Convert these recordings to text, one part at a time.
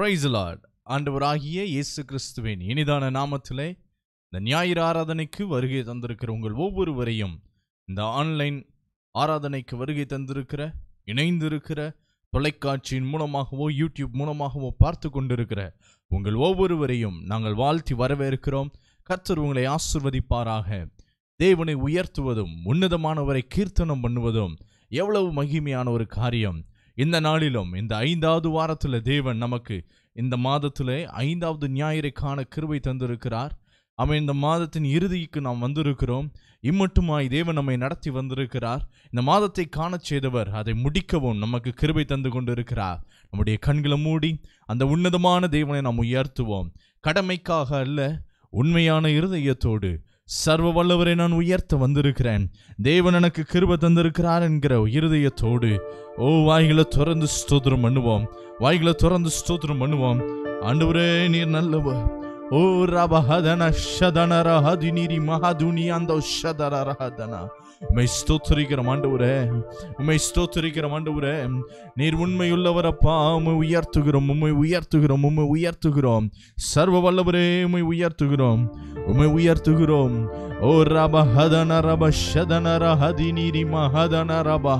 Price Lord ஆண்டவராகிய இயேசு கிறிஸ்துவின் இனிதான நாமத்திலே இந்த ஞாயிறு ஆராதனைக்கு வருகை தந்திருக்கிற உங்கள் ஒவ்வொருவரையும் இந்த ஆன்லைன் ஆராதனைக்கு வருகை தந்திருக்கிற இணைந்திருக்கிற தொலைக்காட்சியின் மூலமாகவோ யூடியூப் மூலமாகவோ பார்த்து கொண்டிருக்கிற உங்கள் ஒவ்வொருவரையும் நாங்கள் வாழ்த்தி வரவேற்கிறோம் கர்த்தர் உங்களை ஆசிர்வதிப்பாராக தேவனை உயர்த்துவதும் உன்னதமானவரை கீர்த்தனம் பண்ணுவதும் எவ்வளவு மகிமையான ஒரு காரியம் இந்த நாளிலும் இந்த ஐந்தாவது வாரத்தில் தேவன் நமக்கு இந்த மாதத்தில் ஐந்தாவது ஞாயிறை காண கிருபை தந்திருக்கிறார் அவன் இந்த மாதத்தின் இறுதிக்கு நாம் வந்திருக்கிறோம் இம்மட்டுமாய் தேவன் நம்மை நடத்தி வந்திருக்கிறார் இந்த மாதத்தை காணச் செய்தவர் அதை முடிக்கவும் நமக்கு கிருபை தந்து கொண்டிருக்கிறார் நம்முடைய கண்களை மூடி அந்த உன்னதமான தேவனை நாம் உயர்த்துவோம் கடமைக்காக அல்ல உண்மையான இருதயத்தோடு சர்வ வல்லவரை நான் உயர்த்த வந்திருக்கிறேன் தேவன் எனக்கு கிருபை தந்திருக்கிறார் என்கிற இருதயத்தோடு ஓ வாய்களை திறந்து ஸ்தோத்திரம் பண்ணுவோம் வாய்களை திறந்து ஸ்தோத்திரம் பண்ணுவோம் ஆண்டவரே நீர் நல்லவர் ஓ ரபஹதன ஷதன ரஹதி நீரி மஹதுனி அந்த ஷதர ரஹதன உம்மை ஸ்தோத்திரிக்கிறோம் ஆண்டவரே உம்மை ஸ்தோத்திரிக்கிறோம் ஆண்டவரே நீர் உண்மையுள்ளவரப்பா உம்மை உயர்த்துகிறோம் உம்மை உயர்த்துகிறோம் உம்மை உயர்த்துகிறோம் சர்வ வல்லவரே உம்மை உயர்த்துகிறோம் உம்மை உயர்த்துகிறோம் ஓ ரபஹதன ரப ஷதன ரஹதி நீரி மஹதன ரபா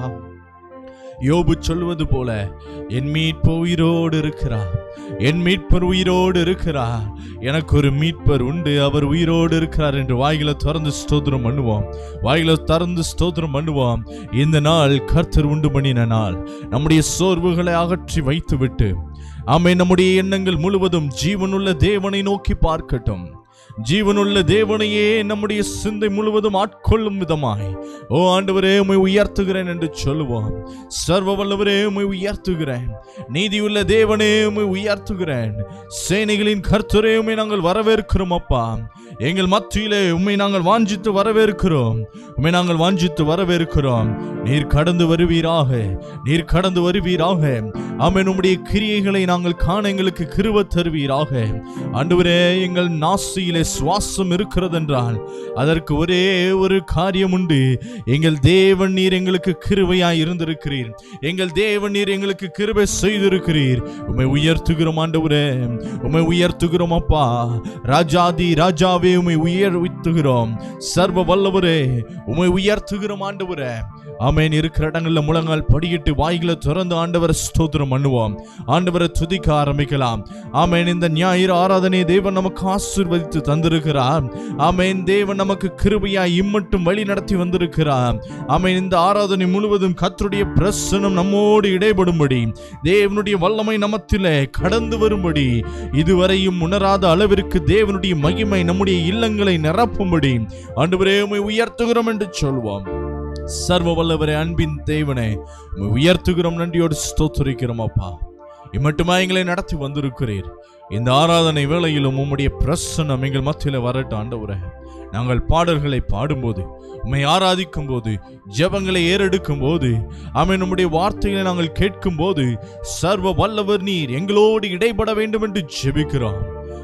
யோபு சொல்வது போல என் மீட்பர் உயிரோடு இருக்கிறார் என் மீட்பர் உயிரோடு இருக்கிறார் எனக்கு ஒரு மீட்பர் உண்டு அவர் உயிரோடு இருக்கிறார் என்று வாய்களை திறந்து ஸ்தோத்திரம் பண்ணுவோம் வாய்களை திறந்து ஸ்தோத்திரம் பண்ணுவோம் இந்த நாள் கர்த்தர் உண்டு பண்ணின நாள் நம்முடைய சோர்வுகளை அகற்றி வைத்துவிட்டு ஆமை நம்முடைய எண்ணங்கள் முழுவதும் ஜீவனுள்ள தேவனை நோக்கி பார்க்கட்டும் ஜீவனுள்ள தேவனையே நம்முடைய சிந்தை முழுவதும் ஆட்கொள்ளும் விதமாய் ஓ ஆண்டவரே உம்மை உயர்த்துகிறேன் என்று சொல்லுவோம் சர்வ வல்லவரே உம்மை உயர்த்துகிறேன் நீதியுள்ள தேவனே உம்மை உயர்த்துகிறேன் சேனைகளின் கர்த்தரே உம்மை நாங்கள் வரவேற்கிறோம் அப்பா எங்கள் மத்தியிலே உம்மை நாங்கள் வாஞ்சித்து வரவேற்கிறோம் உம்மை நாங்கள் வாஞ்சித்து வரவேற்கிறோம் நீர் கடந்து வருவீராக நீர் கடந்து வருவீராக ஆமென் உம்முடைய கிரியைகளை நாங்கள் காண எங்களுக்கு கிருப தருவீராக ஆண்டவரே எங்கள் நாசியிலே சுவாசம் இருக்கிறது என்றால் அதற்கு ஒரே ஒரு காரியம் உண்டு எங்கள் தேவன் நீர் எங்களுக்கு கிருபையாய் இருந்திருக்கிறீர் எங்கள் தேவன் நீர் எங்களுக்கு கிருபை செய்திருக்கிறீர் உம்மை உயர்த்துகிறோம் ஆண்டவரே உம்மை உயர்த்துகிறோம் அப்பா ராஜாதி ராஜாவே உம்மை உயர்த்துகிறோம் சர்வ வல்லவரே உம்மை உயர்த்துகிறோம் ஆண்டவரே ஆமென் இருக்கிற இடங்கள்ல முழங்கால் படியிட்டு வாய்களை திறந்து ஆண்டவரை ஸ்தோத்திரம் பண்ணுவோம் ஆண்டவரை துதிக்க ஆரம்பிக்கலாம் ஆமென் இந்த ஞாயிறு ஆராதனை தேவன் நமக்கு ஆசீர்வதித்து தந்திருக்கிறார் ஆமென் தேவன் நமக்கு கிருபையாய் இம்மட்டும் வழி நடத்தி வந்திருக்கிறார் ஆமென் இந்த ஆராதனை முழுவதும் கர்த்தருடைய பிரசனம் நம்மோடு இடைபடும்படி தேவனுடைய வல்லமை நமத்திலே கடந்து வரும்படி இதுவரையும் உணராத அளவிற்கு தேவனுடைய மகிமை நம்முடைய இல்லங்களை நிரப்பும்படி ஆண்டவரே உம்மை உயர்த்துகிறோம் என்று சொல்வோம் சர்வ வல்லவரே அன்பின் தேவனே உம்மை உயர்த்துகிறோம் நன்றியோடு ஸ்தோத்தரிக்கிறோம் அப்பா இம்மட்டுமா எங்களை நடத்தி வந்திருக்கிறீர் இந்த ஆராதனை வேளையிலும் உம்முடைய பிரசன்னம் எங்கள் மத்தியில் வரட்டும் ஆண்டவரே நாங்கள் பாடல்களை பாடும்போது உம்மை ஆராதிக்கும் போது ஜெபங்களை ஏறெடுக்கும் போது அமை நம்முடைய வார்த்தைகளை நாங்கள் கேட்கும் போது சர்வ வல்லவர் நீர் எங்களோடு இடைபட வேண்டும் என்று ஜெபிக்கிறோம்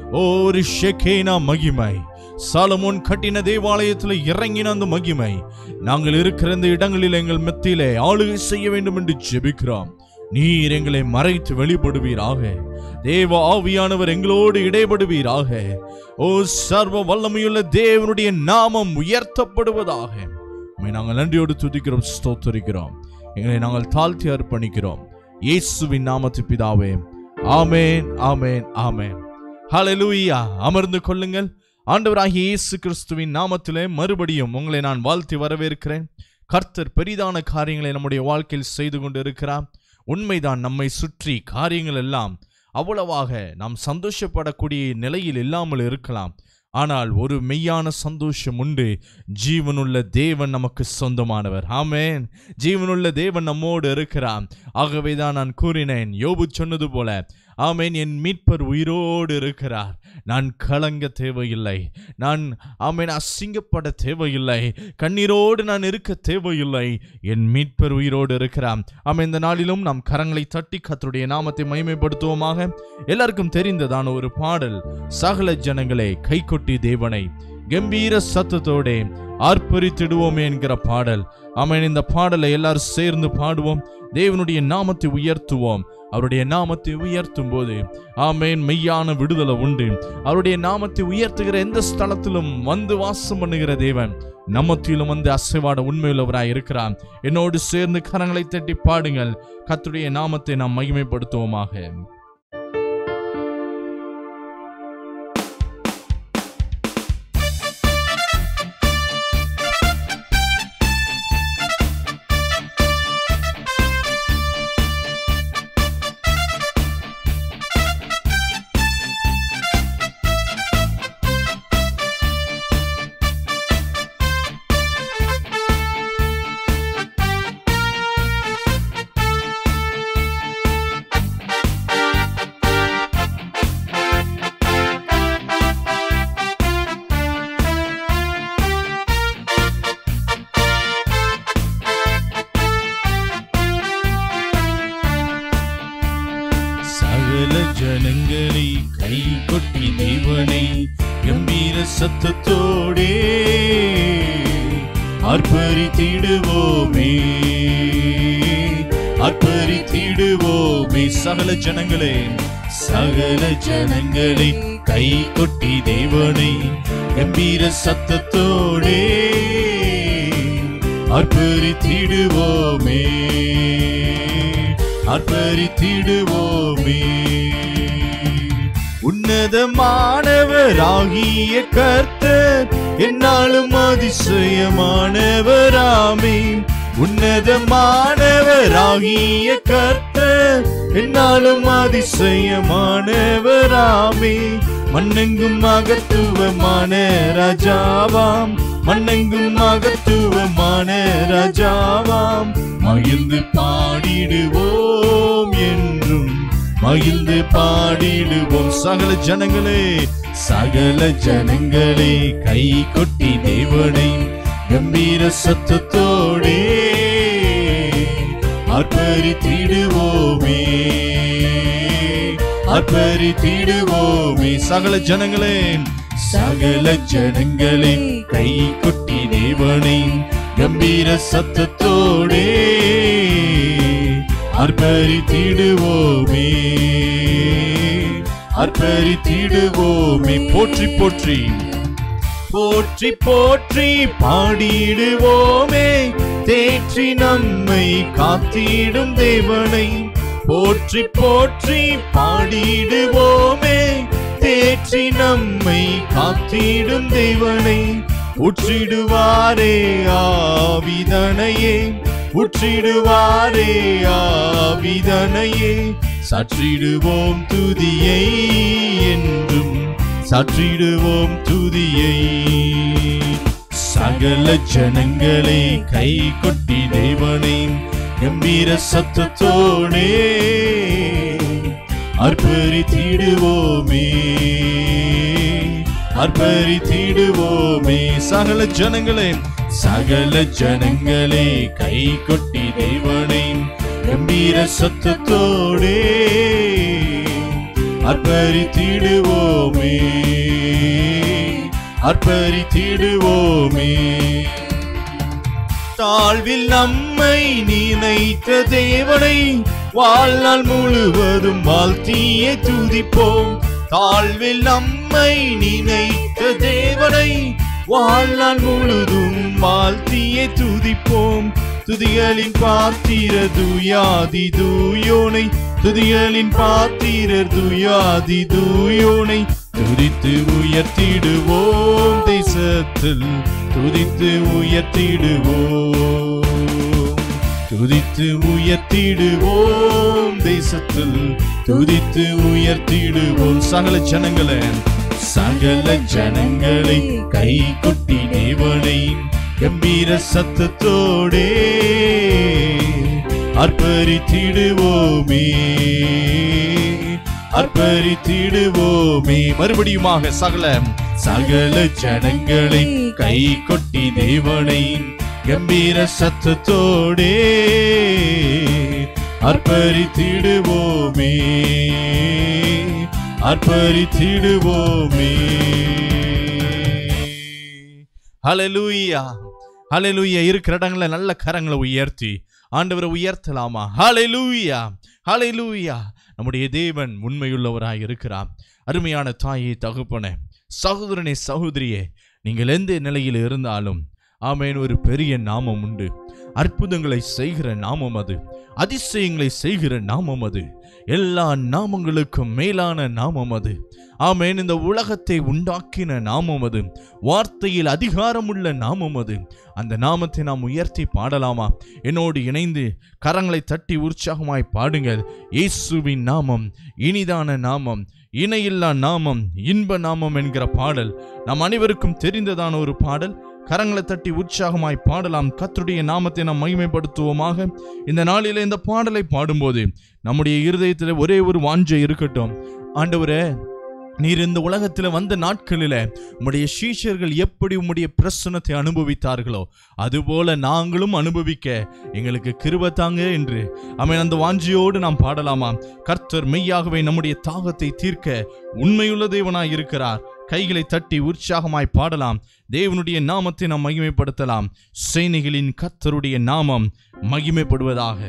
ஒரு ஷெகேனா மகிமை சாலமோன் கட்டின தேவாலயத்தில் இறங்கின அந்த மகிமை நாங்கள் இருக்கிற இந்த இடங்களில் எங்கள் மத்தியிலே ஆளுகை செய்ய வேண்டும் என்று ஜெபிக்கிறோம் நீர் எங்களை மறைத்து வெளிப்படுவீராக தேவ ஆவியானவர் எங்களோடு இடைபடுவீராக ஓ சர்வ வல்லமையுள்ள தேவனுடைய நாமம் உயர்த்தப்படுவதாக உம்மை நாங்கள் நன்றியோடு துதிக்கிறோம் ஸ்தோத்தரிக்கிறோம் எங்களை நாங்கள் தாழ்த்தி அர்ப்பணிக்கிறோம் இயேசுவின் நாமத்து பிதாவே ஆமேன் ஆமேன் ஆமேன் ஹalleluya அமர்ந்து கொள்ளுங்கள் ஆண்டவராகிய இயேசு கிறிஸ்துவின் நாமத்திலே மறுபடியும் உங்களை நான் வாழ்த்தி வரவேற்கிறேன் கர்த்தர் பெரிதான காரியங்களை நம்முடைய வாழ்க்கையில் செய்து கொண்டு இருக்கிறார் உண்மைதான் நம்மை சுற்றி காரியங்கள் எல்லாம் அவ்வளவாக நாம் சந்தோஷப்படக்கூடிய நிலையில் இல்லாமல் இருக்கலாம் ஆனால் ஒரு மெய்யான சந்தோஷம் உண்டு ஜீவனுள்ள தேவன் நமக்கு சொந்தமானவர் ஆமேன் ஜீவனுள்ள தேவன் நம்மோடு இருக்கிறார் ஆகவே தான் நான் கூறினேன் யோபு சொன்னது போல ஆமேன் என் மீட்பர் உயிரோடு இருக்கிறார் நான் கலங்க தேவையில்லை நான் ஆமேன் அசிங்கப்பட தேவையில்லை கண்ணீரோடு நான் இருக்க தேவையில்லை என் மீட்பர் உயிரோடு இருக்கிறார் ஆமாம் இந்த நாளிலும் நாம் கரங்களை தட்டி கத்தருடைய நாமத்தை மகிமைப்படுத்துவோமாக எல்லாருக்கும் தெரிந்ததான ஒரு பாடல் சகல ஜனங்களே கைகொட்டி தேவனை கம்பீர சத்தத்தோடே ஆர்ப்பரித்திடுவோமே என்கிற பாடல் ஆமென் இந்த பாடலை எல்லாரும் சேர்ந்து பாடுவோம் தேவனுடைய நாமத்தை உயர்த்துவோம் அவருடைய நாமத்தை உயர்த்தும் போது ஆமேன் மெய்யான விடுதலை உண்டு அவருடைய நாமத்தை உயர்த்துகிற எந்த ஸ்தலத்திலும் வந்து வாசம் பண்ணுகிற தேவன் நம்மத்திலும் வந்து அசைவாட உண்மையுள்ளவராய் இருக்கிறார் என்னோடு சேர்ந்து கரங்களை தட்டி பாடுங்கள் கர்த்தருடைய நாமத்தை நாம் மகிமைப்படுத்துவோமாக சகல ஜனங்களை கை கொட்டி தேவனை கம்பீர சத்தத்தோடே அர்ப்பரித்திடுவோமே அர்ப்பரித்திடுவோமே சகல ஜனங்களே சகல ஜனங்களை கை கொட்டி தேவனை கம்பீர சத்தத்தோடே அர்ப்பரித்திடுவோமே அர்ப்பரித்திடுவோமே உன்னதமானவராகிய கர்த்தர் என்னாலும் அதிசயமானவராமே உன்னதமானவராகிய கர்த்தர் என்னாலும் அதிசயமானவராமே மண்ணெங்கும் மகத்துவமான ராஜாவாம் மண்ணெங்கும் மகத்துவமான ராஜாவாம் மகிழ்ந்து பாடிடுவோம் என்றும் மகிழ்ந்து பாடிடுவோம் சகல ஜனங்களே சகல ஜனங்களே கை கொட்டி தேவனை கம்பீர சத்தத்தோடே அர்ப்பரித்திடுவோமே அர்ப்பரித்திடுவோமே சகல ஜனங்களே சகல ஜனங்களே கை கொட்டி தேவனை கம்பீர சத்தத்தோடே அர்ப்பரித்திடுவோமே அர்ப்பரித்திடுவோமே போற்றி போற்றி போற்றி போற்றி பாடிடுவோமே தேற்றி நம்மை காத்திடும் தேவனை போற்றி போற்றி பாடிடுவோமே தேற்றி நம்மை காத்திடும் தேவனை உற்றிடுவாரே ஆவிதனையே உற்றிடுவாரே ஆவிதனையே சாற்றிடுவோம் துதியை என்றும் சாற்றிடுவோம் துதியை சகல ஜனங்களே கை கொட்டி தேவனை கம்பீர சத்தத்தோடே அர்ப்பரித்திடுவோமே அர்ப்பரித்திடுவோமே சகல ஜனங்களே சகல ஜனங்களே கை கொட்டி தேவனை கம்பீர சத்தத்தோடே அர்ப்பரித்திடுவோமே அர்ப்பரித்திடுவோமே தாழ்வில் நம்மை நினைத்த தேவனை வாழ்நாள் முழுவதும் வாழ்த்தியே துதிப்போம் தாழ்வில் நம்மை நினைத்த தேவனை வாழ்நாள் முழுதும் வாழ்த்தியே துதிப்போம் துதிகளின் பாத்திர துயாதி தூயோனை துதிகளின் பாத்திரர் துயாதி தூயோனை துதித்து உயர்த்திடுவோம் தேசத்தில் துதித்து உயர்த்திடுவோம் துதித்து உயர்த்திடுவோம் தேசத்தில் துதித்து உயர்த்திடுவோம் சகல ஜனங்களே சகல ஜனங்களை கை கொட்டி தேவனை கம்பீர சத்தத்தோடே அர்ப்பரித்திடுவோமே அர்ப்பரித்திடுவோமே மறுபடியுமாக சகல சகல ஜனங்களை கை கொட்டி தேவனை கம்பீர சத்தத்தோடே அர்ப்பரித்திடுவோமே அர்ப்பரித்திடுவோமே ஹalleluya ஹalleluya இருக்கிற இடங்கள்ல நல்ல கரங்களை உயர்த்தி ஆண்டவரை உயர்த்தலாமா ஹalleluya ஹalleluya நம்முடைய தேவன் உண்மையுள்ளவராய் இருக்கிறார் அருமையான தாயே தகப்பனே சகோதரனே சகோதரியே நீங்கள் எந்த நிலையில் இருந்தாலும் ஆமேன் ஒரு பெரிய நாமம் உண்டு அற்புதங்களை செய்கிற நாமம் அது அதிசயங்களை செய்கிற நாமம் அது எல்லா நாமங்களுக்கும் மேலான நாமம் அது ஆமேன் இந்த உலகத்தை உண்டாக்கின நாமம் அது வார்த்தையில் அதிகாரமுள்ள நாமம் அது அந்த நாமத்தை நாம் உயர்த்தி பாடலாமா என்னோடு இணைந்து கரங்களை தட்டி உற்சாகமாய் பாடுங்கள் இயேசுவின் நாமம் இனிதான நாமம் இணையில்லா நாமம் இன்ப நாமம் என்கிற பாடல் நம் அனைவருக்கும் தெரிந்ததான ஒரு பாடல் கரங்களை தட்டி உற்சாகமாய் பாடலாம் கர்த்தருடைய நாமத்தை நாம் மகிமைப்படுத்துவோமாக இந்த நாளிலே இந்த பாடலை பாடும்போது நம்முடைய இருதயத்தில் ஒரே ஒரு வாஞ்சை இருக்கட்டும் ஆண்டவரே நீர் இந்த உலகத்தில் வந்த நாட்களில் உம்முடைய சீஷர்கள் எப்படி உம்முடைய பிரசனத்தை அனுபவித்தார்களோ அதுபோல நாங்களும் அனுபவிக்க எங்களுக்கு கிருப தாங்க என்று அவன் அந்த வாஞ்சியோடு நாம் பாடலாமா கர்த்தர் மெய்யாகவே நம்முடைய தாகத்தை தீர்க்க உண்மையுள்ள தேவனாய் இருக்கிறார் கைகளை தட்டி உற்சாகமாய் பாடலாம் தேவனுடைய நாமத்தை நாம் மகிமைப்படுத்தலாம் சேனைகளின் கர்த்தருடைய நாமம் மகிமைப்படுவதாக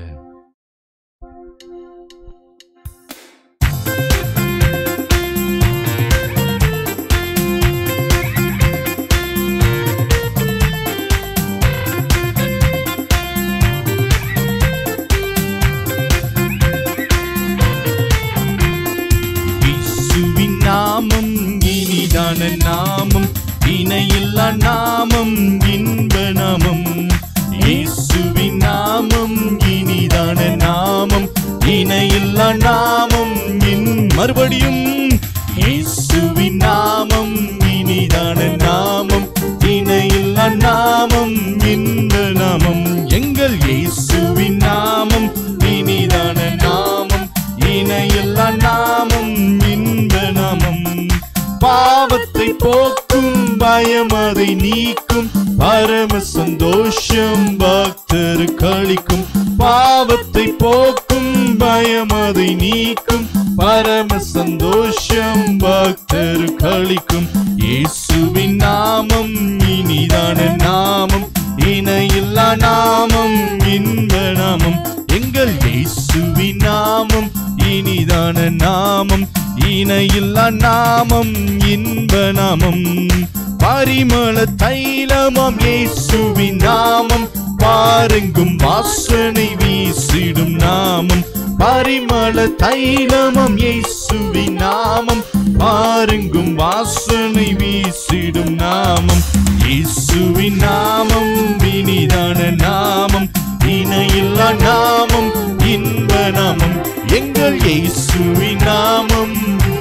இயேசுவின் நாமம் இனிதான நாமம் இணையில்லா நாமம் இன்ப நாமம் இயேசுவின் நாமம் இனிதான நாமம் இணையில்லா நாமம் இன் மறுபடியும் இயேசுவின் நாமம் இனிதான நாமம் இணையில்லா நாமம் இன்ப நாமம் எங்கள் இயேசுவின் நாமம் இனிதான நாமம் இணையில்லா நாமம் இன்ப நாமம் பாவத்தை போக்கும் பயம் அதை நீக்கும் பரம சந்தோஷம் பக்தர் கழிக்கும் பாவத்தை போக்கும் பயம் அதை நீக்கும் பரம சந்தோஷம் பக்தர் கழிக்கும் இயேசுவின் நாமம் இனிதான நாமம் இணையில்லா நாமம் இன்ப நாமம் எங்கள் இயேசுவின் நாமம் இனிதான நாமம் இணையில்லா நாமம் இன்ப நாமம் பரிமள தைலமாம் இயேசுவின் நாமம் பாருங்கும் வாசனை வீசிடும் நாமம் பரிமள தைலமாம் இயேசுவின் நாமம் பாருங்கும் வாசனை வீசிடும் நாமம் இயேசுவின் நாமம் இனிதான நாமம் இணையில்லா நாமம் இன்ப நாமம் எங்கள் இயேசுவின் நாமம்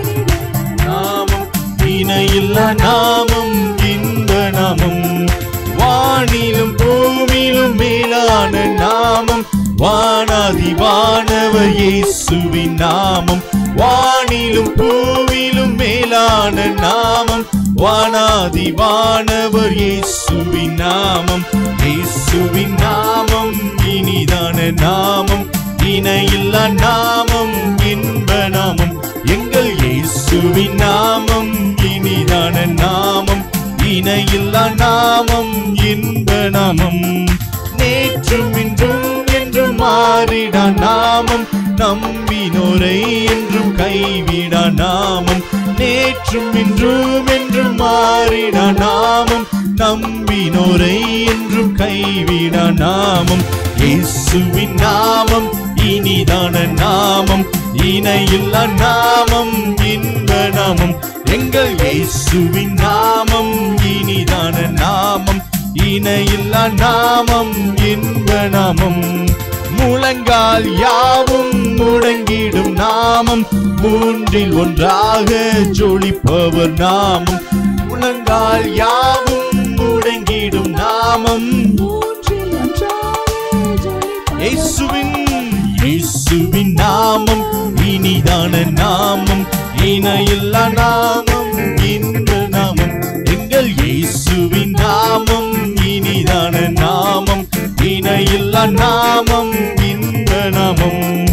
நாமம் இணையில்லா நாமம் இன்ப நாமம் வானிலும் பூமியிலும் மேலான நாமம் வானாதி வானவர் இயேசுவின் நாமம் வானிலும் பூவிலும் மேலான நாமம் வானாதி வானவர் இயேசுவின் நாமம் இயேசுவின் நாமம் இனிதான நாமம் இணையில்லா நாமம் இன்ப நாமம் எங்கள் இயேசுவின் நாமம் இனிதான நாமம் இணையில்லா நாமம் இன்ப நாமம் நேற்றும் இன்றும் என்றும் மாறிடா நாமம் நம்பினோரை என்றும் கைவிடா நாமம் நேற்றும் இன்றும் என்றும் மாறிடா நாமம் நம்பினோரை என்றும் கைவிடா நாமம் இயேசுவின் நாமம் இனிதான நாமம் இணையில்லா நாமம் இன்ப நாமம் எங்கள் இயேசுவின் நாமம் இனிதான நாமம் இணையில்லா நாமம் இன்ப நாமம் முழங்கால் யாவும் முடங்கிடும் நாமம் மூன்றில் ஒன்றாக ஜொலிப்பவர் நாமம் முழங்கால் யாவும் முடங்கிடும் நாமம் மூன்றில் ஒன்றாக ஜொலிப்பவர் இயேசுவின் இயேசுவின் நாமம் இனிதான நாமம் இணையில்லா நாமம் இன்ப நாமம் எங்கள் இயேசுவின் நாமம் இனிதான நாமம் இணையில்லா நாமம் இன்ப நாமம்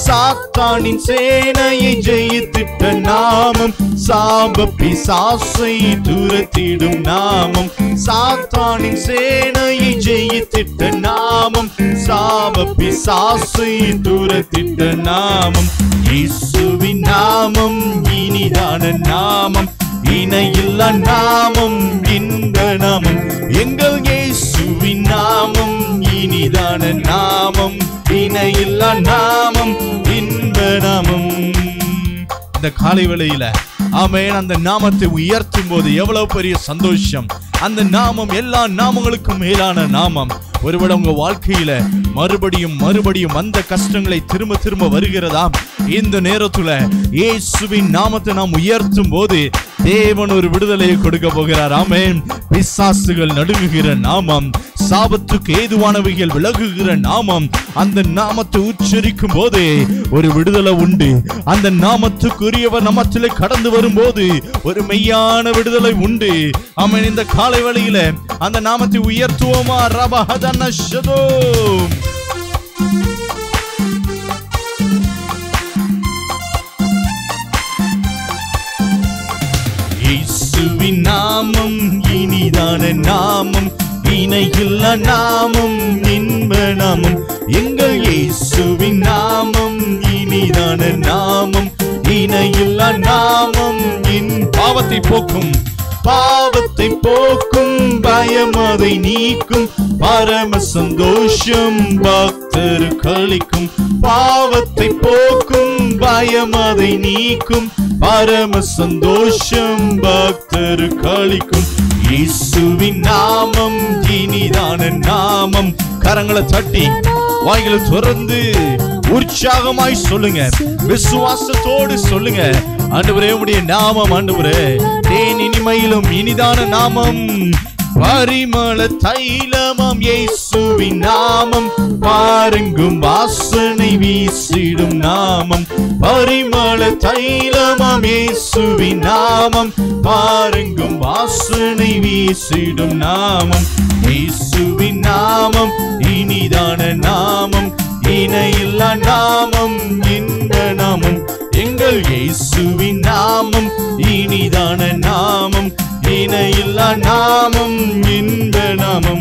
சாத்தானின் சேனையை ஜெயித்திட்ட நாமம் சாப பிசாசை துரத்திடும் நாமம் சாத்தானின் சேனையை ஜெயித்திட்ட நாமம் சாப பிசாசை துரத்திட்ட நாமம் இயேசுவின் நாமம் இனிதான நாமம் இணையில்லா நாமம் இந்த நாமம் எங்கள் இயேசுவின் நாமம் இனிதான நாமம் இணையில்லா நாமம் இன்ப நாமம் இந்த காலை வேளையில ஆமென் அந்த நாமத்தை உயர்த்தும் போது எவ்வளவு பெரிய சந்தோஷம் அந்த நாமம் எல்லா நாமங்களுக்கும் மேலான நாமம் ஒருவேளை உங்க வாழ்க்கையில மறுபடியும் மறுபடியும் அந்த கஷ்டங்களை திரும்ப திரும்ப வருகிறதாம் இந்த நேரத்துல இயேசுவின் நாமத்தை நாம் உயர்த்தும் போது தேவன் ஒரு விடுதலையை கொடுக்க போகிறார் ஆமென் பிசாசுகள் நடுங்குகிற நாமம் சாபத்துக்கு ஏதுவானவைகள் விலகுகிற நாமம் அந்த நாமத்தை உச்சரிக்கும் போது ஒரு விடுதலை உண்டு அந்த நாமத்துக்குரியவர் நமத்திலே கடந்து வரும்போது ஒரு மெய்யான விடுதலை உண்டு ஆமென் இந்த காலை வேளையில அந்த நாமத்தை உயர்த்துவோமா ரபஹதன ஷதோம் இயேசுவின் நாமம் இனிதான நாமம் இணையில்லா நாமம் இன்ப நாமம் எங்கள் இயேசுவின் நாமம் இனிதான நாமம் இணையில்லா நாமம் இன் பாவத்தை போக்கும் பாவத்தை போக்கும் பயம் அதை நீக்கும் பரம சந்தோஷம் பக்தர் கழிக்கும் பாவத்தை போக்கும் பயம் அதை நீக்கும் பரம சந்தோஷம் பக்தர் கழிக்கும் இயேசுவின் நாமம் இனிதான நாமம் கரங்களை தட்டி வாய்களை திறந்து உற்சாகமாய் சொல்லுங்க விசுவாசத்தோடு சொல்லுங்க ஆண்டவரே உடைய நாமம் ஆண்டவரே தேன் இனிமையிலும் இனிதான நாமம் பரிமள தைலமாம் இயேசுவின் நாமம் பாருங்கும் வாசனை வீசிடும் நாமம் பரிமள தைலமாம் இயேசுவின் நாமம் பாருங்கும் வாசனை வீசிடும் நாமம் இயேசுவின் நாமம் இனிதான நாமம் இணையில்லா நாமம் இந்த நாமம் எங்கள் இயேசுவின் நாமம் இனிதான நாமம் இணையில்லா நாமம் இந்த நாமம்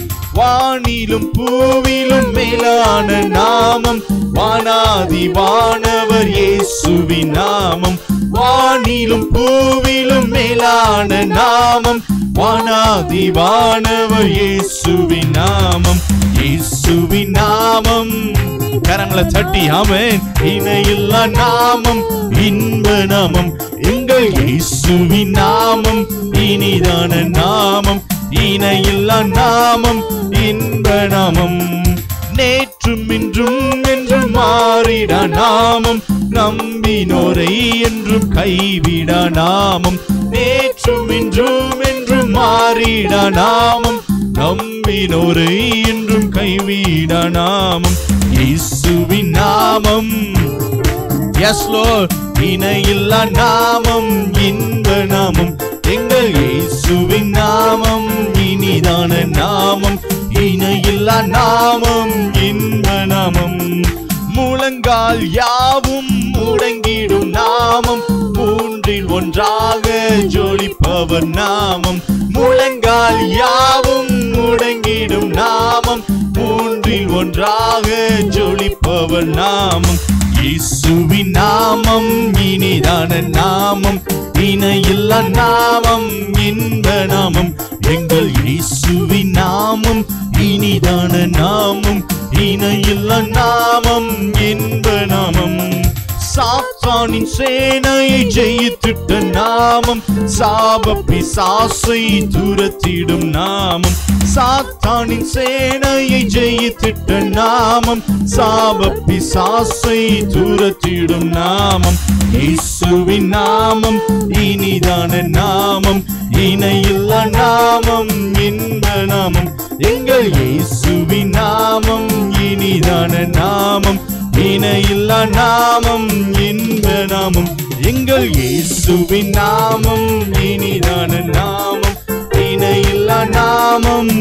வானிலும் பூவிலும் மேலான நாமம் வானாதி வானவர் இயேசுவின் நாமம் வானிலும் பூவிலும் மேலான நாமம் வானாதி வானவர் இயேசுவின் நாமம் இயேசுவின் நாமம் கரங்களை தட்டி ஆமென் இணையில்லா நாமம் இன்ப நாமம் எங்கள் இயேசுவின் நாமம் இனிதான நாமம் இணையில்லா நாமம் இன்ப நாமம் நேற்றும் இன்றும் என்றும் மாறிட நாமம் நம்பினோரை என்றும் கைவிட நாமம் நேற்றும் இன்றும் என்றும் மாறிட நாமம் நம்பினோரை என்றும் கைவிட நாமம் இயேசுவின் நாமம் எஸ் லோர் இணையில்லா நாமம் இன்ப நாமம் எங்கள் இயேசுவின் நாமம் இனிதான நாமம் இணையில்லா நாமம் இன்ப நாமம் முழங்கால் யாவும் முடங்கிடும் நாமம் மூன்றில் ஒன்றாக ஜொலிப்பவர் நாமம் முழங்கால் யாவும் முடங்கிடும் நாமம் மூன்றில் ஒன்றாக ஜொலிப்பவர் நாமம் இயேசுவின் நாமம் இனிதான நாமம் இணையில்லா நாமம் இன்ப நாமம் எங்கள் இயேசுவின் நாமம் இனிதான நாமம் இணையில்லா நாமம் இன்ப நாமம் சாத்தானின் சேனையை ஜெயித்திட்ட நாமம் சாப பிசாசை துரத்திடும் நாமம் சாத்தானின் சேனையை ஜெயித்திட்ட நாமம் சாப பிசாசை துரத்திடும் நாமம் இயேசுவின் நாமம் இனிதான நாமம் இணையில்லா நாமம் இன்ப நாமம் எங்கள் இயேசுவின் நாமம் இனிதான நாமம் இணையில்லா நாமம் இன்ப நாமம் எங்கள் இயேசுவின் நாமம் இனிதான நாமம் இணையில்லா நாமம்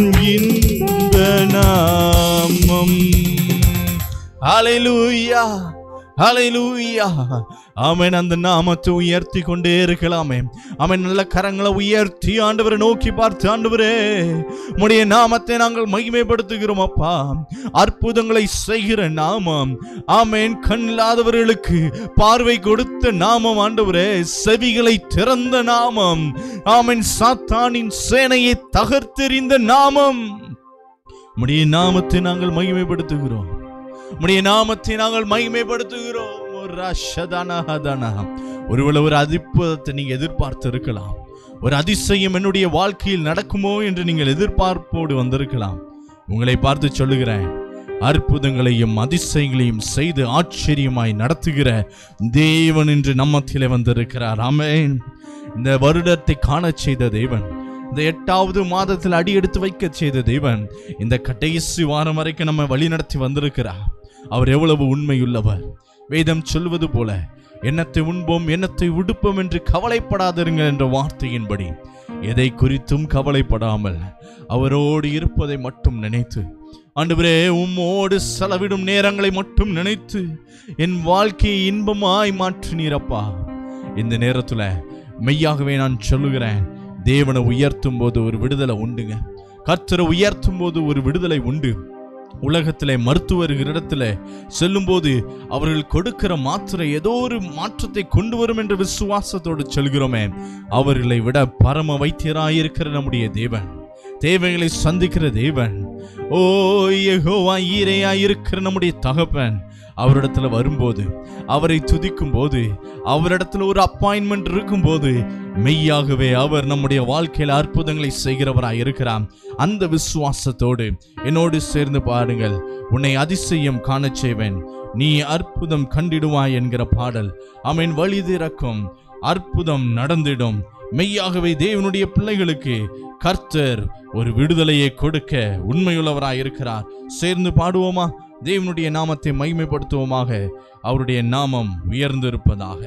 இன்ப நாமம் ஹalleluya ஹalleluya ஆமென் அந்த நாமத்தை உயர்த்தி கொண்டே இருக்கலாமே ஆமென் நல்ல கரங்களை உயர்த்தி ஆண்டவரை நோக்கி பார்த்து ஆண்டவரே உம்முடைய நாமத்தை நாங்கள் மகிமைப்படுத்துகிறோம் அப்பா அற்புதங்களை செய்கிற நாமம் ஆமென் கண் இல்லாதவர்களுக்கு பார்வை கொடுத்த நாமம் ஆண்டவரே செவிகளை திறந்த நாமம் ஆமென் சாத்தானின் சேனையை தகர்த்தெறிந்த நாமம் உம்முடைய நாமத்தை நாங்கள் மகிமைப்படுத்துகிறோம் உம்முடைய நாமத்தை நாங்கள் மகிமைப்படுத்துகிறோம் ஒரு ரஷதன ஹதன. ஒருவேளை ஒரு அதிர்ப்பத்தை நீங்க எதிர்பார்த்து இருக்கலாம் ஒரு அதிசயம் என்னுடைய வாழ்க்கையில் நடக்குமோ என்று நீங்கள் எதிர்பார்ப்போடு வந்திருக்கலாம் உங்களை பார்த்து சொல்லுகிறேன் அற்புதங்களையும் அதிசயங்களையும் செய்து ஆச்சரியமாய் நடத்துகிற தேவன் என்று நம்மத்திலே வந்திருக்கிறார் ஆமென் இந்த வருடத்தை காணச் செய்த தேவன் இந்த எட்டாவது மாதத்தில் அடி எடுத்து வைக்க செய்த தேவன் இந்த கடைசி வாரம் வரைக்கும் நம்ம வழி நடத்தி வந்திருக்கிறார் அவர் எவ்வளவு உண்மையுள்ளவர் வேதம் சொல்வது போல எண்ணத்தை உண்போம் எண்ணத்தை உடுப்போம் என்று கவலைப்படாதிருங்கள் என்ற வார்த்தையின்படி எதை குறித்தும் கவலைப்படாமல் அவரோடு இருப்பதை மட்டும் நினைத்து ஆண்டவரே உம்மோடு செலவிடும் நேரங்களை மட்டும் நினைத்து என் வாழ்க்கையை இன்பமாய் மாற்றினீரப்பா இந்த நேரத்துல மெய்யாகவே நான் சொல்லுகிறேன் தேவனை உயர்த்தும் போது ஒரு விடுதலை உண்டுங்க கர்த்தரை உயர்த்தும் போது ஒரு விடுதலை உண்டு உலகத்திலே மருத்துவர்களிடத்துல செல்லும்போது அவர்கள் கொடுக்கிற மாத்திரை ஏதோ ஒரு மாற்றத்தை கொண்டு வரும் என்ற விசுவாசத்தோடு சொல்கிறோமே அவர்களை விட பரம வைத்தியராயிருக்கிற நம்முடைய தேவன் தேவைகளை சந்திக்கிற தேவன் ஓ யெகோவா ஈரையாயிருக்கிற நம்முடைய தகப்பன் அவரிடத்துல வரும்போது அவரை துதிக்கும் போது அவரிடத்துல ஒரு அப்பாயின்மெண்ட் இருக்கும்போது மெய்யாகவே அவர் நம்முடைய வாழ்க்கையில் அற்புதங்களை செய்கிறவராய் இருக்கிறார் அந்த விசுவாசத்தோடு என்னோடு சேர்ந்து பாருங்கள் உன்னை அதிசயம் காணச் செய்வேன் நீ அற்புதம் கண்டிடுவாய் என்கிற பாடல் அவன் வழி திறக்கும் அற்புதம் நடந்திடும் மெய்யாகவே தேவனுடைய பிள்ளைகளுக்கு கர்த்தர் ஒரு விடுதலையை கொடுக்க உண்மையுள்ளவராய் இருக்கிறார் சேர்ந்து பாடுவோமா தேவனுடைய நாமத்தை மகிமைப்படுத்துவோமாக அவருடைய நாமம் உயர்ந்திருப்பதாக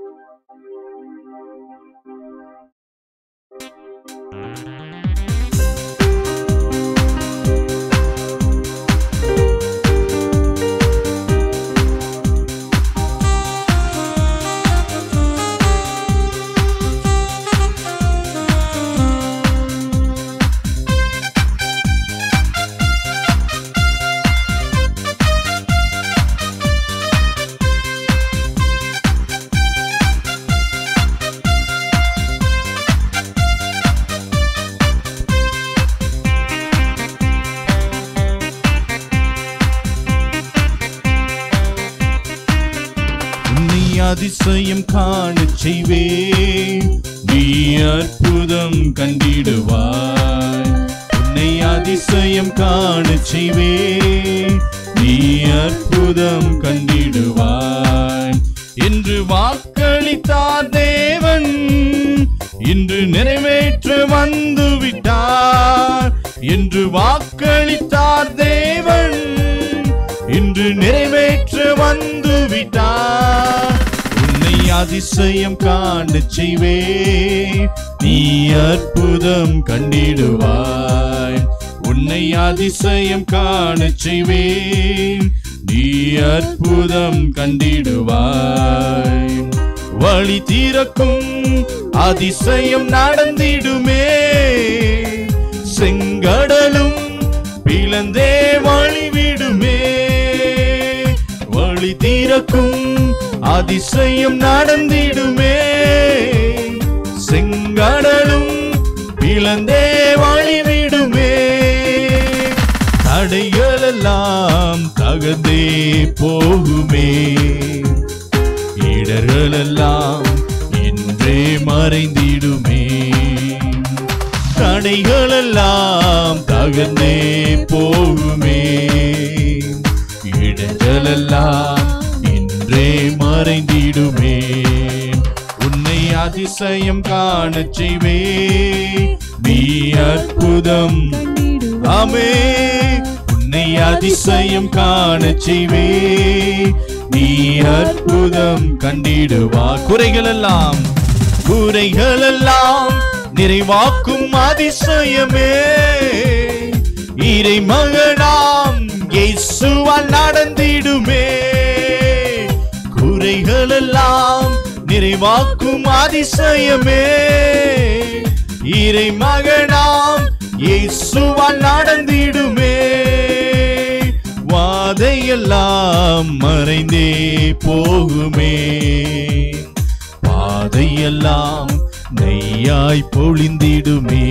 உன்னை அதிசயம் காணச் செய்வே நீ அற்புதம் கண்டிடுவாய் உன்னை அதிசயம் காணச் செய்வே நீ அற்புதம் கண்டிடுவாய் என்று வாக்களித்தார் தேவன் இன்று நிறைவேற்ற வந்து விட்டார் என்று வாக்களித்தார் தேவன் இன்று நிறைவேற்ற வந்து விட்டார் உன்னை அதிசயம் காணச் செய்வே நீ அற்புதம் கண்டிடுவாய் உன்னை அதிசயம் காணச் செய்வேன் நீ அற்புதம் கண்டிடுவாய் வழி தீரக்கும் அதிசயம் நடந்திடுமே செங்கடலும் பிளந்தே வழிவிடுமே வழி தீரக்கும் அதிசயம் நடந்திடுமே செங்கடலும் பிளந்தே வழிவிடுமே தடைகள் எல்லாம் தகந்தே போகுமே இடர்கள் எல்லாம் இன்றே மறைந்திடுமே தடைகள் எல்லாம் தகர்ந்தே போகுமே இடங்கள் எல்லாம் இன்றே மறைந்திடுமே உன்னை அதிசயம் காணச் செய்வே நீ அற்புதம் ஆமே உன்னை அதிசயம் காணச் செய்வே நீ அற்புதம் கண்டிடுவா குறைகள் எல்லாம் குறைகள் எல்லாம் நிறைவாக்கும் அதிசயமே இறை மகனாம் இயேசுவால் நடந்திடுமே பாதையெல்லாம் நிறைவாக்கும் அதிசயமே இறை மகனாம் இயேசுவால் நடந்திடுமே வாதையெல்லாம் மறைந்தே போகுமே பாதையெல்லாம் நெய்யாய் பொழிந்திடுமே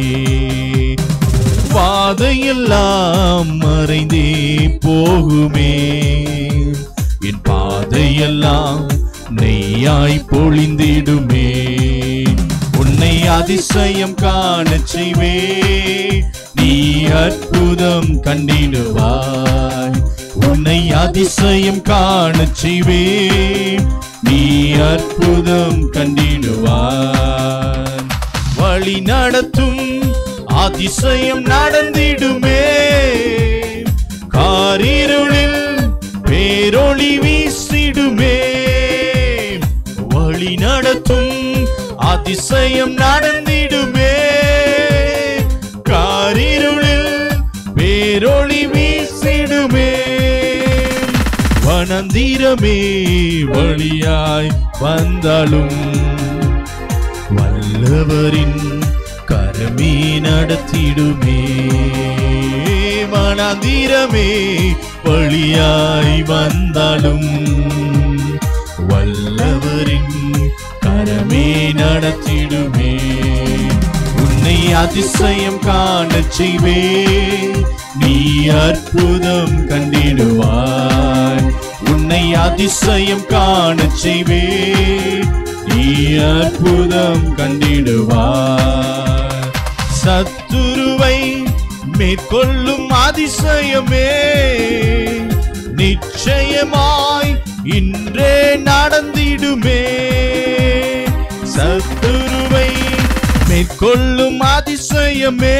பாதையெல்லாம் மறைந்தே போகுமே என் பாதையெல்லாம் நெய்யாய் பொழிந்திடுமே உன்னை அதிசயம் காணச் செய்வே நீ அற்புதம் கண்டிடுவாய் உன்னை அதிசயம் காணச் செய்வே நீ அற்புதம் கண்டிடுவாய் வழி நடத்தும் அதிசயம் நடந்திடுமே காரிருளில் பேரொளி வீசிடுமே வழி நடத்தும் அதிசயம் நடந்திடுமே காரிருளில் பேரொளி வீசிடுமே வனந்திரமே வழியாய் வந்தாலும் வல்லவரின் கரமே நடத்திடுமே மனந்திரமே வழியாய் வந்தாலும் வல்லவரின் கரமே நடத்திடுமே உன்னை அதிசயம் காணச் செய்வே நீ அற்புதம் கண்டிடுவாய் உன்னை அதிசயம் காணச் செய்வே நீ அற்புதம் கண்டிடுவாய் சத்துருவை மேற்கொள்ளும் அதிசயமே நிச்சயமாய் இன்றே நடந்திடுமே சத்துருவை மேற்கொள்ளும் அதிசயமே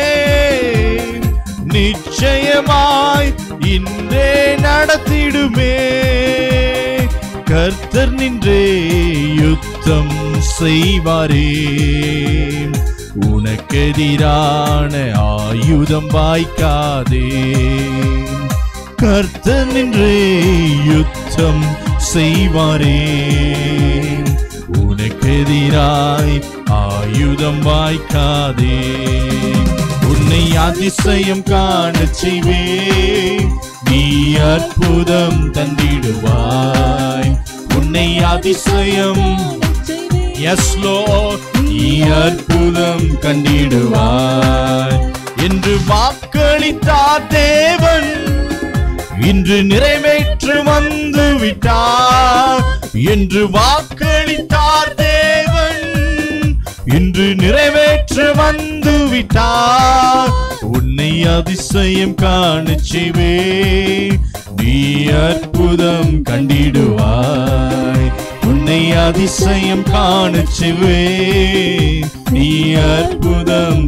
நிச்சயமாய் இன்றே நடத்திடுமே கர்த்தர் நின்றே யுத்தம் செய்வாரே உனக்கெதிரான ஆயுதம் வாய்க்காதே கர்த்தர் நின்றே யுத்தம் செய்வாரே உனக்கெதிராய் ஆயுதம் வாய்க்காதே உன்னை அதிசயம் காணச் செய்வே நீ அற்புதம் தந்திடுவாய் உன்னை அதிசயம் எஸ் லோ நீ அற்புதம் கண்டிடுவாய் என்று வாக்களித்தார் தேவன் இன்று நிறைவேற்று வந்து விட்டார் என்று வாக்களித்தார் தேவன் இன்று நிறைவேற்று வந்து விட்டார் உன்னை அதிசயம் காணச் செய்வே நீ அற்புதம் கண்டிடுவாய் உன்னை அதிசயம் காணச் செய்வே நீ அற்புதம்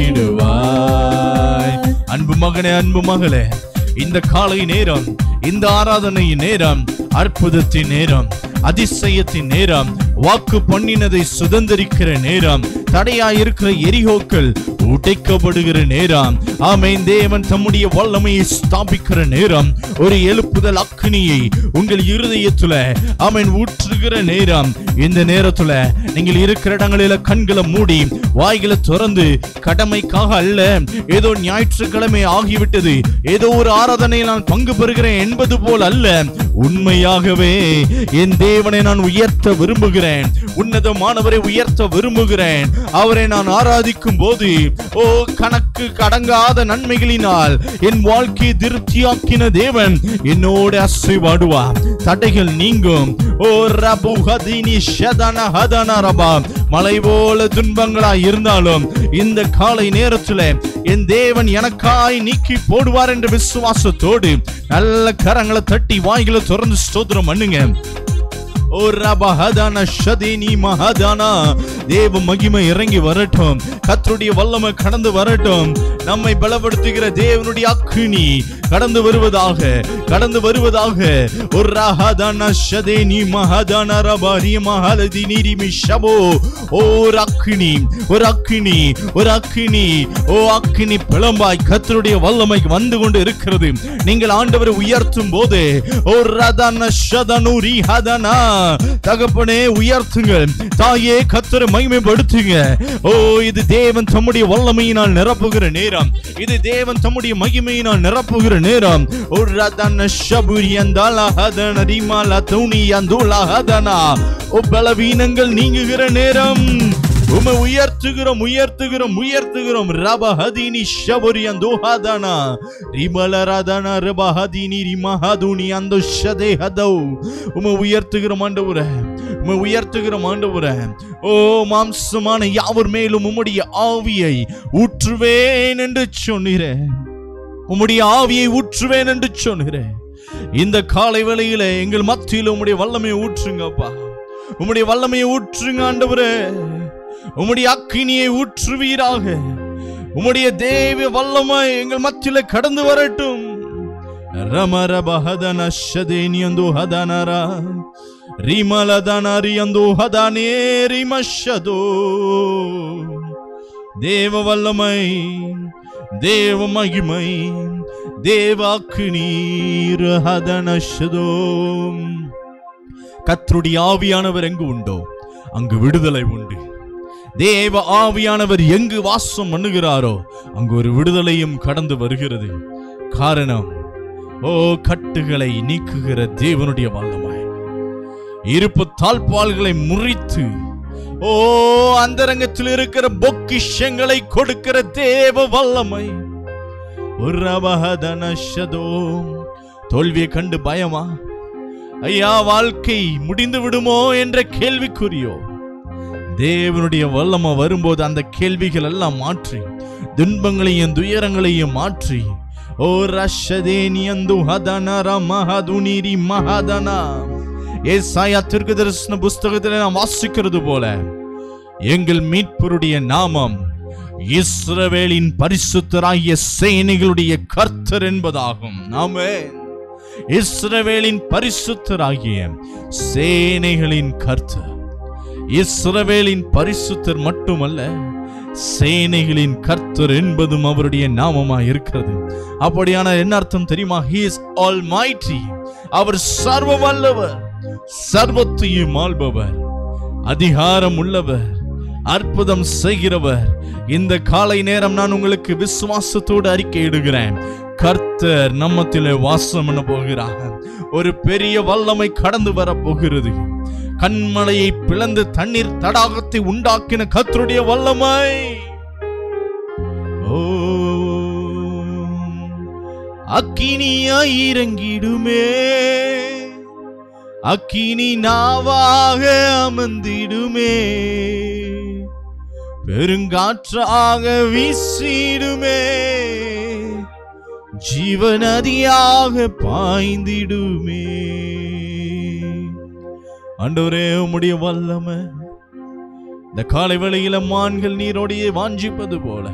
கண்டிடுவாய் அன்பு மகனே அன்பு மகளே இந்த காலை நேரம் இந்த ஆராதனை நேரம் அற்புதத்தின் நேரம் அதிசயத்தின் நேரம் வாக்கு பண்ணினதை சுதந்திரிக்கிற நேரம் தடையாயிருக்கிற எரிகோக்கள் உடைக்கப்படுகிற நேரம் ஆமென் தேவன் தம்முடைய வல்லமையை ஸ்தாபிக்கிற நேரம் ஒரு எழுப்புதல் அக்னியை உங்கள் இருதயத்துல ஆமென் ஊற்றுகிற நேரம் இந்த நேரத்துல நீங்கள் இருக்கிற இடங்களில கண்களை மூடி வாய்களை திறந்து கடமைக்காக அல்ல ஏதோ ஞாயிற்றுக்கிழமை ஆகிவிட்டது ஏதோ ஒரு ஆராதனையில் நான் பங்கு பெறுகிறேன் என்பது போல் அல்ல உண்மையாகவே என் தேவனை நான் உயர்த்த விரும்புகிறேன் உன்னதமானவரை உயர்த்த விரும்புகிறேன் அவரை நான் ஆராதிக்கும் போது ஓ கணக்கு கடங்காத நன்மைகளினால் என் வாழ்க்கையை திருப்தியாக்கின தேவன் என்னோட அசைவாடுவார் தடைகள் நீங்கும் ஓ ரபு ஹதினி ஷதன ஹதன ரபா மலை போல துன்பங்களா இருந்தாலும் இந்த காலை நேரத்துல என் தேவன் எனக்காய் நீக்கி போடுவார் என்ற விசுவாசத்தோடு நல்ல கரங்களை தட்டி வாய்களை திறந்து ஸ்தோத்திரம் பண்ணுங்க ஓ ரபஹதன ஷதினி மஹதனா தேவ மகிமை இறங்கி வரட்டும் கர்த்தருடைய வல்லமை கடந்து வரட்டும் நம்மை பலப்படுத்துகிற தேவனுடைய அக்னி கடந்து வருவதாக கடந்து வருவதாக ஒரு ரஹதன ஷதினி மஹதன ரபரி மஹலதி நீரிமி ஷபோ ஓர் அக்னி ஒரு அக்னி ஒரு அக்னி ஓ அக்னி பிளம்பாய் கர்த்தருடைய வல்லமை வந்து கொண்டு இருக்கிறது நீங்கள் ஆண்டவரை உயர்த்தும் போது ஓ ரதன ஷதனு ரிஹதனா தகப்பனே உயர்த்துங்கள் தாயே கத்தரை மகிமைப்படுத்துங்க ஓ இது தேவன் தம்முடைய வல்லமையினால் நிரப்புகிற நேரம் இது தேவன் தம்முடைய மகிமையினால் நிரப்புகிற நேரம் ஒரு ரதன ஷபுரியந்தால ஹதன ரிமால துணி அந்துல ஹதனா ஓ பலவீனங்கள் நீங்குகிற நேரம் உமை உயர்த்துகிறோம் உயர்த்துகிறோம் உயர்த்துகிறோம் ரபஹதினி ஷபுரி அந்தோஹாதானா ரிமலராதானா ரபஹதினி ரிமஹதுனி அந்த ஷதே ஹதௌ உமை உயர்த்துகிறோம் ஆண்டவரே உமை உயர்த்துகிறோம் ஆண்டவரே ஓ மாம்சமான யாவர் மேலும் உம்முடைய ஆவியை ஊற்றுவேன் என்று சொன்னீரேன் உம்முடைய ஆவியை ஊற்றுவேன் என்று சொன்னீரேன் இந்த காலை வேளையில எங்கள் மத்தியில் உம்முடைய வல்லமையை ஊற்றுங்கப்பா உம்முடைய வல்லமையை ஊற்றுங்க ஆண்டவரே உம்முடைய அக்கினியை ஊற்றுவீராக உம்முடைய தேவ வல்லமை எங்கள் மத்தியில கடந்து வரட்டும் ரமரபஹதன ஷதேனியந்தோ ஹதனரா ரிமலதனரியந்தோ ஹதனே ரிமஷதோ தேவ வல்லமை தேவ மகிமை தேவாக்கு நீர் ஹதனஷதோ கத்தருடைய ஆவியானவர் எங்கு உண்டோ அங்கு விடுதலை உண்டு தேவ ஆவியானவர் எங்கு வாசம் பண்ணுகிறாரோ அங்கு ஒரு விடுதலையும் கடந்து வருகிறது காரணம் ஓ கட்டுகளை நீக்குகிற தேவனுடைய வல்லமை இருப்பு தாழ்பால்களை முறித்து ஓ அந்தரங்கத்தில் இருக்கிற பொக்கிஷங்களை கொடுக்கிற தேவ வல்லமை உரவஹதனஷதோ தோல்வியை கண்டு பயமா ஐயா வாழ்க்கை முடிந்து விடுமோ என்ற கேள்விக்குறியோ தேவனுடைய வல்லமை வரும்போது அந்த கேள்விகள் எல்லாம் மாற்றி துன்பங்களையும் துயரங்களையும் மாற்றி ஓ ரஷதேனியந்து ஹதனர மஹதுனிரி மஹதனா ஏசாயா திருக்கு தரிசன புஸ்தகத்தில் நாம் வாசிக்கிறது போல எங்கள் மீட்பருடைய நாமம் இஸ்ரவேலின் பரிசுத்தராகிய சேனைகளுடைய கர்த்தர் என்பதாகும் ஆமென் இஸ்ரவேலின் பரிசுத்தராகிய சேனைகளின் கர்த்தர் இஸ்ரவேலின் பரிசுத்தர் மட்டுமல்ல சேனைகளின் கர்த்தர் என்பதும் அவருடைய நாமமா இருக்கிறது அப்படியான என்ன அர்த்தம் தெரியுமா he is almighty அவர் சர்வ வல்லவர் சர்வத்தையும் ஆள்பவர் அதிகாரம் உள்ளவர் அற்புதம் செய்கிறவர் இந்த காலை நேரம் நான் உங்களுக்கு விசுவாசத்தோடு அறிக்கையிடுகிறேன் கர்த்தர் நம்மத்திலே வாசம் பண்ண போகிறார் ஒரு பெரிய வல்லமை கடந்து வர போகிறது கண்மலையை பிளந்து தண்ணீர் தடாகத்தை உண்டாக்கின கர்த்தருடைய வல்லமை ஓ அக்கினியாய் இறங்கிடுமே அக்கினி நாவாக அமர்ந்திடுமே பெருங்காற்றாக வீசிடுமே ஜீவநதியாக பாய்ந்திடுமே ஆண்டவரே உம்முடைய வல்லமை இந்த காலை வேளையில மான்கள் நீரோடையே வாஞ்சிப்பது போல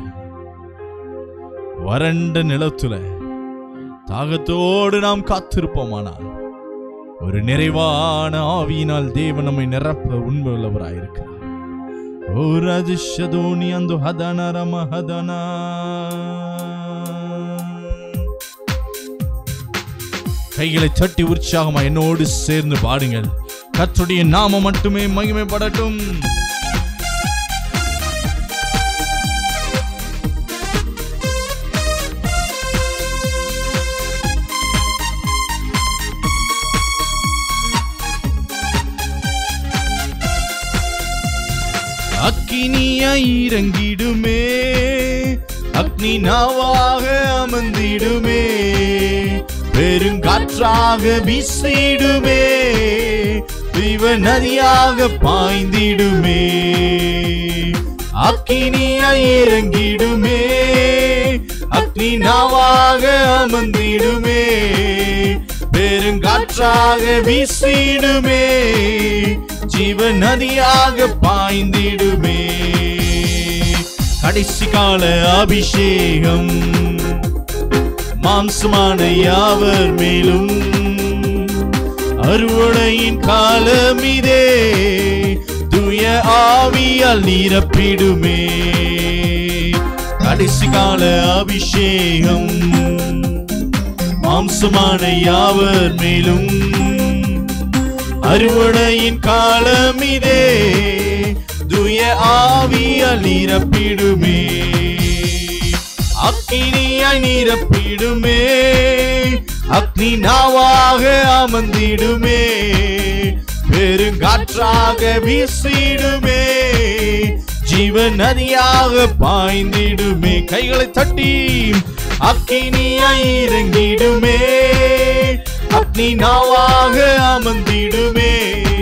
வறண்ட நிலத்துல தாகத்தோடு நாம் காத்திருப்போமானால் ஒரு நிறைவான ஆவியினால் தேவன் நம்மை நிரப்ப உண்மை உள்ளவராயிருக்கிறார் ஓ ரஜிஷதோனி அந்த ஹதன ரம ஹதனா கைகளை தட்டி உற்சாகமா என்னோடு சேர்ந்து பாடுங்கள் கர்த்தருடைய நாமம் மட்டுமே மகிமைப்படட்டும் அக்கினியாய் இறங்கிடுமே அக்னி நாவாக அமர்ந்திடுமே பெருங்காற்றாக வீசிடுமே தீவ நதியாக பாய்ந்திடுமே அக்கினியாய் இறங்கிடுமே அக்னி நாவாக அமர்ந்திடுமே பெருங்காற்றாக வீசிடுமே ஜீவ நதியாக பாய்ந்திடுமே கடைசி கால அபிஷேகம் மாம்சமான யாவர் மேலும் அறுவடையின் காலம் இதே தூய ஆவியால் நிரப்பிடுமே கடைசி கால அபிஷேகம் மாம்சமான யாவர் மேலும் அறுவடையின் காலம் இதே துய ஆவியால் நிரப்பிடுமே அக்கினியாய் நிரப்பிடுமே அக்னி நாவாக அமர்ந்திடுமே பெருங்காற்றாக வீசிடுமே ஜீவன் நதியாக பாய்ந்திடுமே கைகளை தட்டி அக்கினியாய் இறங்கிடுமே அக்னி நாவாக அமர்ந்திடுமே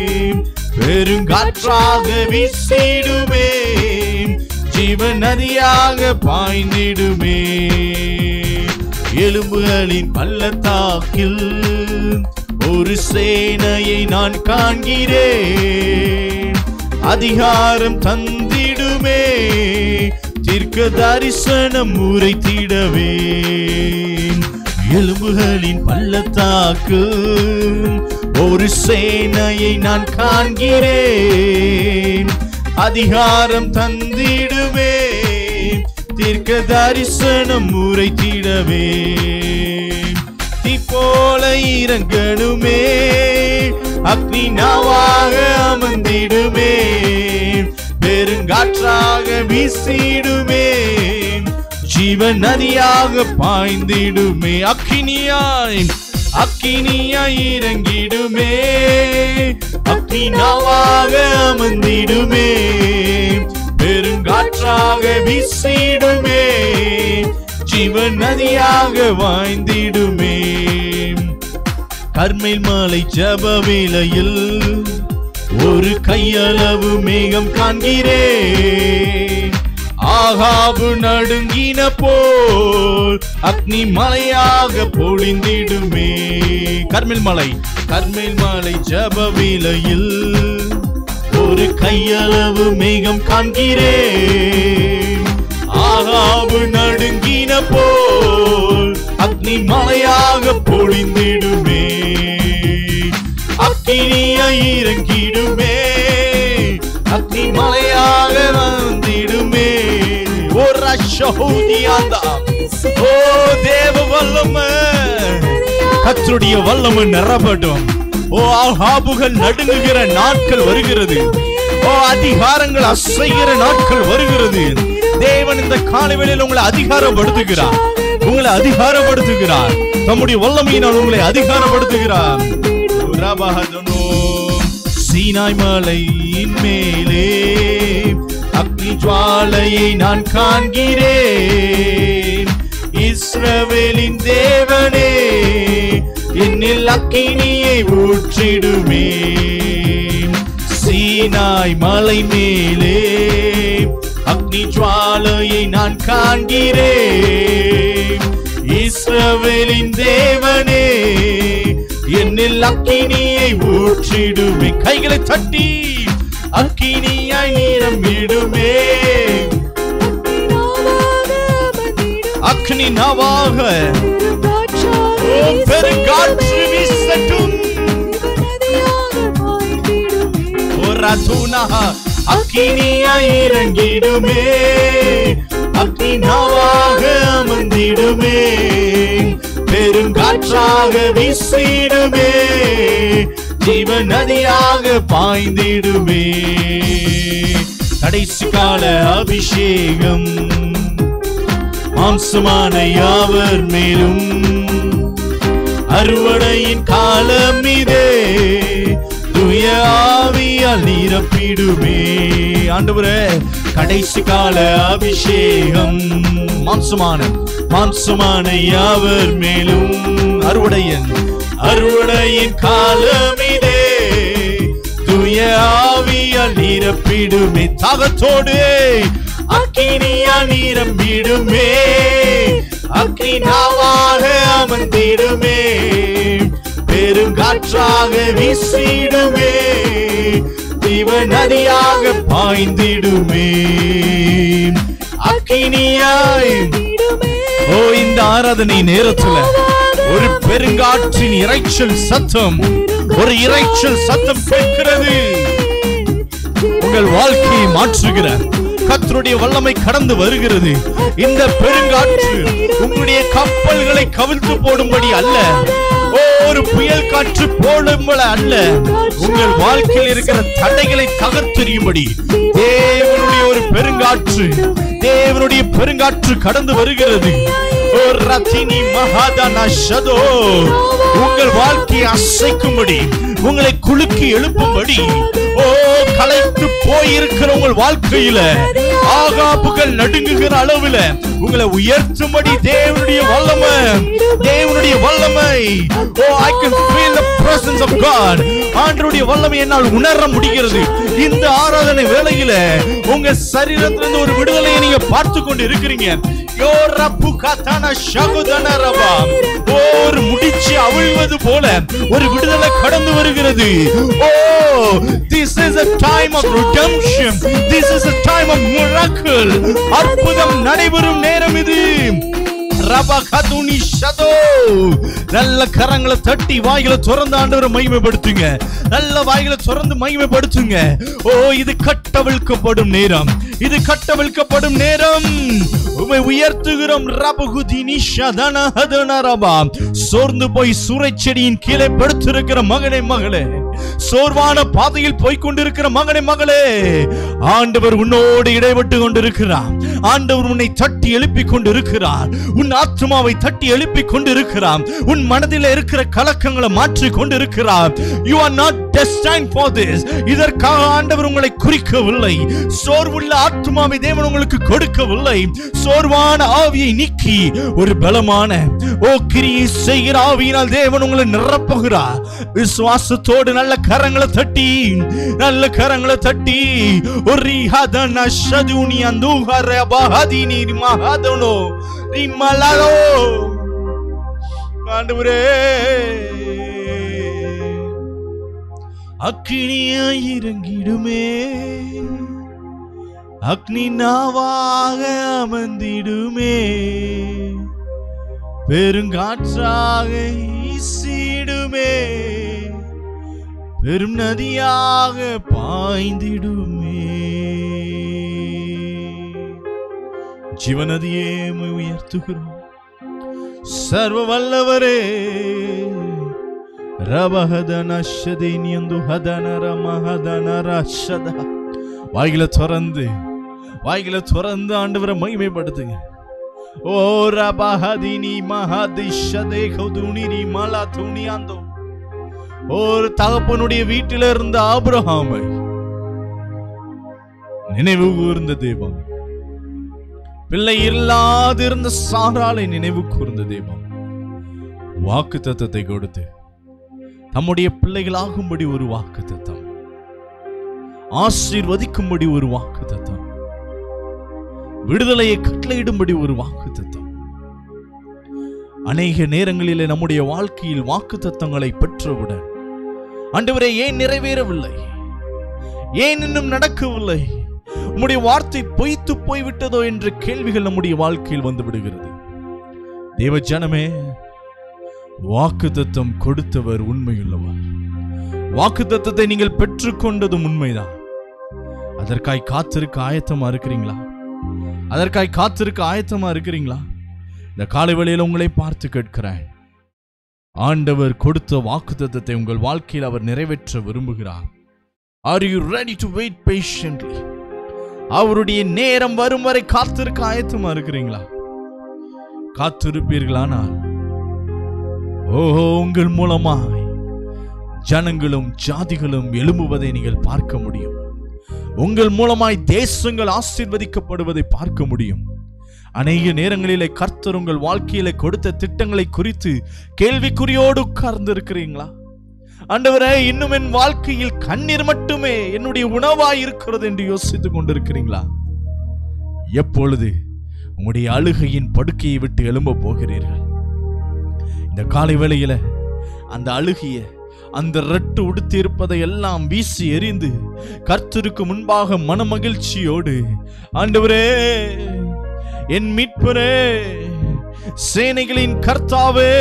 பெருங்காற்றாக வீசிடுமே ஜீவன் நதியாக பாய்ந்திடுமே எலும்புகளின் பள்ளத்தாக்கில் ஒரு சேனையை நான் காண்கிறேன் அதிகாரம் தந்திடுமே தீர்க்க தரிசனம் உரைத்திடவே எலும்புகளின் பள்ளத்தாக்கு ஒரு சேனையை நான் காண்கிறேன் அதிகாரம் தந்திடுமே தீர்க்க தரிசனம் உரைத்திடவே தீ போல இறங்கணுமே அக்னி நாவாக அமர்ந்திடுமே பெருங்காற்றாக வீசிடுமே ஜீவன் நதியாக பாய்ந்திடுமே அக்கினியாய் அக்கினியாய் இறங்கிடுமே அக்னி நாவாக அமர்ந்திடுமே பெருங்காற்றாக வீசிடுமே ஜீவன் நதியாக வாய்ந்திடுமே கர்மேல் மாலை ஜப வேளையில் ஒரு கையளவு மேகம் காண்கிறேன் ஆகாபு நடுங்கின போல் அக்னி மலையாக பொழிந்திடுமே கர்மேல் மலை கர்மேல் மலை ஜப வேளையில் ஒரு கையளவு மேகம் காண்கிறேன் ஆகாபு நடுங்கின போல் அக்னி மலையாக பொழிந்திடுமே அக்கினியை இறங்கிடுமே அக்னி மலையாக வந்திடுமே ஓ ரஷோதியாந்தா ஓ தேவ வல்லமை கத்தருடைய வல்லமை நிறப்பட்டும் ஓ ஆகாபுகள் நடுங்குகிற நாட்கள் வருகிறது ஓ அதிகாரங்கள் அசைகிற நாட்கள் வருகிறது தேவன் இந்த காலவேளையில் உங்களை அதிகாரப்படுத்துகிறார் உங்களை அதிகாரப்படுத்துகிறார் தம்முடைய வல்லமையினால் உங்களை அதிகாரப்படுத்துகிறார் ரபஹதனோ, சீனாய் மலையின் மேலே அக்னி ஜுவாலையை நான் காண்கிறேன் இஸ்ரவேலின் தேவனே என்னில் அக்கினியை ஊற்றிடுமே சீனாய் மலை மேலே அக்னி ஜுவாலையை நான் காண்கிறேன் இஸ்ரவேலின் தேவனே என்னில் அக்கினியை ஊற்றிடுமே கைகளை தட்டி அக்கினியாய் நிரம்பிடுமே அக்னி நாவாக ஓ பெருங்காற்று வீசட்டும் ஒரு தூணாக அக்கினியாய் இறங்கிடுமே அக்னி நாவாக அமர்ந்திடுமே பெருங்காற்றாக வீசிடுமே ஜீவ நதியாக பாய்ந்திடுமே கடைசி கால அபிஷேகம் மாம்சமான யாவர் மேலும் அறுவடையின் காலம் இதே துய ஆவியால் நிரப்பிடுமே ஆண்டவரே கடைசி கால அபிஷேகம் மாம்சமான மாம்சமான யாவர் மேலும் அறுவடையின் அறுவடையின் காலம் இதே துய ஆவியால் நிரப்பிடுமே தாகத்தோடு அக்கினியா நிரம்பிடுமே அக்னி நாவாக அமர்ந்திடுமே பெருங்காற்றாக வீசிடுமே ஜீவ நதியாக பாய்ந்திடுமே அக்கினியாய் ஓ இந்த ஆராதனை நேரத்துல ஒரு பெருங்காற்றின் இரைச்சல் சத்தம் ஒரு இரைச்சல் சத்தம் கேட்கிறது உங்கள் வாழ்க்கையை மாற்றுகிற கர்த்தருடைய வல்லமை கடந்து வருகிறது இந்த பெருங்காற்று உங்களுடைய கப்பல்களை கவிழ்த்து போடும்படி அல்ல ஓ ஒரு புயல் காற்று போலும் போல அல்ல உங்கள் வாழ்க்கையில் இருக்கிற தடைகளை தகர்த்தெறியும்படி தேவனுடைய ஒரு பெருங்காற்று தேவனுடைய பெருங்காற்று கடந்து வருகிறது ஓ ரத்தினி மகாதானா ஷதோ உங்கள் வாழ்க்கையை அசைக்கும்படி உங்களை குலுக்கி எழுப்பும்படி ஓ களைத்து போயிருக்கிற உங்கள் வாழ்க்கையில ஆகாப்புகள் நடுங்குகிற அளவுல உங்களை உயர்த்தும்படி தேவனுடைய வல்லமை தேவனுடைய வல்லமை oh I can feel the presence of God ஆண்டவருடைய வல்லமை என்னால் உணர முடிகிறது இந்த ஆராதனை வேளையில உங்க சரீரத்திலிருந்து ஒரு விடுதலையை நீங்க பார்த்து கொண்டு இருக்கிறீங்க யோ ரப்பு கதான ஷகுதன ரபா ஒரு முடிச்சு அவிழ்வது போல ஒரு விடுதலை கடந்து வருகிறது ஓ this is a time of redemption this is a time of miracle அற்புதம் நடைபெறும் நேரம் இது ரபகதுனி ஷதோ நல்ல கரங்களை தட்டி வாய்களை திறந்து ஆண்டவரை மகிமைப்படுத்துங்க நல்ல வாய்களை திறந்து மகிமைப்படுத்துங்க ஓ இது கட்டவிழ்க்கப்படும் நேரம் இது கட்டவிழ்க்கப்படும் நேரம் உமை உயர்த்துகிறோம் ரபகுதினி ஷதன ஹதன ரபா சோர்ந்து போய் சூறைச் செடியின் கீழே படுத்திருக்கிற மகனே மகளே சோர்வான பாதையில் போய் கொண்டிருக்கிற மகனே மகளே ஆண்டவர் உன்னோடு இடைப்பட்டு கொண்டிருக்கிறார் ஆண்டவர் உன்னை தட்டி எழுப்பிக் கொண்டிருக்கிறார் உன் ஆத்மாவை தட்டி எழுப்பிக் கொண்டிருக்கிறார் உன் மனதில் இருக்கிற கலக்கங்களை மாற்றி கொண்டிருக்கிறார் you are not destined for this இதற்காக ஆண்டவர் உங்களை குறிக்கவில்லை சோர்வுள்ள ஆத்மாவை தேவன் உங்களுக்கு கொடுக்கவில்லை சோர்வான ஆவியை நீக்கி ஒரு பலமான ஓ கிரியை செய்கிற ஆவியினால் தேவன் உங்களை நிரப்புகிறார் விசுவாசத்தோடு நல்ல கரங்களை தட்டி நல்ல கரங்களை தட்டி ஒரு ஹதன ஷதுனி அந்துஹர பஹதினி மஹதனோ ரிமலோ ஆண்டவரே அக்கினியாய் இறங்கிடுமே அக்னி நாவாக அமர்ந்திடுமே பெருங்காற்றாக ஈசிடுமே பெரும் நதியாக பாய்ந்திடுமே ஜீவநதியே உம்மை உயர்த்துகிறோம் சர்வ வல்லவரே ரபஹதன ஷதேனியந்து ஹதன ரமஹதன ரஷத வாய்களை திறந்து வாய்களை திறந்து ஆண்டவரை மகிமைப்படுத்துங்க ஓ ரபஹதினி மஹதிஷதே கௌதுனிரி மலா துணியாந்தோ ஒரு தகப்பனுடைய வீட்டில இருந்த ஆபிரகாமை நினைவு கூர்ந்த தெய்வம் பிள்ளை இல்லாதிருந்த சாராளை நினைவு கூர்ந்த தெய்வம் வாக்கு தத்தத்தை கொடுத்து தம்முடைய பிள்ளைகளாகும்படி ஒரு வாக்கு தத்தம் ஆசீர்வதிக்கும்படி ஒரு வாக்கு தத்தம் விடுதலையை கட்டளையிடும்படி ஒரு வாக்கு தத்தம் அநேக நேரங்களிலே நம்முடைய வாழ்க்கையில் வாக்கு தத்தங்களை பெற்றவுடன் ஆண்டவரே ஏன் நிறைவேறவில்லை ஏன் இன்னும் நடக்கவில்லை உம்முடைய வார்த்தை பொய்த்து போய்விட்டதோ என்ற கேள்விகள் நம்முடைய வாழ்க்கையில் வந்து விடுகிறது தேவ ஜனமே வாக்கு தத்தம் கொடுத்தவர் உண்மையுள்ளவர் வாக்கு தத்தத்தை நீங்கள் பெற்றுக்கொண்டதும் உண்மைதான் அதற்காய் காத்திருக்க ஆயத்தமா இருக்கிறீங்களா அதற்காய் காத்திருக்க ஆயத்தமா இருக்கிறீங்களா இந்த காலை வேளையில் உங்களை பார்த்து கேட்கிறேன் ஆண்டவர் கொடுத்த வாக்கு தத்தத்தை உங்கள் வாழ்க்கையில் அவர் நிறைவேற்ற விரும்புகிறார் are you ready to wait patiently அவருடைய நேரம் வரும் வரை காத்திருக்க ஆயத்தமா இருக்கிறீங்களா காத்திருப்பீர்களானால் ஓஹோ உங்கள் மூலமாய் ஜனங்களும் ஜாதிகளும் எழும்புவதை நீங்கள் பார்க்க முடியும் உங்கள் மூலமாய் தேசங்கள் ஆசீர்வதிக்கப்படுவதை பார்க்க முடியும் அநேக நேரங்களிலே கர்த்தர் உங்கள் வாழ்க்கையில கொடுத்த திட்டங்களை குறித்து கேள்விக்குறியோடு உட்கார்ந்து இருக்கிறீங்களா ஆண்டவரே இன்னும் என் வாழ்க்கையில் கண்ணீர் மட்டுமே என்னுடைய உணவாய் இருக்கிறது என்று யோசித்துக் கொண்டிருக்கிறீங்களா எப்பொழுது உங்களுடைய அழுகையின் படுக்கையை விட்டு எழும்ப போகிறீர்கள் இந்த காலை வேளையில அந்த அழுகிய அந்த ரெட்டு உடுத்தி இருப்பதை எல்லாம் வீசி எறிந்து கர்த்தருக்கு முன்பாக மனமகிழ்ச்சியோடு ஆண்டவரே என் மீட்பரே சேனைகளின் கர்த்தாவே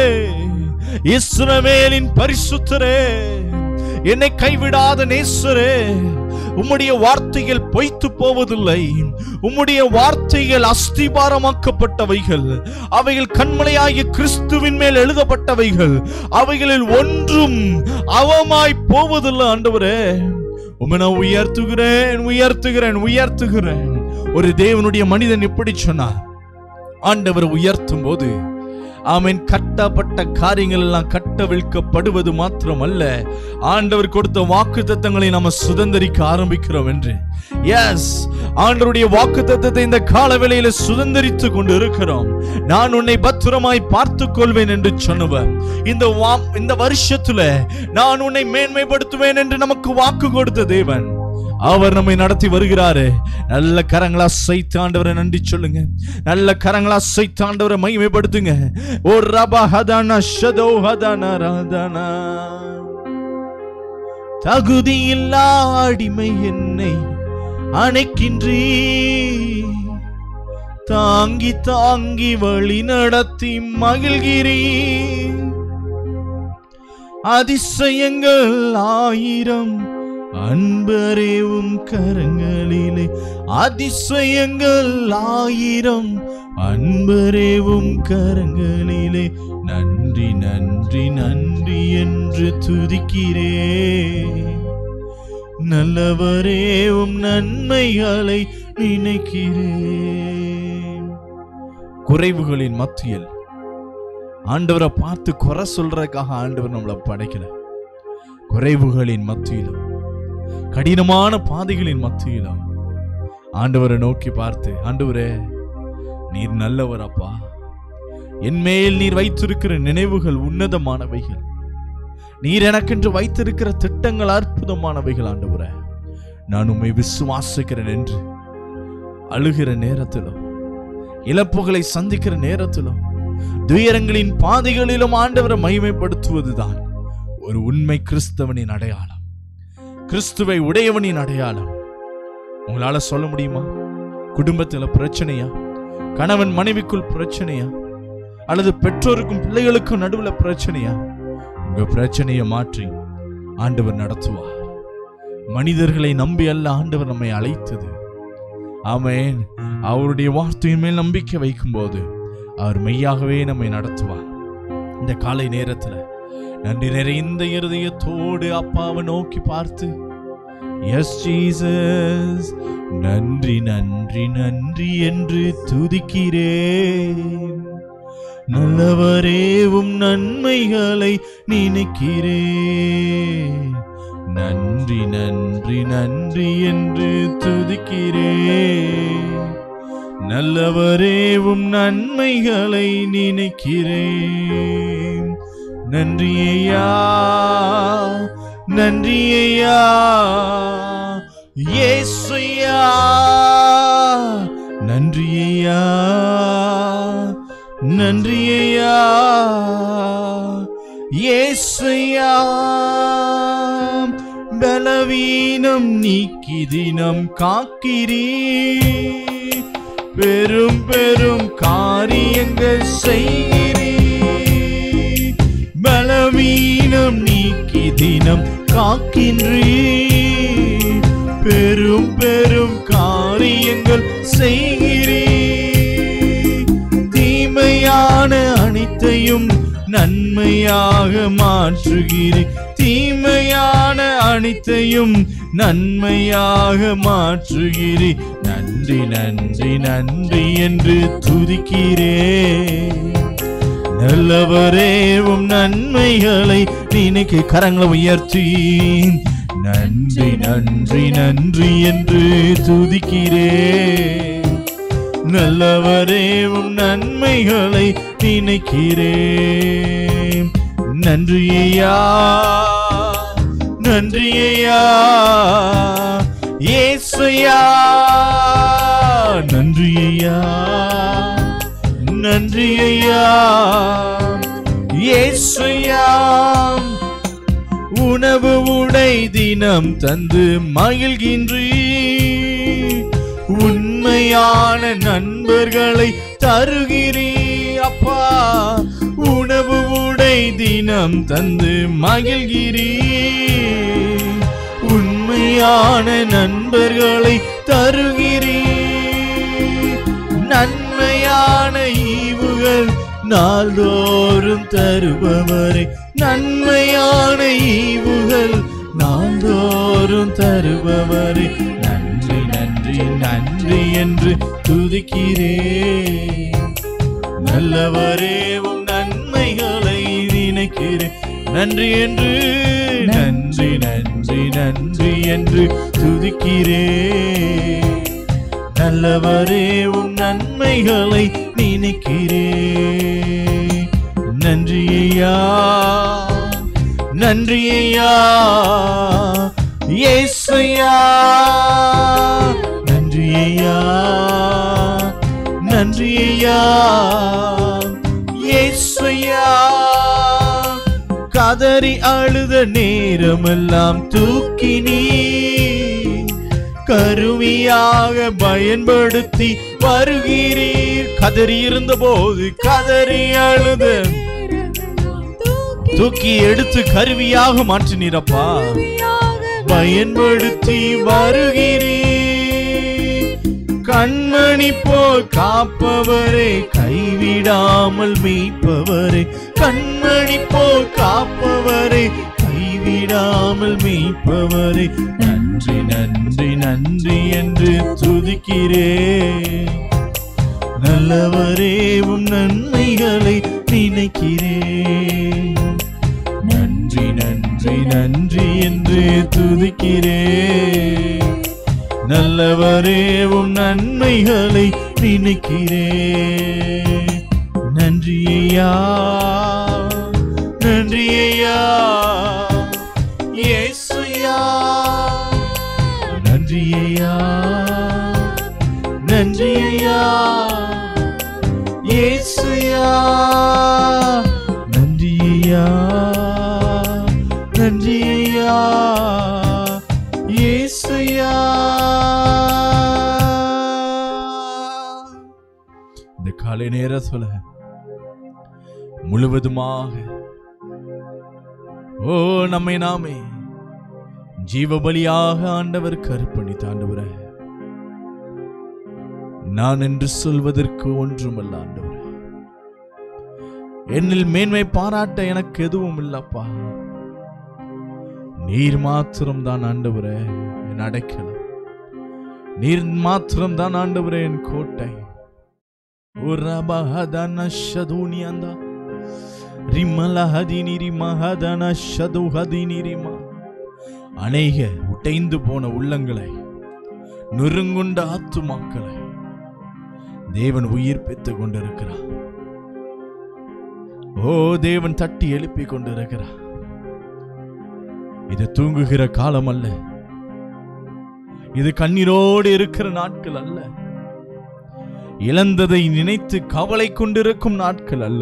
இஸ்ரவேலின் பரிசுத்தரே என்னை கைவிடாத நேசரே உம்முடைய வார்த்தைகள் பொய்த்து போவதில்லை உம்முடைய வார்த்தைகள் அஸ்திபாரமாக்கப்பட்டவைகள் அவைகள் கண்மலையாகிய கிறிஸ்துவின் மேல் எழுதப்பட்டவைகள் அவைகளில் ஒன்றும் அவமாய் போவதில்லை ஆண்டவரே உம்மை நான் உயர்த்துகிறேன் உயர்த்துகிறேன் உயர்த்துகிறேன் ஒரு தேவனுடைய மனிதன் இப்படி சொன்னார் ஆண்டவர் உயர்த்தும் போது ஆமென் கட்டப்பட்ட காரியங்கள் எல்லாம் கட்டவிழ்க்கப்படுவது மாத்திரமல்ல ஆண்டவர் கொடுத்த வாக்கு தத்தங்களை நாம சுதந்திரிக்க ஆரம்பிக்கிறோம் என்று எஸ் ஆண்டவருடைய வாக்கு தத்தத்தை இந்த காலவேளையில சுதந்திரித்து கொண்டு இருக்கிறோம் நான் உன்னை பத்திரமாய் பார்த்துக் கொள்வேன் என்று சொன்னவர் இந்த வா- இந்த வருஷத்துல நான் உன்னை மேன்மைப்படுத்துவேன் என்று நமக்கு வாக்கு கொடுத்த தேவன் அவர் நம்மை நடத்தி வருகிறாரு நல்ல கரங்களா சைத்து ஆண்டவரை நன்றி சொல்லுங்க நல்ல கரங்களா சைத்து ஆண்டவரை மகிமைப்படுத்துங்க ஓ ரபா ஹதானா ஷதோ ஹதானா ராதானா தகுதியில்லா அடிமை என்னை அணைக்கின்றீ தாங்கி தாங்கி வழி நடத்தி மகிழ்கிறீ அதிசயங்கள் ஆயிரம் அன்பரேவும் கரங்களிலே அதிசயங்கள் ஆயிரம் அன்பரேவும் கரங்களிலே நன்றி நன்றி நன்றி என்று துதிக்கிறே நல்லவரேவும் நன்மைகளை நினைக்கிறேன் குறைவுகளின் மத்தியில் ஆண்டவரை பார்த்து குறை சொல்றதுக்காக ஆண்டவர் நம்மளை படைக்கல குறைவுகளின் மத்தியிலும் கடினமான பாதைகளின் மத்தியிலும் ஆண்டவரை நோக்கி பார்த்து ஆண்டவரே நீர் நல்லவர் அப்பா என் மேல் நீர் வைத்திருக்கிற நினைவுகள் உன்னதமானவைகள் நீர் எனக்கென்று வைத்திருக்கிற திட்டங்கள் அற்புதமானவைகள் ஆண்டவரே நான் உம்மை விசுவாசிக்கிறேன் என்று அழுகிற நேரத்திலும் இழப்புகளை சந்திக்கிற நேரத்திலும் துயரங்களின் பாதைகளிலும் ஆண்டவரை மகிமைப்படுத்துவதுதான் ஒரு உண்மை கிறிஸ்தவனின் அடையாளம் கிறிஸ்துவை உடையவனின் அடையாளம் உங்களால சொல்ல முடியுமா குடும்பத்துல பிரச்சனையா கணவன் மனைவிக்குள் பிரச்சனையா அல்லது பெற்றோருக்கும் பிள்ளைகளுக்கும் நடுவுல பிரச்சனையா உங்க பிரச்சனையை மாற்றி ஆண்டவர் நடத்துவார் மனிதர்களை நம்பி அல்ல ஆண்டவர் நம்மை அழைத்தது ஆமென் அவருடைய வார்த்தையின் மேல் நம்பிக்கை வைக்கும்போது அவர் மெய்யாகவே நம்மை நடத்துவார் இந்த காலை நேரத்துல நன்றி நிறைந்த இருதயத்தோடு அப்பாவை நோக்கி பார்த்து எஸ் ஜீசஸ் நன்றி நன்றி நன்றி என்று துதிக்கிறேன் நல்லவரேவும் நன்மைகளை நினைக்கிறேன் நன்றி நன்றி நன்றி என்று துதிக்கிறேன் நல்லவரேவும் நன்மைகளை நினைக்கிறேன் நன்றி ஐயா நன்றி ஐயா இயேசுயா நன்றி ஐயா நன்றி ஐயா இயேசுயா பலவீனம் நீக்கி தினம் காக்கிறீ பெரும் பெரும் காரியங்கள் செய்கிறீ பலவீனம் நீக்கி தினம் காக்கின்றீ பெரும் பெரும் காரியங்கள் செய்கிறீ தீமையான அனைத்தையும் நன்மையாக மாற்றுகிறீ தீமையான அனைத்தையும் நன்மையாக மாற்றுகிறீ நன்றி நன்றி நன்றி என்று துதிக்கிறேன் நல்லவரேவும் நன்மைகளை நினைக்க கரங்களை உயர்த்தி நன்றி நன்றி நன்றி என்று துதிக்கிறேன் நல்லவரேவும் நன்மைகளை நினைக்கிறேன் நன்றி ஐயா நன்றி ஐயா ஏசையா நன்றி ஐயா நன்றி ஐயா ஏசையா உணவு உடை தினம் தந்து மகிழ்கின்றீ உண்மையான நண்பர்களை தருகிறீ அப்பா உணவு உடை தினம் தந்து மகிழ்கிறீ உண்மையான உண்மையான நண்பர்களை தருகிறீர் நன்மையான ஈவுகள் நாள்தோறும் தருபவரை நன்மையான ஈவுகள் நாள்தோறும் தருபவரை நன்றி நன்றி நன்றி என்று துதிக்கிறேன் நல்லவரே உம் நன்மைகளை நினைக்கிறேன் நன்றி என்று நன்றி நன்றி நன்றி என்று துதிக்கிறேன் நல்லவரே உம் நன்மைகளை நினைக்கிறேன் நன்றி ஐயா நன்றி ஐயா ஏசையா நன்றி ஐயா நன்றி ஐயா ஏசையா கதறி அழுத நேரமெல்லாம் தூக்கி நீ கருவியாக பயன்படுத்தி வருகிறீர் கதறி இருந்த போது கதறி அழுத தூக்கி எடுத்து கருவியாக மாற்றினீரப்பா பயன்படுத்தி வருகிறீர் கண்மணி போல் காப்பவரே கைவிடாமல் மீட்பவரே கண்மணி போல் காப்பவரே கைவிடாமல் மீட்பவரே நன்றி நன்றி நன்றி என்று துதிக்கிறேன் நல்லவரே உம் நன்மைகளை நினைக்கிறேன் நன்றி நன்றி நன்றி என்று துதிக்கிறேன் நல்லவரே உம் நன்மைகளை நினைக்கிறேன் நன்றி ஐயா நன்றி ஐயா இயேசுயா நன்றி ஐயா நன்றி ஐயா இயேசுயா நன்றி ஐயா நன்றி ஐயா இயேசுயா இந்த காலை நேரத்துல முழுவதுமாக ஓ நம்மை நாமே ஜீவபலியாக ஆண்டவர் கற்பணித்து ஆண்டவரே நான் என்று சொல்வதற்கு ஒன்றுமல்ல ஆண்டவரே என்னில் மேன்மை பாராட்ட எனக்கு எதுவும் இல்லப்பா நீர் மாத்திரம் தான் ஆண்டவரே என் அடைக்கலம் நீர் மாத்திரம் தான் ஆண்டவரே என் கோட்டை உரபஹதன ஷதுனியந்தா ரிமல ஹதினி ரிமஹதன ஷது ஹதினி ரிமா அநேக உடைந்து போன உள்ளங்களை நொறுங்குண்ட ஆத்துமாக்களை தேவன் உயிர்ப்பித்துக் கொண்டிருக்கிறார் ஓ தேவன் தட்டி எழுப்பிக் கொண்டிருக்கிறார் இது தூங்குகிற காலம் அல்ல இது கண்ணீரோடு இருக்கிற நாட்கள் அல்ல இழந்ததை நினைத்து கவலை கொண்டிருக்கும் நாட்கள் அல்ல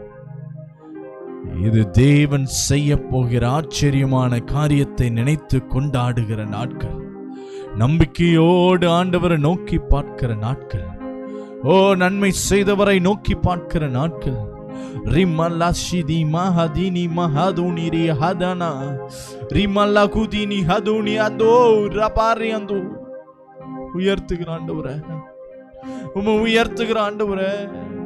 இது தேவன் செய்ய போகிற ஆச்சரியமான காரியத்தை நினைத்து கொண்டாடுகிற நாட்கள் நம்பிக்கையோடு ஆண்டவரை நோக்கி பார்க்கிற நாட்கள் ஓ நன்மை செய்தவரை நோக்கி பார்க்கிற நாட்கள் ரிமல்லா ஷிதி மஹதினி மஹதுனி ரி ஹதனா ரிமல்லா குதினி ஹதுனி அதோ ரபாரி அந்தோ உயர்த்துகிற ஆண்டவரே உமை உயர்த்துகிற ஆண்டவரே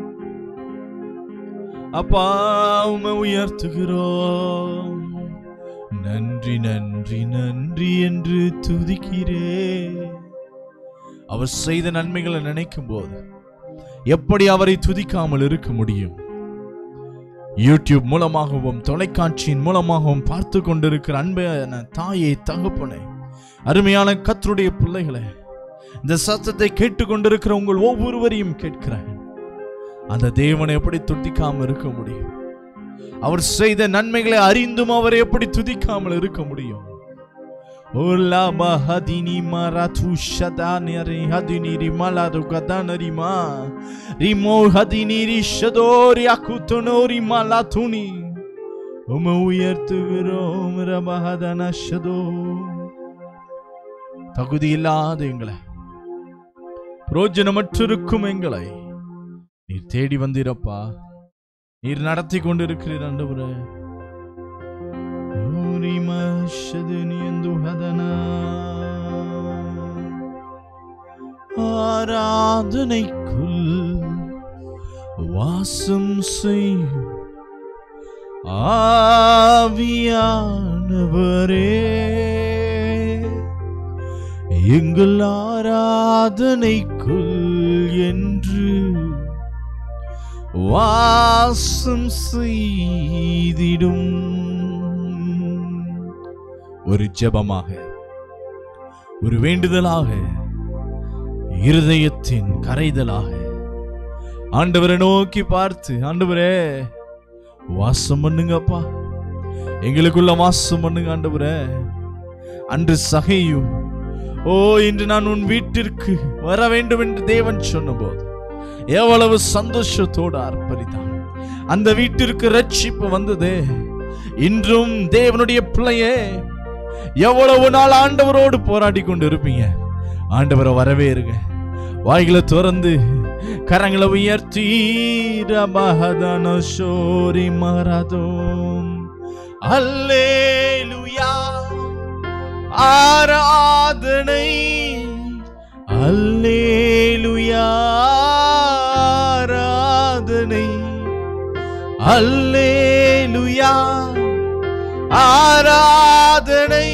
அப்பா உமை உயர்த்துகிறோம் நன்றி நன்றி நன்றி என்று துதிக்கிறே அவர் செய்த நன்மைகளை நினைக்கும் போது எப்படி அவரை துதிக்காமல் இருக்க முடியும் யூடியூப் மூலமாகவும் தொலைக்காட்சியின் மூலமாகவும் பார்த்து கொண்டிருக்கிற அன்பான தாயை தகப்பனே அருமையான கத்தருடைய பிள்ளைகளே இந்த சத்தத்தை கேட்டுக்கொண்டிருக்கிற உங்கள் ஒவ்வொருவரையும் கேட்கிறேன் அந்த தேவனை எப்படி துதிக்காமல் இருக்க முடியும் அவர் செய்த நன்மைகளை அறிந்தும் அவரை எப்படி துதிக்காமல் இருக்க முடியும் ஓலா மஹதினி மராத்து ஷதானரி ஹதினி ரிமலாது கதானரிமா ரிமோ ஹதினி ரிஷதோரி அக்குத்தனோரி மலாத்துனி உம உயர்த்துகிறோம் ரமஹதன ஷதோ தகுதி இல்லாத எங்களை பிரோஜனமற்றிருக்கும் எங்களை நீர் தேடி வந்தீரப்பா நீர் நடத்தி கொண்டிருக்கிறீர் ஆண்டவரே ஓ, ரிமஷதுனியந்து ஹதனா ஆராதனைக்குள் வாசம் செய்யும் ஆவியானவரே எங்கள் ஆராதனைக்குள் என்று வாசம் செய்திடும் ஒரு ஜெபமாக ஒரு வேண்டுதலாக இருதயத்தின் கரைதலாக ஆண்டவரை நோக்கி பார்த்து ஆண்டவரே வாசம் பண்ணுங்கப்பா எங்களுக்குள்ள வாசம் பண்ணுங்க ஆண்டவரே அன்று சகையும் ஓ இன்று நான் உன் வீட்டிற்கு வர வேண்டும் என்று தேவன் சொன்னபோது எவ்வளவு சந்தோஷத்தோடு அர்ப்பணித்தான் அந்த வீட்டிற்கு ரட்சிப்பு வந்தது இன்றும் தேவனுடைய பிள்ளையே எவ்வளவு நாள் ஆண்டவரோடு போராடி கொண்டு இருப்பீங்க ஆண்டவரை வரவே இருங்க வாய்களை திறந்து கரங்களை உயர்த்தி ரபஹதன ஷோரி மரதோம் அல்லேலுயா ஆராதனை அல்லேலுயா ஆராதனை அல்லேலுயா ஆராதனை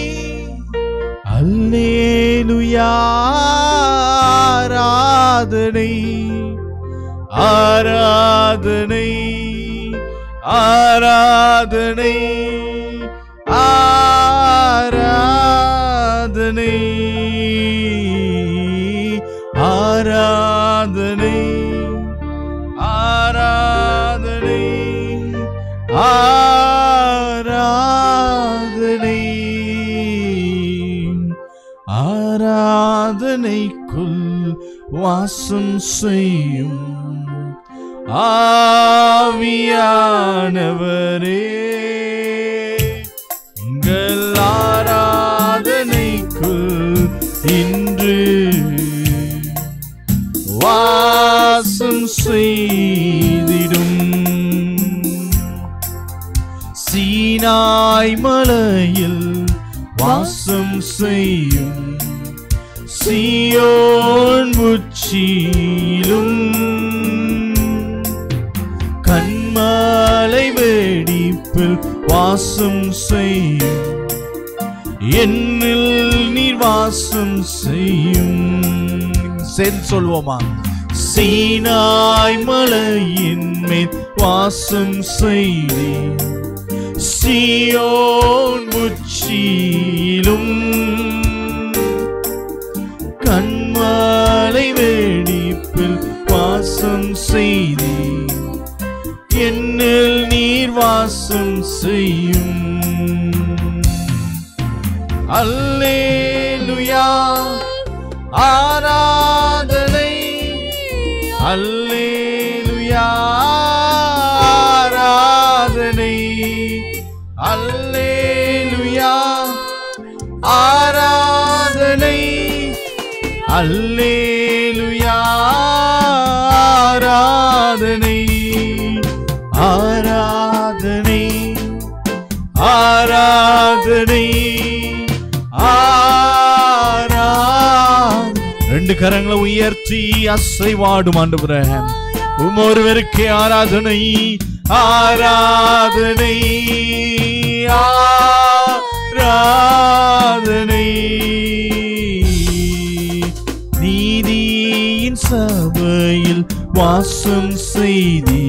அல்லேலுயா ஆராதனை ஆராதனை ஆராதனை ஆராதனை ஆராதனை ஆராதனை ஆராதனை ஆராதனைக்குள் வாசம் செய்யும் ஆவியானவரே உங்கள் ஆராதனைக்குள் இன்று வாசம் செய்திடும் சீனாய் மலையில் வாசம் செய்யும் சியோன் உச்சியிலும் கண்மலை வெடிப்பில் வாசம் செய்யும் என்னில் நீர் வாசம் செய்யும் சேர்ந்து சொல்வோமா சீனாய் மலையின் மேல் வாசம் செய்தேன் சியோன் உச்சியிலும் கண்மலை வெடிப்பில் வாசம் செய்தேன் என்னில் நீர் வாசம் செய்யும் அல்லேலுயா ஆராதனை அல்லேலுயா ஆராதனை அல்லேலுயா ஆராதனை அல்லேலுயா ஆராதனை ஆராதனை ஆராதனை ஆரா ரெண்டு கரங்களை உயர்த்தி அசைவாடும் ஆண்டவரே உம் ஒருவருக்கே ஆராதனை ஆராதனை ஆராதனை நீதியின் சபையில் வாசம் செய்தி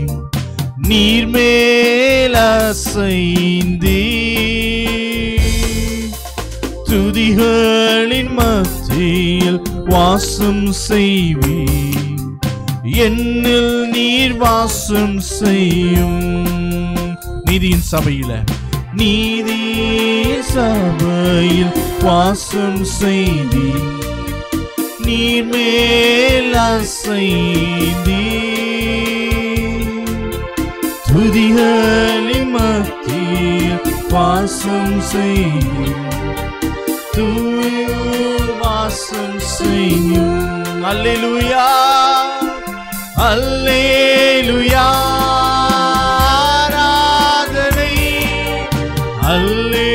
நீர்மேல் அசைந்தீ துதிகளின் மத்தியில் வாசம் செய்வி என்னில் நீர் வாசம் செய்யும் நீதியின் சபையில நீதி சபையில் வாசம் செய்தி நீர் மேல் அசைந்தீ துதிகளின் மத்தியில் வாசம் செய்யும் தூயோர் வாசம் செய்யும் அல்லேலூயா அல்லேலூயா ஆராதனை அல்லே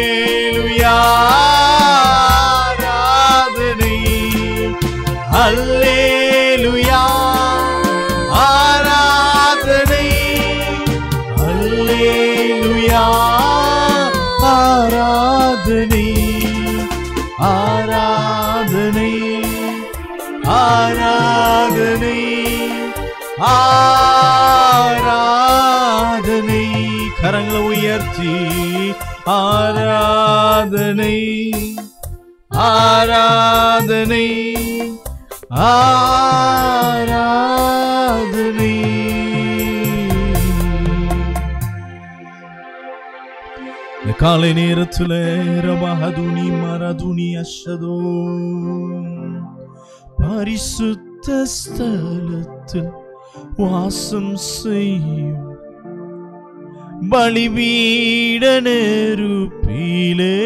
கரங்களை உயர்த்தி ஆராதனை ஆராதனை ஆராதனை இந்த காலை நேரத்துல ரமஹதுனி மரதுனி அஷதோ பரிசுத்த ஸ்தலத்தில் வாசம் செய்யும் பலிபீட நெருப்பிலே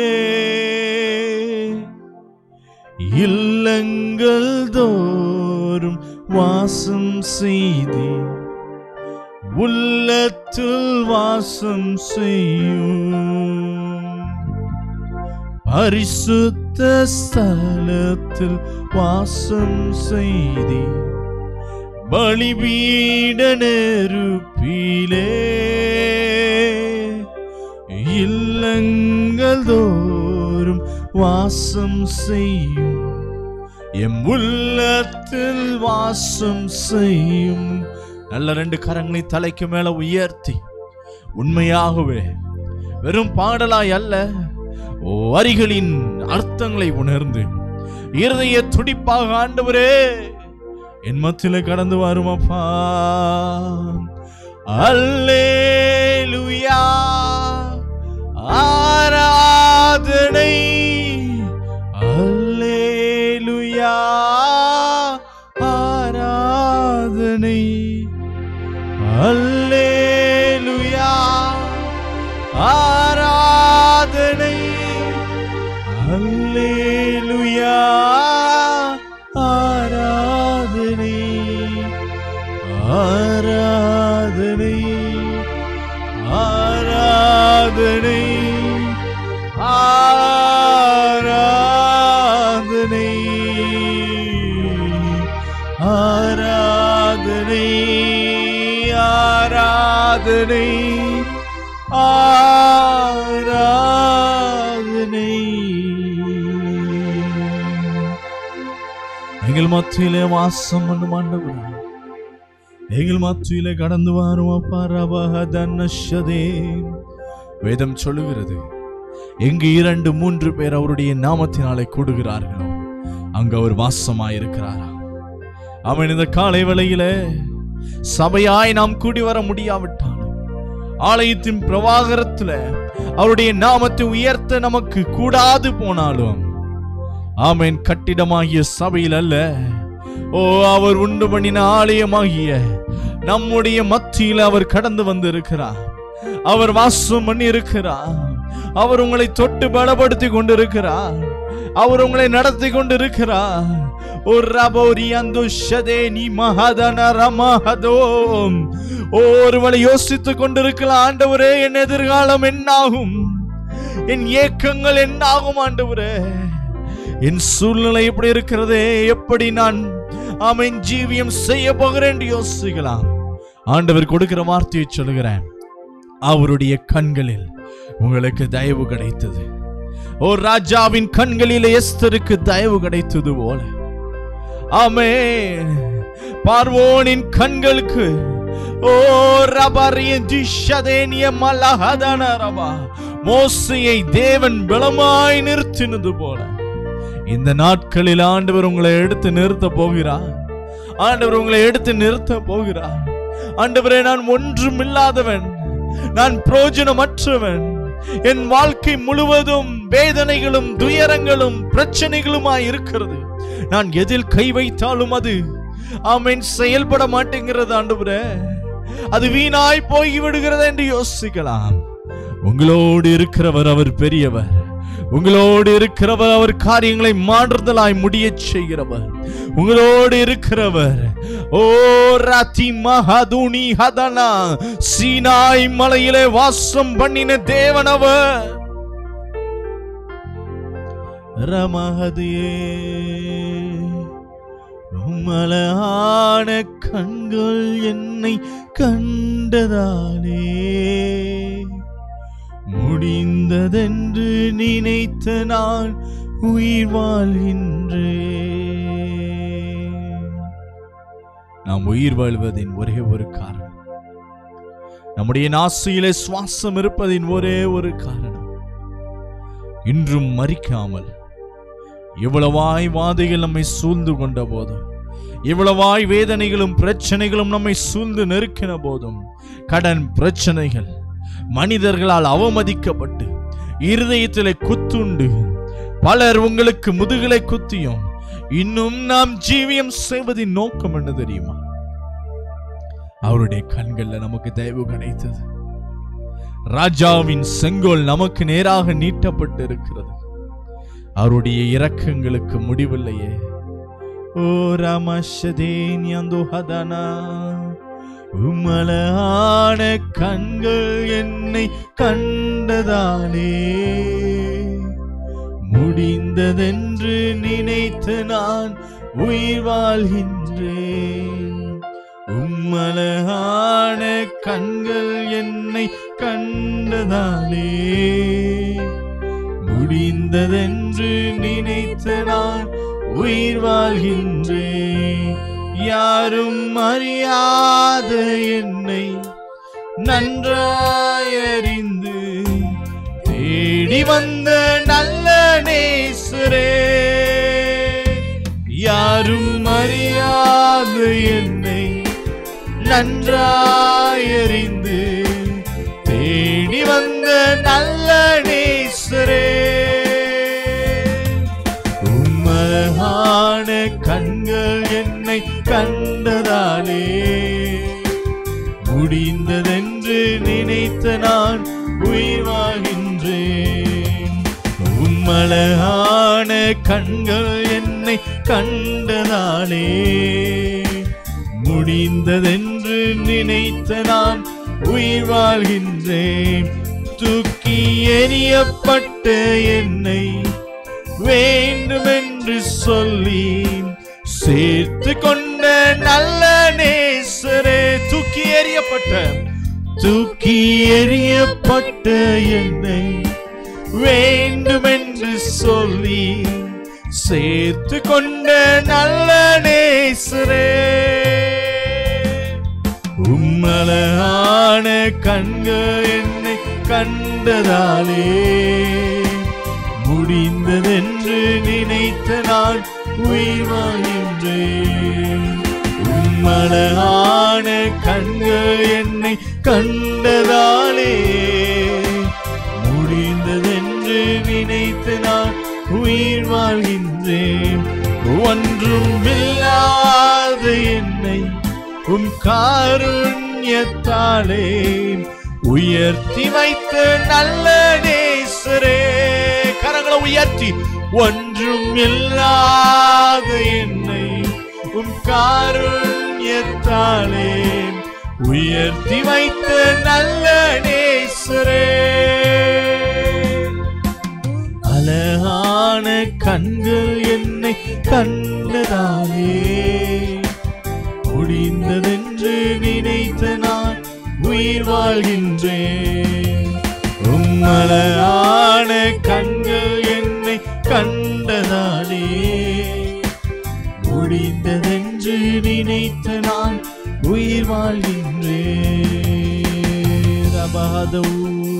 இல்லங்கள் தோறும் வாசம் செய்தே உள்ளத்தில் வாசம் செய்யும் பரிசுத்த ஸ்தலத்தில் வாசம் செய்தே பலிபீட நெருப்பிலே இல்லங்கள் தோறும் வாசம் செய்யும் எம் உள்ளத்தில் வாசம் செய்யும் நல்ல ரெண்டு கரங்களை தலைக்கு மேல உயர்த்தி உண்மையாகவே வெறும் பாடலாய் அல்ல வரிகளின் அர்த்தங்களை உணர்ந்து இருதய துடிப்பாக ஆண்டவரே என் மத்தியில கடந்து வரும் அப்பா அல்லேலூயா ஆராதனை அல்லேலூயா ஆராதனை அல்லேலூயா ஆராதனை அல்லேலூயா ஆராதனை ஆராதனை ஆராதனை ஆராதனை ஆராதனை ஆராதனை ஆராதனை எங்கள் மத்தியிலே வாசம் பண்ணும் ஆண்டவரே எங்கள் மத்தியிலே கடந்து வரும் அப்பா ரபஹதன்னஷதே வேதம் சொல்லுகிறது எங்கு இரண்டு மூன்று பேர் அவருடைய நாமத்தினாலே கூடுகிறார்களோ அங்கு அவர் வாசமாயிருக்கிறாரா அவன் இந்த காலை வேளையிலே சபையாய் நாம் கூடி வர முடியாவிட்டாலும் ஆலயத்தின் பிரவாகரத்துல அவருடைய நாமத்தை உயர்த்த நமக்கு கூடாது போனாலும் ஆமென் கட்டிடமாகிய சபையில் அல்ல ஓ அவர் உண்டு பண்ணின ஆலயமாகிய நம்முடைய மத்தியில் அவர் கடந்து வந்து இருக்கிறார் அவர் வாசம் பண்ணி இருக்கிறார் அவர் உங்களை தொட்டு பலப்படுத்தி கொண்டிருக்கிறார் அவர் உங்களை நடத்தி கொண்டிருக்கிறார் ஒரு ரபோரி அந்த நீ மகாதன ரமஹதோம் ஒருவளை யோசித்துக் கொண்டிருக்கலாம் ஆண்டவரே என் எதிர்காலம் என்னாகும் என் ஏக்கங்கள் என்னாகும் ஆண்டவரே என் சூழ்நிலை எப்படி இருக்கிறதே எப்படி நான் அவன் ஜீவியம் செய்ய போகிறேன் என்று யோசிக்கலாம் ஆண்டவர் கொடுக்கிற வார்த்தையை சொல்லுகிறேன் அவருடைய கண்களில் உங்களுக்கு தயவு கிடைத்தது ஓ ராஜாவின் கண்களில் எஸ்தருக்கு தயவு கிடைத்தது போல ஆமே பார்வோனின் கண்களுக்கு ஓ ரபரிய திஷதேனிய மலஹதன ரபா மோசையை தேவன் பலமாய் நிறுத்தினது போல இந்த நாட்களில் ஆண்டவர் உங்களை எடுத்து நிறுத்த போகிறார் ஆண்டவர் உங்களை எடுத்து நிறுத்த போகிறார் ஆண்டவரே நான் ஒன்றும் இல்லாதவன் நான் பிரயோஜனமற்றவன் என் வாழ்க்கை முழுவதும் வேதனைகளும் துயரங்களும் பிரச்சனைகளுமாய் இருக்கிறது நான் எதில் கை வைத்தாலும் அது ஆமென் செயல்பட மாட்டேங்கிறது ஆண்டவரே அது வீணாய் போய் விடுகிறது என்று யோசிக்கலாம் உங்களோடு இருக்கிறவர் அவர் பெரியவர் உங்களோடு இருக்கிறவர் அவர் காரியங்களை மாறுதலாய் முடியச் செய்கிறவர் உங்களோடு இருக்கிறவர் ஓ ராத்தி மஹதுனி ஹதனா சீனாய் மலையிலே வாசம் பண்ணின தேவனவர் ரமஹதியே மலையான கண்கள் என்னை கண்டதாலே முடிந்ததென்று நினைத்த நான் உயிர் வாழ்கின்றேன் நாம் உயிர் வாழ்வதின் ஒரே ஒரு காரணம் நம்முடைய நாசியிலே சுவாசம் இருப்பதின் ஒரே ஒரு காரணம் இன்றும் மறிக்காமல் இவ்வளவாய் வாதைகள் நம்மை சூழ்ந்து கொண்ட போதும் இவ்வளவாய் வேதனைகளும் பிரச்சனைகளும் நம்மை சூழ்ந்து நெருக்கின போதும் கடன் பிரச்சனைகள் மனிதர்களால் அவமதிக்கப்பட்டு இருதயத்திலே குத்துண்டு பலர் உங்களுக்கு முதுகலை குத்தியும் இன்னும் நாம் ஜீவியம் செய்வதின் நோக்கம் என்ன தெரியுமா அவருடைய கண்கள்ல நமக்கு தயவு கிடைத்தது ராஜாவின் செங்கோல் நமக்கு நேராக நீட்டப்பட்டு இருக்கிறது அவருடைய இரக்கங்களுக்கு முடிவில்லையே ஓ ரமஷதேனியந்தோ ஹதனா உம்மலான கண்கள் என்னை கண்டதாலே முடிந்ததென்று நினைத்து நான் உயிர் வாழ்கின்றேன் உம்மலகான கண்கள் என்னை கண்டதாலே முடிந்ததென்று நினைத்து நான் உயிர் வாழ்கின்றேன் யாரும் அறியாத என்னை நன்றாயறிந்து தேடி வந்த நல்ல நேசரே யாரும் அறியாத என்னை நன்றாயறிந்து தேடி வந்த நல்ல நேசரே உம்மகான கண்கள் என்னை கண்டதாலே முடிந்ததென்று நினைத்த நான் உயிர் வாழ்கின்றேன் உம்மழகான கண்கள் என்னை கண்டதாலே முடிந்ததென்று நினைத்த நான் உயிர் வாழ்கின்றேன் தூக்கி எறியப்பட்ட என்னை வேண்டுமென்று சொல்லி சேர்த்து கொண்ட நல்ல நேசரே தூக்கி எறியப்பட்ட தூக்கி எறியப்பட்ட என்னை வேண்டுமென்று சொல்லி சேர்த்து கொண்ட நல்ல நேசரே உம்மலான கண்கள் என்னை கண்டதாலே முடிந்ததென்று நினைத்த நான் உயிர் வாழ்கின்றேன் உம்மலான கண்கள் என்னை கண்டதாலே முடிந்ததென்று நினைத்து நான் உயிர் வாழ்கின்றேன் ஒன்றும் இல்லாத என்னை உம் காருண்யத்தாலே உயர்த்தி வைத்த நல்ல நேசரே கரங்களை உயர்த்தி ஒன்றும் இல்லாத என்னை உம் காருண்யத்தாலே உயர்த்தி வைத்த நல்ல நேசரே அழகான கண்கள் என்னை கண்டதாலே முடிந்ததென்று நினைத்த நான் உயிர் வாழ்கின்றேன் உம்மலான கண்கள் என்னை கண்டதாலே முடிந்ததென்று நினைத்த நான் உயிர் வாழ்கின்றேன் அபாதவு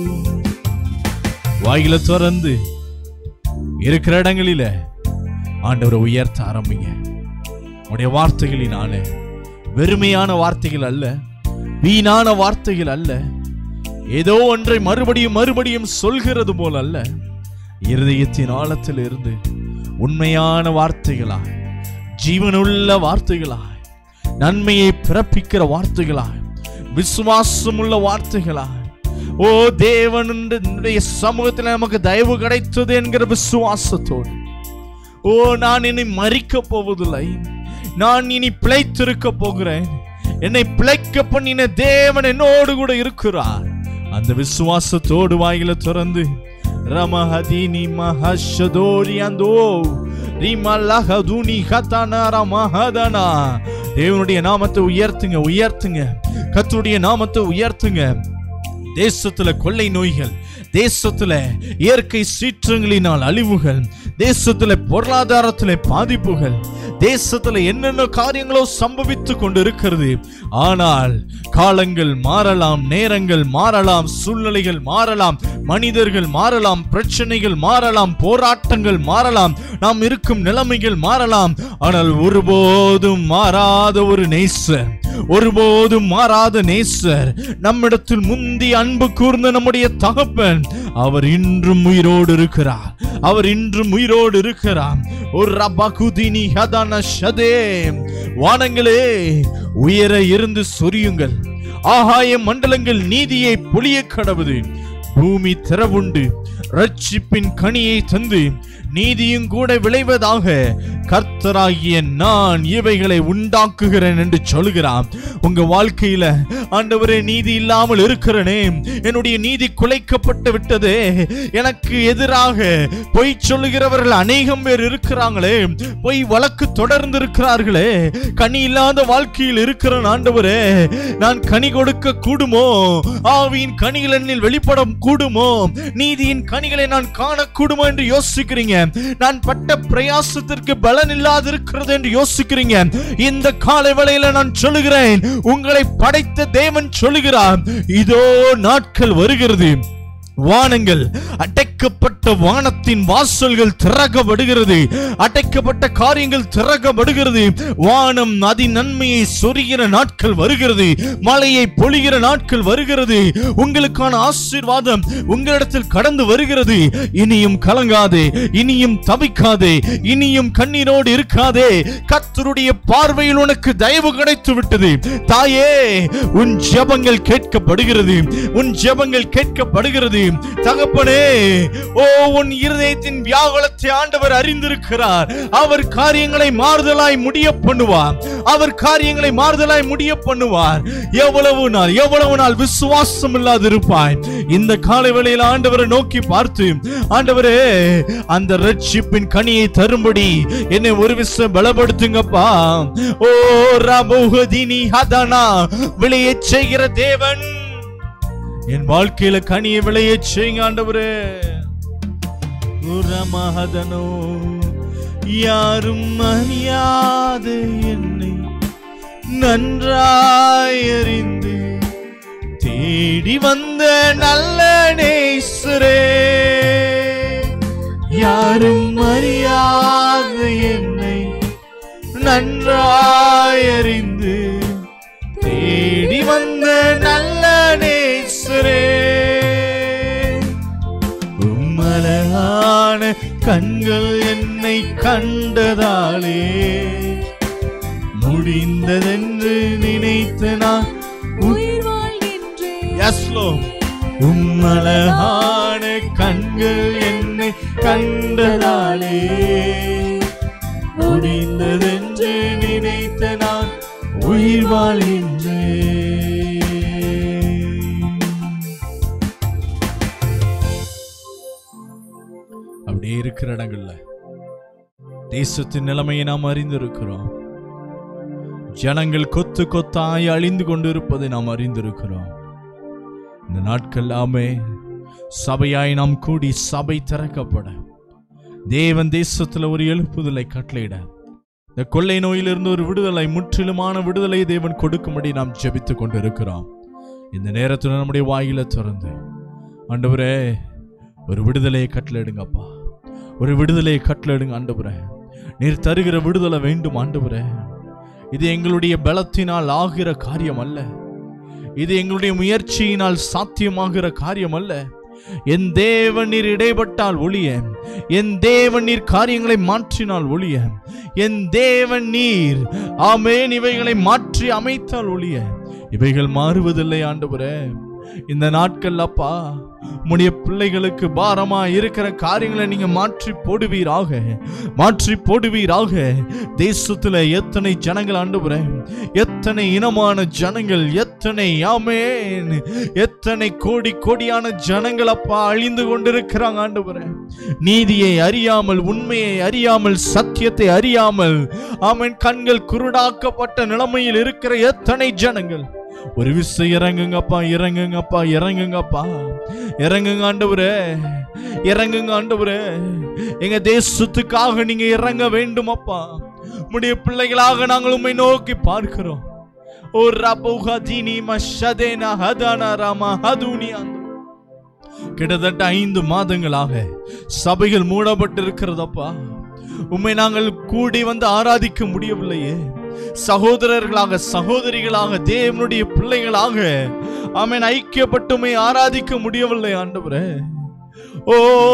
வாயில திறந்து இருக்கிற இடங்களில ஆண்டவரை உயர்த்த ஆரம்பிங்க உடைய வார்த்தைகளினாலே வெறுமையான வார்த்தைகள் அல்ல வீணான வார்த்தைகள் அல்ல ஏதோ ஒன்றை மறுபடியும் மறுபடியும் சொல்கிறது போல் அல்ல இருதயத்தின் ஆழத்தில் இருந்து உண்மையான வார்த்தைகளாய் ஜீவனுள்ள வார்த்தைகளாய் நன்மையை பிறப்பிக்கிற வார்த்தைகளாய் விசுவாசமுள்ள வார்த்தைகளாய் ஓ தேவனுடைய சமூகத்தில் நமக்கு தயவு கிடைத்தது என்கிற விசுவாசத்தோடு ஓ நான் இனி மறிக்க போவதில்லை நான் இனி பிழைத்திருக்க போகிறேன் என்னை பிழைக்க பண்ணின தேவன் என்னோடு கூட இருக்கிறார் அந்த விசுவாசத்தோடு வாயில திறந்து ரமஹதினி மஹஷதோரி அந்தோ ரிமல்லஹதுனி ஹதனா ரமஹதனா தேவனுடைய நாமத்தை உயர்த்துங்க உயர்த்துங்க கர்த்தருடைய நாமத்தை உயர்த்துங்க தேசத்துல கொள்ளை நோய்கள் தேசத்துல இயற்கை சீற்றங்களினால் அழிவுகள் தேசத்துல பொருளாதாரத்துல பாதிப்புகள் தேசத்துல என்னென்ன காரியங்களோ சம்பவித்து கொண்டிருக்கிறது ஆனால் காலங்கள் மாறலாம் நேரங்கள் மாறலாம் சூழ்நிலைகள் மாறலாம் மனிதர்கள் மாறலாம் பிரச்சனைகள் மாறலாம் போராட்டங்கள் மாறலாம் நாம் இருக்கும் நிலைமைகள் மாறலாம் ஆனால் ஒருபோதும் மாறாத ஒரு நேசர் ஒருபோதும் மாறாத நேசர் நம்மிடத்தில் முந்தி அன்பு கூர்ந்த நம்முடைய தகப்பன் அவர் இன்றும் உயிரோடு இருக்கிறார் அவர் இன்றும் உயிரோடு இருக்கிறார் ஒரு ரபகுதினி ஹதன ஷதே வானங்களே உயர இருந்து சொரியுங்கள் ஆகாய மண்டலங்கள் நீதியை பொழிய கடவுது பூமி திறவுண்டு ரட்சிப்பின் கனியை தந்து நீதியும் கூட விளைவதாக கர்த்தராகிய நான் இவைகளை உண்டாக்குகிறேன் என்று சொல்கிறான் உங்க வாழ்க்கையில ஆண்டவரே நீதி இல்லாமல் இருக்கிறனே என்னுடைய நீதி குலைக்கப்பட்டு விட்டதே எனக்கு எதிராக பொய் சொல்லுகிறவர்கள் அநேகம் பேர் இருக்கிறாங்களே பொய் வழக்கு தொடர்ந்து இருக்கிறார்களே கனி இல்லாத வாழ்க்கையில் இருக்கிற ஆண்டவரே நான் கனி கொடுக்க கூடுமோ ஆவியின் கனிகள் என்னில் வெளிப்பட கூடுமோ நீதியின் கனிகளை நான் காணக்கூடுமோ என்று யோசிக்கிறீங்க நான் பட்ட பிரயாசத்திற்கு பலன் இல்லாதிருக்கிறது என்று யோசிக்கிறீங்க இந்த காலை வேளையில நான் சொல்லுகிறேன் உங்களை படைத்த தேவன் சொல்லுகிறார் இதோ நாட்கள் வருகிறது வானங்கள் அடைக்கப்பட்ட வானத்தின் வாசல்கள் திறக்கப்படுகிறது அடைக்கப்பட்ட காரியங்கள் திறக்கப்படுகிறது வானம் அதி நன்மையை சொரிகிற நாட்கள் வருகிறது மழையை பொழிகிற நாட்கள் வருகிறது உங்களுக்கான ஆசீர்வாதம் உங்களிடத்தில் கடந்து வருகிறது இனியும் கலங்காதே இனியும் தவிக்காதே இனியும் கண்ணீரோடு இருக்காதே கர்த்தருடைய பார்வையில் உனக்கு தயவு கிடைத்து விட்டது தாயே உன் ஜெபங்கள் கேட்கப்படுகிறது உன் ஜெபங்கள் கேட்கப்படுகிறது தகப்பனே ஓ உன் இருதயத்தின் வியாகுலத்தை ஆண்டவர் அறிந்திருக்கிறார் அவர் காரியங்களை மாறுதலாய் முடிய பண்ணுவார் அவர் காரியங்களை மாறுதலாய் முடிய பண்ணுவார் எவ்வளவு நாள் எவ்வளவு நாள் விசுவாசம் இல்லாதிருப்பாய் இந்த காலை வேளையில் ஆண்டவரை நோக்கி பார்த்து ஆண்டவரே அந்த ரட்சிப்பின் கனியை தரும்படி என்னை ஒரு விஷயம் பலப்படுத்துங்கப்பா ஓ ரபோகதினி ஹதனா விளையச் செய்கிற தேவன் என் வாழ்க்கையில கனியை விளையச் செய்யுங்க ஆண்டவரே உரமஹதனோ யாரும் அறியாத என்னை நன்றாய் அறிந்து தேடி வந்த நல்ல நேசரே யாரும் அறியாத என்னை நன்றாய் அறிந்து தேடி வந்த நல்ல நேசரே உம்மலகான கண்கள் என்னை கண்டதாலே முடிந்ததென்று நினைத்து நான் உயிர் வாழ்கின்றேன் Yes, Lord. உம்மலகான கண்கள் என்னை கண்டதாலே முடிந்ததென்று நினைத்த நான் உயிர் வாழ்கின்றேன் அப்படியே இருக்கிற இடங்கள்ல தேசத்தின் நிலைமையை நாம் அறிந்திருக்கிறோம் ஜனங்கள் கொத்து கொத்தாய் அழிந்து கொண்டிருப்பதை நாம் அறிந்திருக்கிறோம் இந்த நாட்கள் ஆமே சபையாய் நாம் கூடி சபை திறக்கப்பட தேவன் தேசத்துல ஒரு எழுப்புதலை கட்டளையிட இந்த கொள்ளை நோயிலிருந்து ஒரு விடுதலை முற்றிலுமான விடுதலை தேவன் கொடுக்கும்படி நாம் ஜெபித்துக் கொண்டிருக்கிறோம் இந்த நேரத்தில் நம்முடைய வாயில திறந்து ஆண்டவரே ஒரு விடுதலையை கட்டளையிடுங்கப்பா ஒரு விடுதலையை கட்டளையிடுங்க ஆண்டவரே நீர் தருகிற விடுதலை வேண்டும் ஆண்டவரே இது எங்களுடைய பலத்தினால் ஆகிற காரியம் அல்ல இது எங்களுடைய முயற்சியினால் சாத்தியமாகிற காரியம் அல்ல என் தேவன் நீர் இடைப்பட்டால் ஒளிய என் தேவன் நீர் காரியங்களை மாற்றினால் ஒளிய என் தேவன் நீர் ஆமேன் இவைகளை மாற்றி அமைத்தால் ஒளிய இவைகள் மாறுவதில்லை ஆண்டவரே இந்த நாட்கள் அப்பா உம்முடைய பிள்ளைகளுக்கு பாரமா இருக்கிற காரியங்களை நீங்க மாற்றி போடுவீராக மாற்றி போடுவீராக தேசத்துல எத்தனை ஜனங்கள் ஆண்டவரே எத்தனை இனமான ஜனங்கள் எத்தனை ஆமேன் எத்தனை கோடி கோடியான ஜனங்கள் அப்பா அழிந்து கொண்டிருக்கிறாங்க ஆண்டவரே நீதியை அறியாமல் உண்மையை அறியாமல் சத்தியத்தை அறியாமல் ஆமேன் கண்கள் குருடாக்கப்பட்ட நிலைமையில் இருக்கிற எத்தனை ஜனங்கள் ஒரு விசை இறங்குங்கப்பா இறங்குங்கப்பா இறங்குங்கப்பா இறங்குங்க ஆண்டவரே இறங்குங்க ஆண்டவரே எங்க தேசத்துக்காக நீங்க இறங்க வேண்டும் அப்பா உம்முடைய பிள்ளைகளாக நாங்கள் உம்மை நோக்கி பார்க்கிறோம் ஓ ரபுஹதினி மஷதேன ஹதான ராமா ஹதுனி கிட்டத்தட்ட ஐந்து மாதங்களாக சபைகள் மூடப்பட்டிருக்கிறதப்பா உம்மை நாங்கள் கூடி வந்து ஆராதிக்க முடியவில்லையே சகோதரர்களாக சகோதரிகளாக தேவனுடைய பிள்ளைகளாக ஆமென் ஐக்கியப்பட்டு உம்மை ஆராதிக்க முடியவில்லை ஆண்டவரே ஓ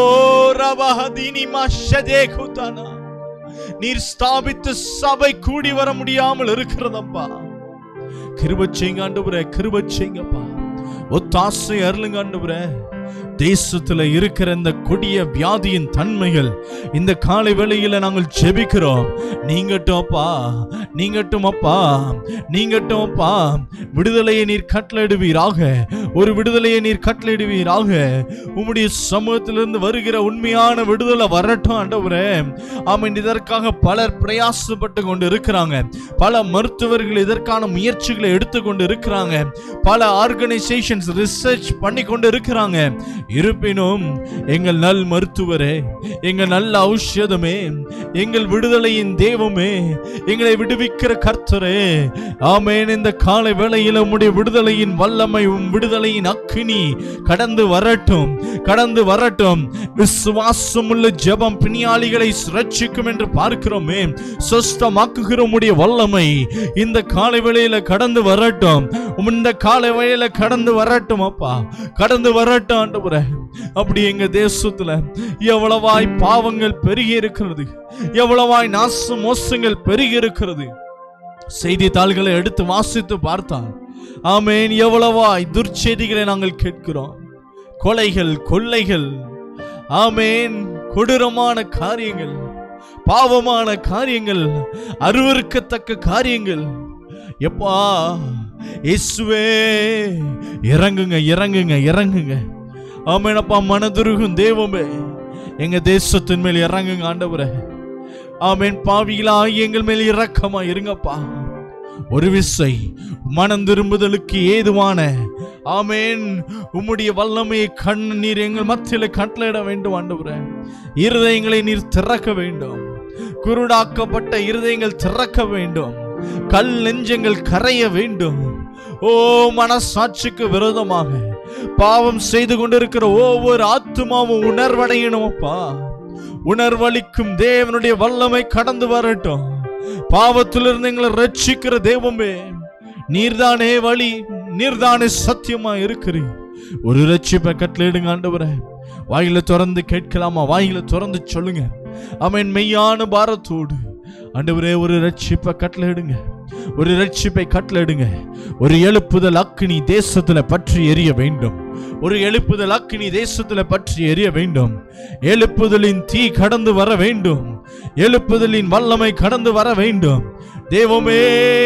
ரபஹதினி மஷதே குதானா நீர் ஸ்தாபித்து சபை கூடி வர முடியாமல் இருக்கிறதப்பா கிருப செய்யுங்க ஆண்டவரே கிருப செய்யுங்கப்பா ஒத்தாசை அருளுங்க ஆண்டவரே தேசத்துல இருக்கிற இந்த கொடிய வியாதியின் தன்மைகள் இந்த காலை வேளையில நாங்கள் ஜெபிக்கிறோம் நீங்கட்டும் அப்பா நீங்கட்டும் அப்பா நீங்கட்டும் அப்பா விடுதலையை நீர் கட்டளையிடுவீராக ஒரு விடுதலையை நீர் கட்டளையிடுவீராக உம்முடைய சமூகத்திலிருந்து வருகிற உண்மையான விடுதலை வரட்டும் ஆண்டவரே ஆமென் இதற்காக பலர் பிரயாசப்பட்டு கொண்டு இருக்கிறாங்க பல மருத்துவர்கள் இதற்கான முயற்சிகளை எடுத்துக்கொண்டு இருக்கிறாங்க பல ஆர்கனைசேஷன்ஸ் ரிசர்ச் பண்ணி கொண்டு இருக்கிறாங்க இருப்பினும் எங்கள் நல் மருத்துவரே எங்கள் நல்ல ஔஷதமே எங்கள் விடுதலையின் தெய்வமே எங்களை விடுவிக்கிற கர்த்தரே ஆமென் இந்த காலை வேளையில் உம்முடைய விடுதலையின் வல்லமை உம் விடுதலையின் அக்கினி கடந்து வரட்டும் கடந்து வரட்டும் விசுவாசமுள்ள ஜெபம் பிணியாளிகளை ரட்சிக்கும் என்று பார்க்கிறோமே சொஸ்தமாக்குகிற உம்முடைய வல்லமை இந்த காலை வேளையில கடந்து வரட்டும் உம் இந்த காலை வேளையில கடந்து வரட்டும் அப்பா கடந்து வரட்டும் ஆண்டவரே அப்படி எங்க தேசத்துல எவ்வளவாய் பாவங்கள் பெருகி இருக்கிறது எவ்வளவாய் நாச மோசங்கள் பெருகி இருக்கிறது செய்தித்தாள்களை எடுத்து வாசித்து பார்த்தால் ஆமேன் எவ்வளவாய் துர்ச்செய்திகளை நாங்கள் கேட்கிறோம் கொலைகள் கொள்ளைகள் ஆமேன் கொடூரமான காரியங்கள் பாவமான காரியங்கள் அருவருக்கத்தக்க காரியங்கள் எப்பா இயேசுவே இறங்குங்க இறங்குங்க இறங்குங்க ஆமேனப்பா மனதுருகும் தெய்வமே எங்க தேசத்தின் மேல் இறங்குங்க ஆண்டவரே ஆமேன் பாவிகளா எங்கள் மேல் இரக்கமா இருங்கப்பா ஒரு விசை மனம் திரும்புதலுக்கு ஏதுவான ஆமேன் உம்முடைய வல்லமையை கண் நீர் எங்கள் மத்தியில கட்டளையிட வேண்டும் ஆண்டவரே இருதயங்களை நீர் திறக்க வேண்டும் குருடாக்கப்பட்ட இருதயங்கள் திறக்க வேண்டும் கல் நெஞ்சங்கள் கரைய வேண்டும் ஓ மனசாட்சிக்கு விரோதமாக பாவம் செய்து கொண்டிருக்கிற ஒவ்வொரு ஆத்துமாவும் உணர்வடையணும் அப்பா உணர்வளிக்கும் தேவனுடைய வல்லமை கடந்து வரட்டும் பாவத்திலிருந்து எங்களை ரட்சிக்கிற தெய்வமே நீர்தானே வழி நீர்தானே சத்தியமா இருக்கிறீர் ஒரு ரட்சிப்பை கட்டளையிடுங்க ஆண்டவரே வாயில திறந்து கேட்கலாமா வாயில திறந்து சொல்லுங்க அவன் மெய்யான பாரத்தோடு ஆண்டவரே ஒரு ரட்சிப்பை கட்டளையிடுங்க ஒரு ரட்சிப்பை கட்டளையிடுங்க ஒரு எழுப்புதல் அக்கினி தேசத்துல பற்றி எரிய வேண்டும் ஒரு எழுப்புதல் அக்கினி தேசத்துல பற்றி எரிய வேண்டும் எழுப்புதலின் தீ கடந்து வர வேண்டும் எழுப்புதலின் வல்லமை கடந்து வர வேண்டும் தேவமே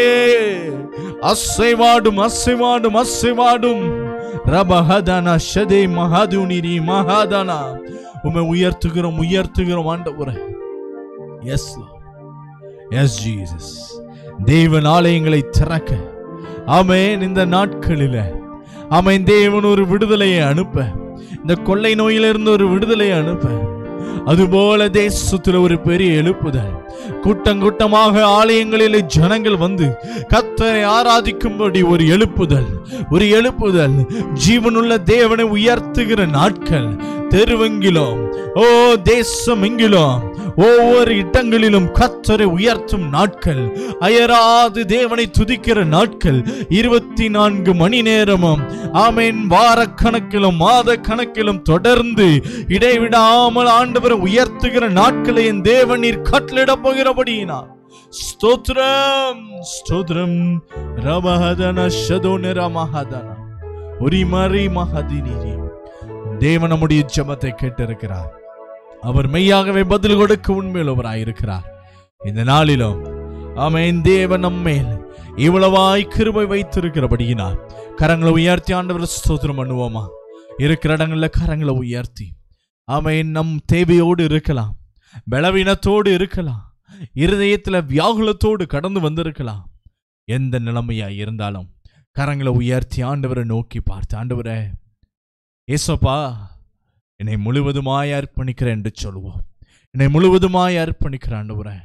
அசைவாடும் அசைவாடும் அசைவாடும் ரபஹதனா ஷதே மகாதுனிரி மகாதனா உம்மை உயர்த்துகிறோம் உயர்த்துகிறோம் ஆண்டவரே எஸ் எஸ் ஜீசஸ் தேவன் ஆலயங்களை திறக்க ஆமென் இந்த நாட்களில ஆமென் தேவன் ஒரு விடுதலையை அனுப்ப இந்த கொள்ளை நோயிலிருந்து ஒரு விடுதலையை அனுப்ப அதுபோல தேசத்துல ஒரு பெரிய எழுப்புதல் கூட்டம் கூட்டமாக ஆலயங்களில் ஜனங்கள் வந்து கத்தரை ஆராதிக்கும்படி ஒரு எழுப்புதல் ஒரு எழுப்புதல் ஜீவனுள்ள தேவனை உயர்த்துகிற நாட்கள் தெருவெங்கிலும் ஓ தேசம் எங்கிலும் ஒவ்வொரு இடங்களிலும் கத்தரை உயர்த்தும் நாட்கள் அயராது தேவனை துதிக்கிற நாட்கள் இருபத்தி நான்கு மணி நேரமும் ஆமேன் வார கணக்கிலும் மாத கணக்கிலும் தொடர்ந்து இடைவிடாமல் ஆண்டவரை உயர்த்துகிற நாட்களை என் தேவன் நீர் கட்டளிட போகிறபடியினார் ஸ்தோத்ரம் ஸ்தோத்ரம் ரமஹதன ஷதோன ரமஹதன ஒரிமரி மஹதினிரி தேவன் நம்முடைய ஜெபத்தை கேட்டிருக்கிறார் அவர் மெய்யாகவே பதில் கொடுக்க உண்மையுள்ளவராயிருக்கிறார் இந்த நாளிலும் ஆமென் தேவன் நம்மேல் இவ்வளவாய் கிருபை வைத்திருக்கிறபடியினார் கரங்களை உயர்த்தி ஆண்டவர் ஸ்தோத்திரம் பண்ணுவோமா இருக்கிற இடங்கள்ல கரங்களை உயர்த்தி ஆமென் நம் தேவையோடு இருக்கலாம் பலவீனத்தோடு இருக்கலாம் இருதயத்துல வியாகுலத்தோடு கடந்து வந்திருக்கலாம் எந்த நிலைமையா இருந்தாலும் கரங்களை உயர்த்தி ஆண்டவரை நோக்கி பார்த்து ஆண்டவரே ஏசப்பா என்னை முழுவதுமாய் அர்ப்பணிக்கிறேன் என்று சொல்லுவோம் என்னை முழுவதுமாய் அர்ப்பணிக்கிறேன் ஆண்டவரே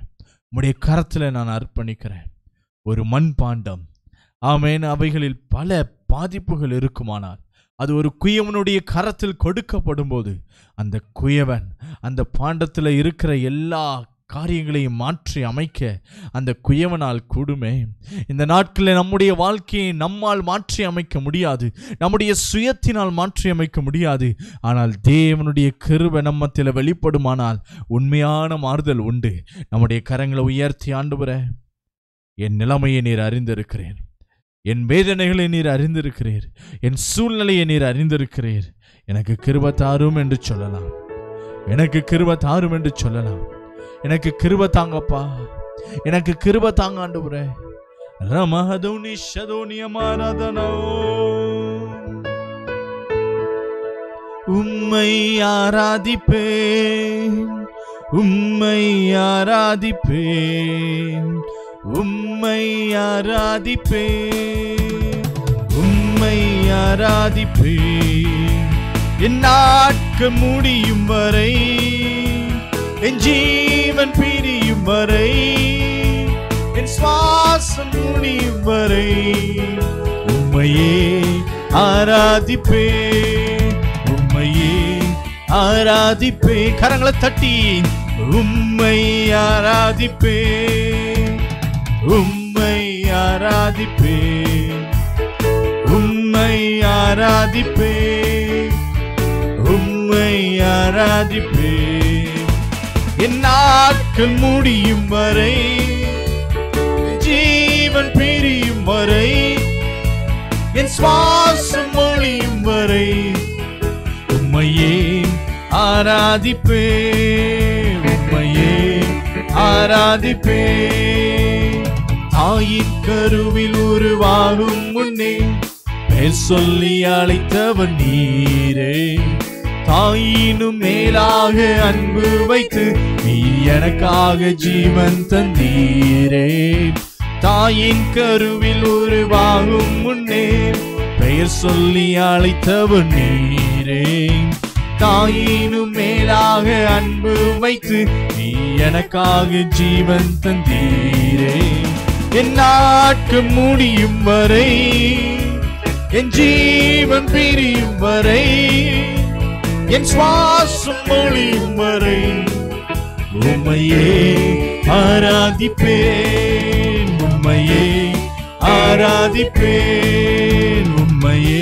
உம்முடைய கரத்தில் நான் அர்ப்பணிக்கிறேன் ஒரு மண் பாண்டம் ஆமேன் அவைகளில் பல பாதிப்புகள் இருக்குமானால் அது ஒரு குயவனுடைய கரத்தில் கொடுக்கப்படும் போது அந்த குயவன் அந்த பாண்டத்தில் இருக்கிற எல்லா காரியங்களையும் மாற்றி அமைக்க அந்த குயவனால் கூடுமே இந்த நாட்களில் நம்முடைய வாழ்க்கையை நம்மால் மாற்றி அமைக்க முடியாது நம்முடைய சுயத்தினால் மாற்றி அமைக்க முடியாது ஆனால் தேவனுடைய கிருபை நம்மத்தில் வெளிப்படுமானால் உண்மையான மாறுதல் உண்டு நம்முடைய கரங்களை உயர்த்தி ஆண்டுவர என் நிலைமையை நீர் அறிந்திருக்கிறேன் என் வேதனைகளை நீர் அறிந்திருக்கிறீர் என் சூழ்நிலையை நீர் அறிந்திருக்கிறீர் எனக்கு கிருப தாரும் என்று சொல்லலாம் எனக்கு கிருப தாரும் என்று சொல்லலாம் எனக்கு கிருப தாங்கப்பா எனக்கு கிருப தாங்க ஆண்டவரே ரமஹதோனி ஷதோனியமானதனோ உம்மை ஆராதிப்பேன் உம்மை ஆராதிப்பேன் உம்மை ஆராதிப்பேன் உம்மை ஆராதிப்பேன் என் நாட்கள் முடியும் வரை என் ஜீவன் பிரியும் வரை என் சுவாசம் முடியும் வரை உம்மையே ஆராதிப்பேன் உம்மையே ஆராதிப்பேன் கரங்களை தட்டி உம்மை ஆராதிப்பேன் உம்மை ஆராதிப்பேன் உம்மை ஆராதிப்பேன் உம்மை ஆராதிப்பேன் என் நாட்கள் முடியும் வரை ஜீவன் பிரியும் வரை என் சுவாசம் மொழியும் வரை உம்மையே ஆராதிப்பேன் உம்மையே ஆராதிப்பேன் தாயின் கருவில் உருவாகும் முன்னே பேர் சொல்லி அழைத்தவன் நீரே தாயினும் மேலாக அன்பு வைத்து நீ எனக்காக ஜீவன் தந்தீரே தாயின் கருவில் உருவாகும் முன்னே பெயர் சொல்லி அழைத்தவன் நீரே தாயினும் மேலாக அன்பு வைத்து நீ எனக்காக ஜீவன் தந்தீரே என் நாட்கள் முடியும் வரை என் ஜீவன் பிரியும் வரை என் சுவாசம் மொழியும் வரை உம்மையே ஆராதிப்பேன் உம்மையே ஆராதிப்பேன் உம்மையே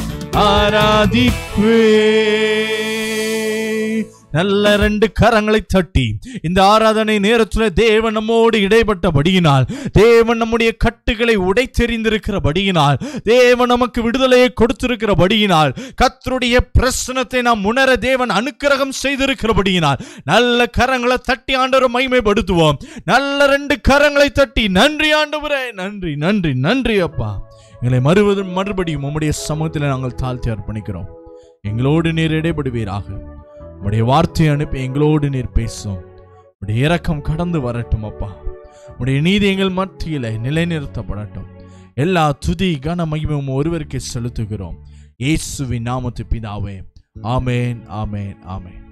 ஆராதிப்பேன் நல்ல ரெண்டு கரங்களை தட்டி இந்த ஆராதனை நேரத்தில் தேவன் நம்மோடு இடைப்பட்டபடியினால் தேவன் நம்முடைய கட்டுகளை உடைத்தெறிந்திருக்கிறபடியினால் தேவன் நமக்கு விடுதலையை கொடுத்திருக்கிறபடியினால் கத்தருடைய பிரசனத்தை நாம் உணர தேவன் அனுக்கிரகம் செய்திருக்கிறபடியினால் நல்ல கரங்களை தட்டி ஆண்டவரை மகிமைப்படுத்துவோம் நல்ல ரெண்டு கரங்களை தட்டி நன்றி ஆண்டவரே நன்றி நன்றி நன்றி அப்பா எங்களை மறுவதும் மறுபடியும் உம்முடைய சமூகத்தில் நாங்கள் தாழ்த்தி அர்ப்பணிக்கிறோம் எங்களோடு நீர் இடைபடுவீராக உம்முடைய வார்த்தையை அனுப்பி எங்களோடு நீர் பேசும் உடைய இரக்கம் கடந்து வரட்டும் அப்பா உடைய நீதி எங்கள் மத்தியில நிலைநிறுத்தப்படட்டும் எல்லா துதி கன மகிமும் ஒருவருக்கு செலுத்துகிறோம் இயேசுவின் நாமத்து பிதாவே ஆமேன் ஆமேன் ஆமேன்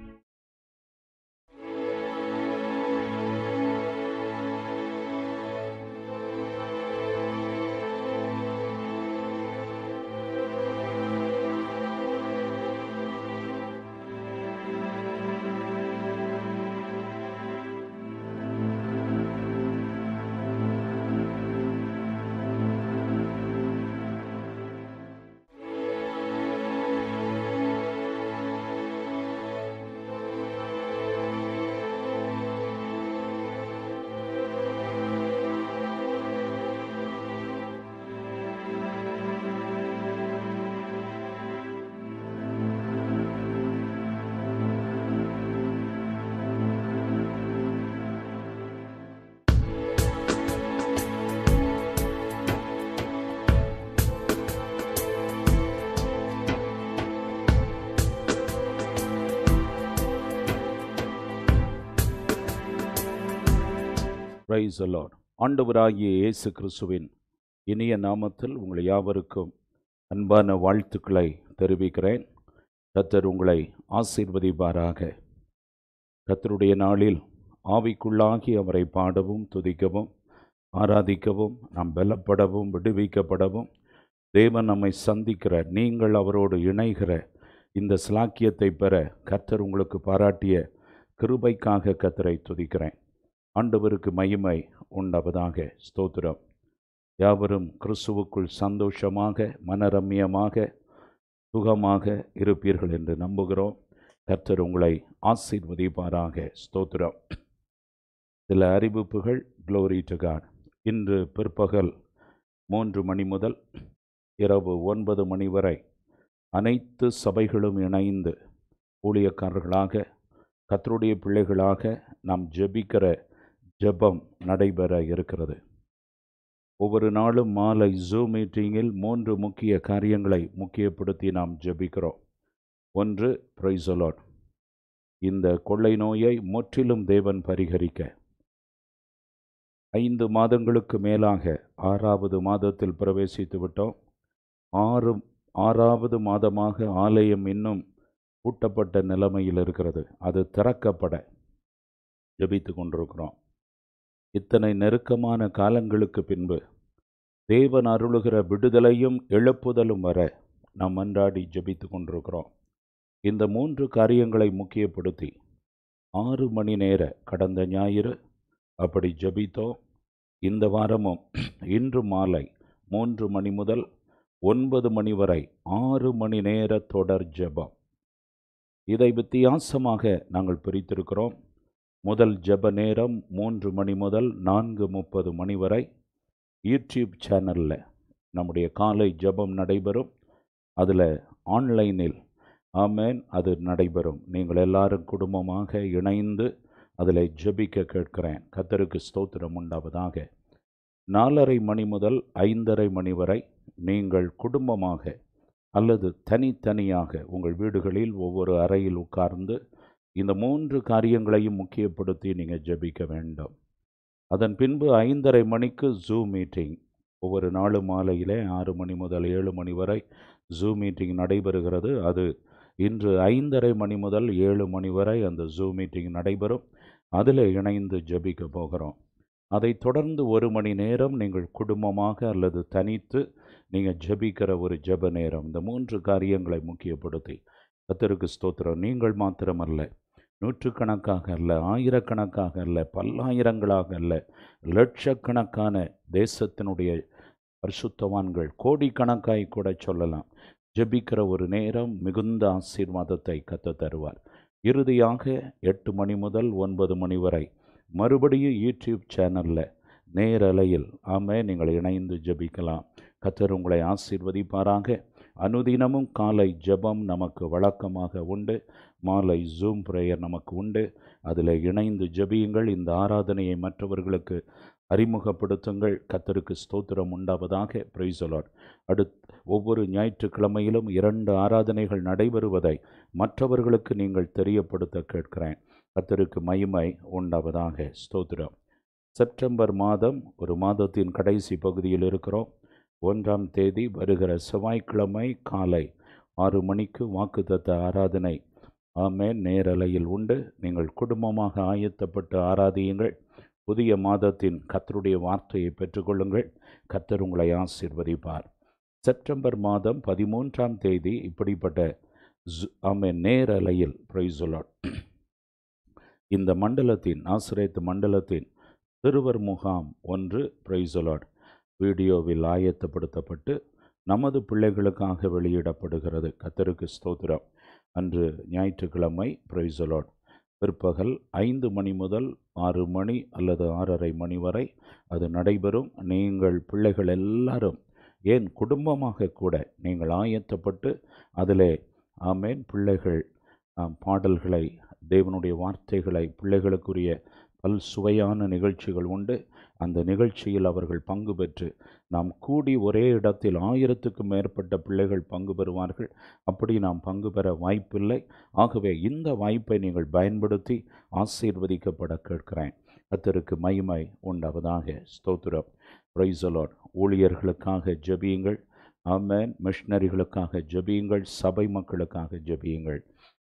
பிரைஸ் லார்ட் ஆண்டவராகிய இயேசு கிறிஸ்துவின் இனிய நாமத்தில் உங்கள் யாவருக்கும் அன்பான வாழ்த்துக்களை தெரிவிக்கிறேன் கத்தர் உங்களை ஆசீர்வதிப்பாராக கத்தருடைய நாளில் ஆவிக்குள்ளாகி அவரை பாடவும் துதிக்கவும் ஆராதிக்கவும் நாம் பலப்படவும் விடுவிக்கப்படவும் தேவன் நம்மை சந்திக்கிற நீங்கள் அவரோடு இணைகிற இந்த ஸ்லாக்கியத்தை பெற கர்த்தர் உங்களுக்கு பாராட்டிய கிருபைக்காக கர்த்தரை துதிக்கிறேன் ஆண்டவருக்கு மகிமை உண்டாவதாக ஸ்தோத்திரம் யாவரும் கிறிஸ்துவுக்குள் சந்தோஷமாக மனரம்யமாக சுகமாக இருப்பீர்கள் என்று நம்புகிறோம் கர்த்தர் உங்களை ஆசீர்வதிப்பாராக ஸ்தோத்திரம் சில அறிவிப்புகள் க்ளோரி டு காட் இன்று பிற்பகல் மூன்று மணி முதல் இரவு ஒன்பது மணி வரை அனைத்து சபைகளும் இணைந்து ஊழியக்காரர்களாக கர்த்தருடைய பிள்ளைகளாக நாம் ஜெபிக்கிற ஜெபம் நடைபெற இருக்கிறது ஒவ்வொரு நாளும் மாலை ஜூம் மீட்டிங்கில் மூன்று முக்கிய காரியங்களை முக்கியப்படுத்தி நாம் ஜெபிக்கிறோம் ஒன்று பிரைசலாட் இந்த கொள்ளை நோயை முற்றிலும் தேவன் பரிகரிக்க ஐந்து மாதங்களுக்கு மேலாக ஆறாவது மாதத்தில் பிரவேசித்து விட்டோம் ஆறு ஆறாவது மாதமாக ஆலயம் இன்னும் பூட்டப்பட்ட நிலைமையில் இருக்கிறது அது திறக்கப்பட ஜெபித்து கொண்டிருக்கிறோம் இத்தனை நெருக்கமான காலங்களுக்கு பின்பு தேவன் அருளுகிற விடுதலையும் எழுப்புதலும் வர நாம் மன்றாடி ஜெபித்து கொண்டிருக்கிறோம் இந்த மூன்று காரியங்களை முக்கியப்படுத்தி ஆறு மணி நேர கடந்த ஞாயிறு அப்படி ஜெபித்தோம் இந்த வாரமும் இன்று மாலை மூன்று மணி முதல் ஒன்பது மணி வரை ஆறு மணி நேர தொடர் ஜெபம் இதை வித்தியாசமாக நாங்கள் பிரித்திருக்கிறோம் முதல் ஜெப நேரம் மூன்று மணி முதல் நான்கு முப்பது மணி வரை யூடியூப் சேனலில் நம்முடைய காலை ஜெபம் நடைபெறும் அதில் ஆன்லைனில் ஆமேன் அது நடைபெறும் நீங்கள் எல்லாரும் குடும்பமாக இணைந்து அதில் ஜெபிக்க கேட்கிறேன் கத்தருக்கு ஸ்தோத்திரம் உண்டாவதாக நாலரை மணி முதல் ஐந்தரை மணி வரை நீங்கள் குடும்பமாக அல்லது தனித்தனியாக உங்கள் வீடுகளில் ஒவ்வொரு அறையில் உட்கார்ந்து இந்த மூன்று காரியங்களையும் முக்கியப்படுத்தி நீங்கள் ஜெபிக்க வேண்டும் அதன் பின்பு ஐந்தரை மணிக்கு ஜூம் மீட்டிங் ஒவ்வொரு நாளும் மாலையிலே ஆறு மணி முதல் ஏழு மணி வரை ஜூம் மீட்டிங் நடைபெறுகிறது அது இன்று ஐந்தரை மணி முதல் ஏழு மணி வரை அந்த ஜூம் மீட்டிங் நடைபெறும் அதில் இணைந்து ஜெபிக்க போகிறோம் அதைத் தொடர்ந்து ஒரு மணி நேரம் நீங்கள் குடும்பமாக அல்லது தனித்து நீங்கள் ஜெபிக்கிற ஒரு ஜெப நேரம் இந்த மூன்று காரியங்களை முக்கியப்படுத்தி கத்தருக்கு ஸ்தோத்திரம் நீங்கள் மாத்திரமல்ல நூற்றுக்கணக்காக அல்ல ஆயிரக்கணக்காக அல்ல பல்லாயிரங்களாக அல்ல லட்சக்கணக்கான தேசத்தினுடைய பரிசுத்தவான்கள் கோடிக்கணக்காய் கூட சொல்லலாம் ஜெபிக்கிற ஒரு நேரம் மிகுந்த ஆசீர்வாதத்தை கத்த தருவார் இறுதியாக எட்டு மணி முதல் ஒன்பது மணி வரை மறுபடியும் யூடியூப் சேனலில் நேரலையில் ஆமே நீங்கள் இணைந்து ஜெபிக்கலாம் கத்தர் உங்களை ஆசீர்வதிப்பாராக அனுதினமும் காலை ஜெபம் நமக்கு வழக்கமாக உண்டு மாலை ஜூம் ப்ரேயர் நமக்கு உண்டு அதில் இணைந்து ஜெபியுங்கள் இந்த ஆராதனையை மற்றவர்களுக்கு அறிமுகப்படுத்துங்கள் கத்தருக்கு ஸ்தோத்திரம் உண்டாவதாக பிரைசலாட் அடுத் ஒவ்வொரு ஞாயிற்றுக்கிழமையிலும் இரண்டு ஆராதனைகள் நடைபெறுவதை மற்றவர்களுக்கு நீங்கள் தெரியப்படுத்த கேட்கிறேன் கத்தருக்கு மகிமை உண்டாவதாக ஸ்தோத்திரம் செப்டம்பர் மாதம் ஒரு மாதத்தின் கடைசி பகுதியில் இருக்கிறோம் ஒன்றாம் தேதி வருகிற செவ்வாய்க்கிழமை காலை ஆறு மணிக்கு வாக்குத்தத்த ஆராதனை ஆமேன் நேரலையில் உண்டு நீங்கள் குடும்பமாக ஆயத்தப்பட்டு ஆராதியுங்கள் புதிய மாதத்தின் கத்தருடைய வார்த்தையை பெற்றுக்கொள்ளுங்கள் கத்தர் உங்களை ஆசீர்வதிப்பார் செப்டம்பர் மாதம் பதிமூன்றாம் தேதி இப்படிப்பட்ட ஜு- ஆமென் நேரலையில் பிரைசுலாட் இந்த மண்டலத்தின் ஆசிரியத்து மண்டலத்தின் சிறுவர் முகாம் ஒன்று பிரைசுலாட் வீடியோவில் ஆயத்தப்படுத்தப்பட்டு நமது பிள்ளைகளுக்காக வெளியிடப்படுகிறது கத்தருக்கு ஸ்தோத்திரம் அன்று ஞாயிற்றுக்கிழமை பிரைசலாட் பிற்பகல் ஐந்து மணி முதல் ஆறு மணி அல்லது ஆறரை மணி வரை அது நடைபெறும் நீங்கள் பிள்ளைகள் எல்லாரும் ஏன் குடும்பமாக கூட நீங்கள் ஆயத்தப்பட்டு அதிலே ஆமேன் பிள்ளைகள் ஆம், பாடல்களை தேவனுடைய வார்த்தைகளை பிள்ளைகளுக்குரிய பல் சுவையான நிகழ்ச்சிகள் உண்டு அந்த நிகழ்ச்சியில் அவர்கள் பங்கு பெற்று நாம் கூடி ஒரே இடத்தில் ஆயிரத்துக்கும் மேற்பட்ட பிள்ளைகள் பங்கு பெறுவார்கள் அப்படி நாம் பங்கு பெற வாய்ப்பில்லை ஆகவே இந்த வாய்ப்பை நீங்கள் பயன்படுத்தி ஆசீர்வதிக்கப்பட கேட்கிறேன் கத்தருக்கு மகிமை உண்டாவதாக ஸ்தோத்திரம் பிரைசலாட் ஊழியர்களுக்காக ஜெபியுங்கள் ஆமென் மிஷனரிகளுக்காக ஜெபியுங்கள் சபை மக்களுக்காக ஜெபியுங்கள்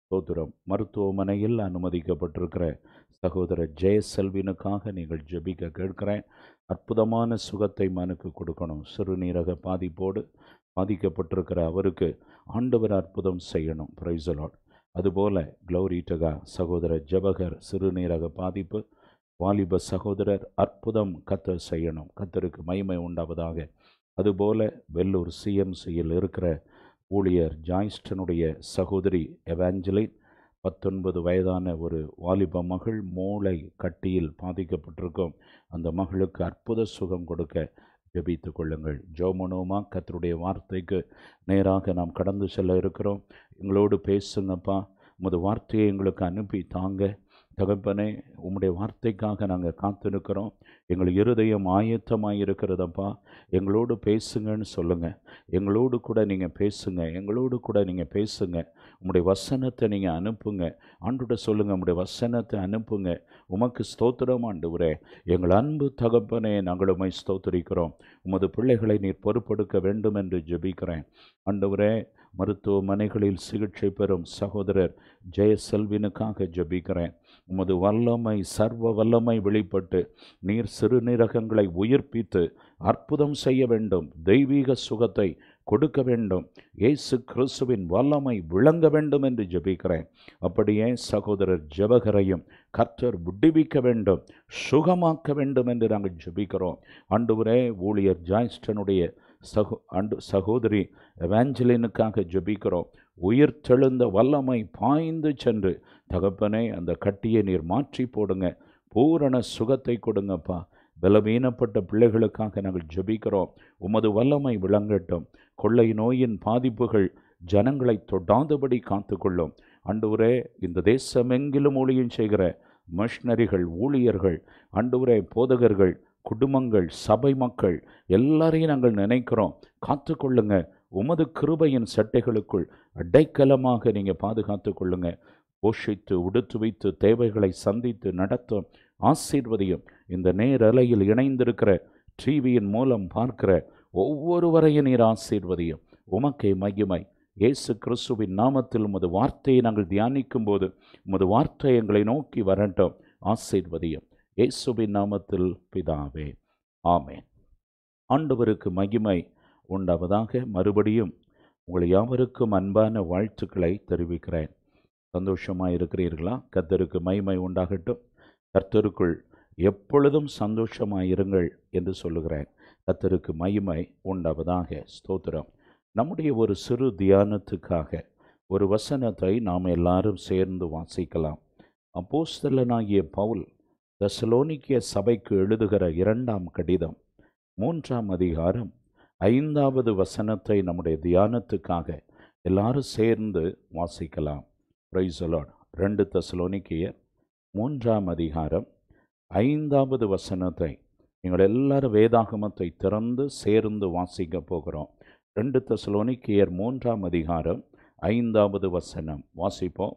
ஸ்தோத்திரம் மருத்துவமனையில் அனுமதிக்கப்பட்டிருக்கிற சகோதரர் ஜெயசெல்வினுக்காக நீங்கள் ஜெபிக்க கேட்கிறேன் அற்புதமான சுகத்தை மனுக்கு கொடுக்கணும் சிறுநீரக பாதிப்போடு பாதிக்கப்பட்டிருக்கிற அவருக்கு ஆண்டவர் அற்புதம் செய்யணும் பிரைசலாட் அதுபோல க்ளௌரிட்டகா சகோதரர் ஜபகர் சிறுநீரக பாதிப்பு வாலிப சகோதரர் அற்புதம் கத்தர் செய்யணும் கத்தருக்கு மகிமை உண்டாவதாக அதுபோல வெள்ளூர் சிஎம்சியில் இருக்கிற ஊழியர் ஜாய்ஸ்டனுடைய சகோதரி எவாஞ்சலின் பத்தொன்பது வயதான ஒரு வாலிப மகள் மூளை கட்டியில் பாதிக்கப்பட்டிருக்கும் அந்த மகளுக்கு அற்புத சுகம் கொடுக்க ஜெபித்து கொள்ளுங்கள் ஜோமனோமா கத்தருடைய வார்த்தைக்கு நேராக நாம் கடந்து செல்ல இருக்கிறோம் எங்களோடு பேசுங்கப்பா உமது வார்த்தையை எங்களுக்கு அனுப்பி தாங்க தகப்பனே உம்முடைய வார்த்தைக்காக நாங்கள் காத்து நிற்கிறோம் எங்கள் இருதயம் ஆயத்தமாக இருக்கிறதப்பா எங்களோடு பேசுங்கன்னு சொல்லுங்கள் எங்களோடு கூட நீங்கள் பேசுங்க எங்களோடு கூட நீங்கள் பேசுங்க உம்முடைய வசனத்தை நீங்கள் அனுப்புங்க ஆண்டுகிட்ட சொல்லுங்கள் உம்முடைய வசனத்தை அனுப்புங்க உமக்கு ஸ்தோத்திரம் ஆண்டவரே எங்கள் அன்பு தகப்பனே நாங்கள் உம்மை ஸ்தோத்திரிக்கிறோம் உமது பிள்ளைகளை நீர் பொறுப்பெடுக்க வேண்டும் என்று ஜெபிக்கிறேன் ஆண்டவரே மருத்துவமனைகளில் சிகிச்சை பெறும் சகோதரர் ஜெயசெல்வினுக்காக ஜெபிக்கிறேன் உமது வல்லமை சர்வ வல்லமை வெளிப்பட்டு நீர் சிறுநீரகங்களை உயிர்ப்பித்து அற்புதம் செய்ய வேண்டும் தெய்வீக சுகத்தை கொடுக்க வேண்டும் இயேசு கிறிஸ்துவின் வல்லமை விளங்க வேண்டும் என்று ஜெபிக்கிறேன் அப்படியே சகோதரர் ஜெபகரையும் கர்த்தர் விடுவிக்க வேண்டும் சுகமாக்க வேண்டும் என்று நாங்கள் ஜெபிக்கிறோம் ஆண்டவரே ஊழியர் ஜாய்ஸ்டனுடைய சகோ அண்டு சகோதரி எவாஞ்சலினுக்காக ஜெபிக்கிறோம் உயிர் தெழுந்த வல்லமை பாய்ந்து சென்று தகப்பனே அந்த கட்டியை நீர் மாற்றி போடுங்க பூரண சுகத்தை கொடுங்கப்பா பலவீனப்பட்ட பிள்ளைகளுக்காக நாங்கள் ஜெபிக்கிறோம் உமது வல்லமை விளங்கட்டும் கொள்ளை நோயின் பாதிப்புகள் ஜனங்களை தொடாதபடி காத்துக்கொள்ளும் அன்றுவரே இந்த தேசமெங்கிலும் ஊழியம் செய்கிற மிஷனரிகள் ஊழியர்கள் அன்றுவரே போதகர்கள் குடும்பங்கள் சபை மக்கள் எல்லாரையும் நாங்கள் நினைக்கிறோம் காத்துக்கொள்ளுங்க உமது கிருபையின் சட்டைகளுக்குள் அடைக்கலமாக நீங்கள் பாதுகாத்து கொள்ளுங்க போஷித்து உடுத்து வைத்து தேவைகளை சந்தித்து நடத்தும் ஆசீர்வதியும் இந்த நேரலையில் இணைந்திருக்கிற டிவியின் மூலம் பார்க்கிற ஒவ்வொருவரையும் நீர் ஆசீர்வதியும் உமக்கே மகிமை இயேசு கிறிஸ்துவின் நாமத்தில் உமது வார்த்தையை நாங்கள் தியானிக்கும் போது உமது வார்த்தை எங்களை நோக்கி வரட்டும் ஆசீர்வதியும் இயேசுவின் நாமத்தில் பிதாவே ஆமென் ஆண்டவருக்கு மகிமை உண்டாவதாக மறுபடியும் உங்கள் யாவருக்கும் அன்பான வாழ்த்துக்களை தெரிவிக்கிறேன் சந்தோஷமாக இருக்கிறீர்களா கர்த்தருக்கு மகிமை உண்டாகட்டும் கர்த்தருக்குள் எப்பொழுதும் சந்தோஷமாக இருங்கள் என்று சொல்லுகிறேன் கர்த்தருக்கு மகிமை உண்டாவதாக ஸ்தோத்திரம் நம்முடைய ஒரு சிறு தியானத்துக்காக ஒரு வசனத்தை நாம் எல்லாரும் சேர்ந்து வாசிக்கலாம் அப்போஸ்தலனாகிய பவுல் தெசலோனிக்கிய சபைக்கு எழுதுகிற இரண்டாம் கடிதம் மூன்றாம் அதிகாரம் ஐந்தாவது வசனத்தை நம்முடைய தியானத்துக்காக எல்லாரும் சேர்ந்து வாசிக்கலாம் பிரைசலாட் ரெண்டு தெசலோனிக்கியர் மூன்றாம் அதிகாரம் ஐந்தாவது வசனத்தை நீங்கள் எல்லாரும் வேதாகமத்தை திறந்து சேர்ந்து வாசிக்க போகிறோம் ரெண்டு தெசலோனிக்கியர் மூன்றாம் அதிகாரம் ஐந்தாவது வசனம் வாசிப்போம்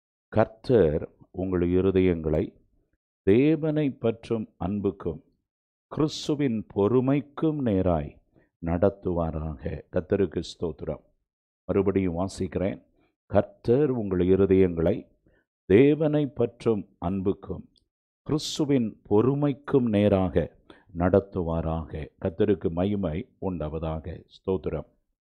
கர்த்தர் உங்கள் இருதயங்களை தேவனை பற்றும் அன்புக்கும் கிறிஸ்துவின் பொறுமைக்கும் நேராய் நடத்துவாராக கர்த்தருக்கு ஸ்தோத்திரம் மறுபடியும் வாசிக்கிறேன் கர்த்தர் உங்கள் இருதயங்களை தேவனை பற்றும் அன்புக்கும் கிறிஸ்துவின் பொறுமைக்கும் நேராக நடத்துவாராக கர்த்தருக்கு மகிமை உண்டாவதாக ஸ்தோத்திரம்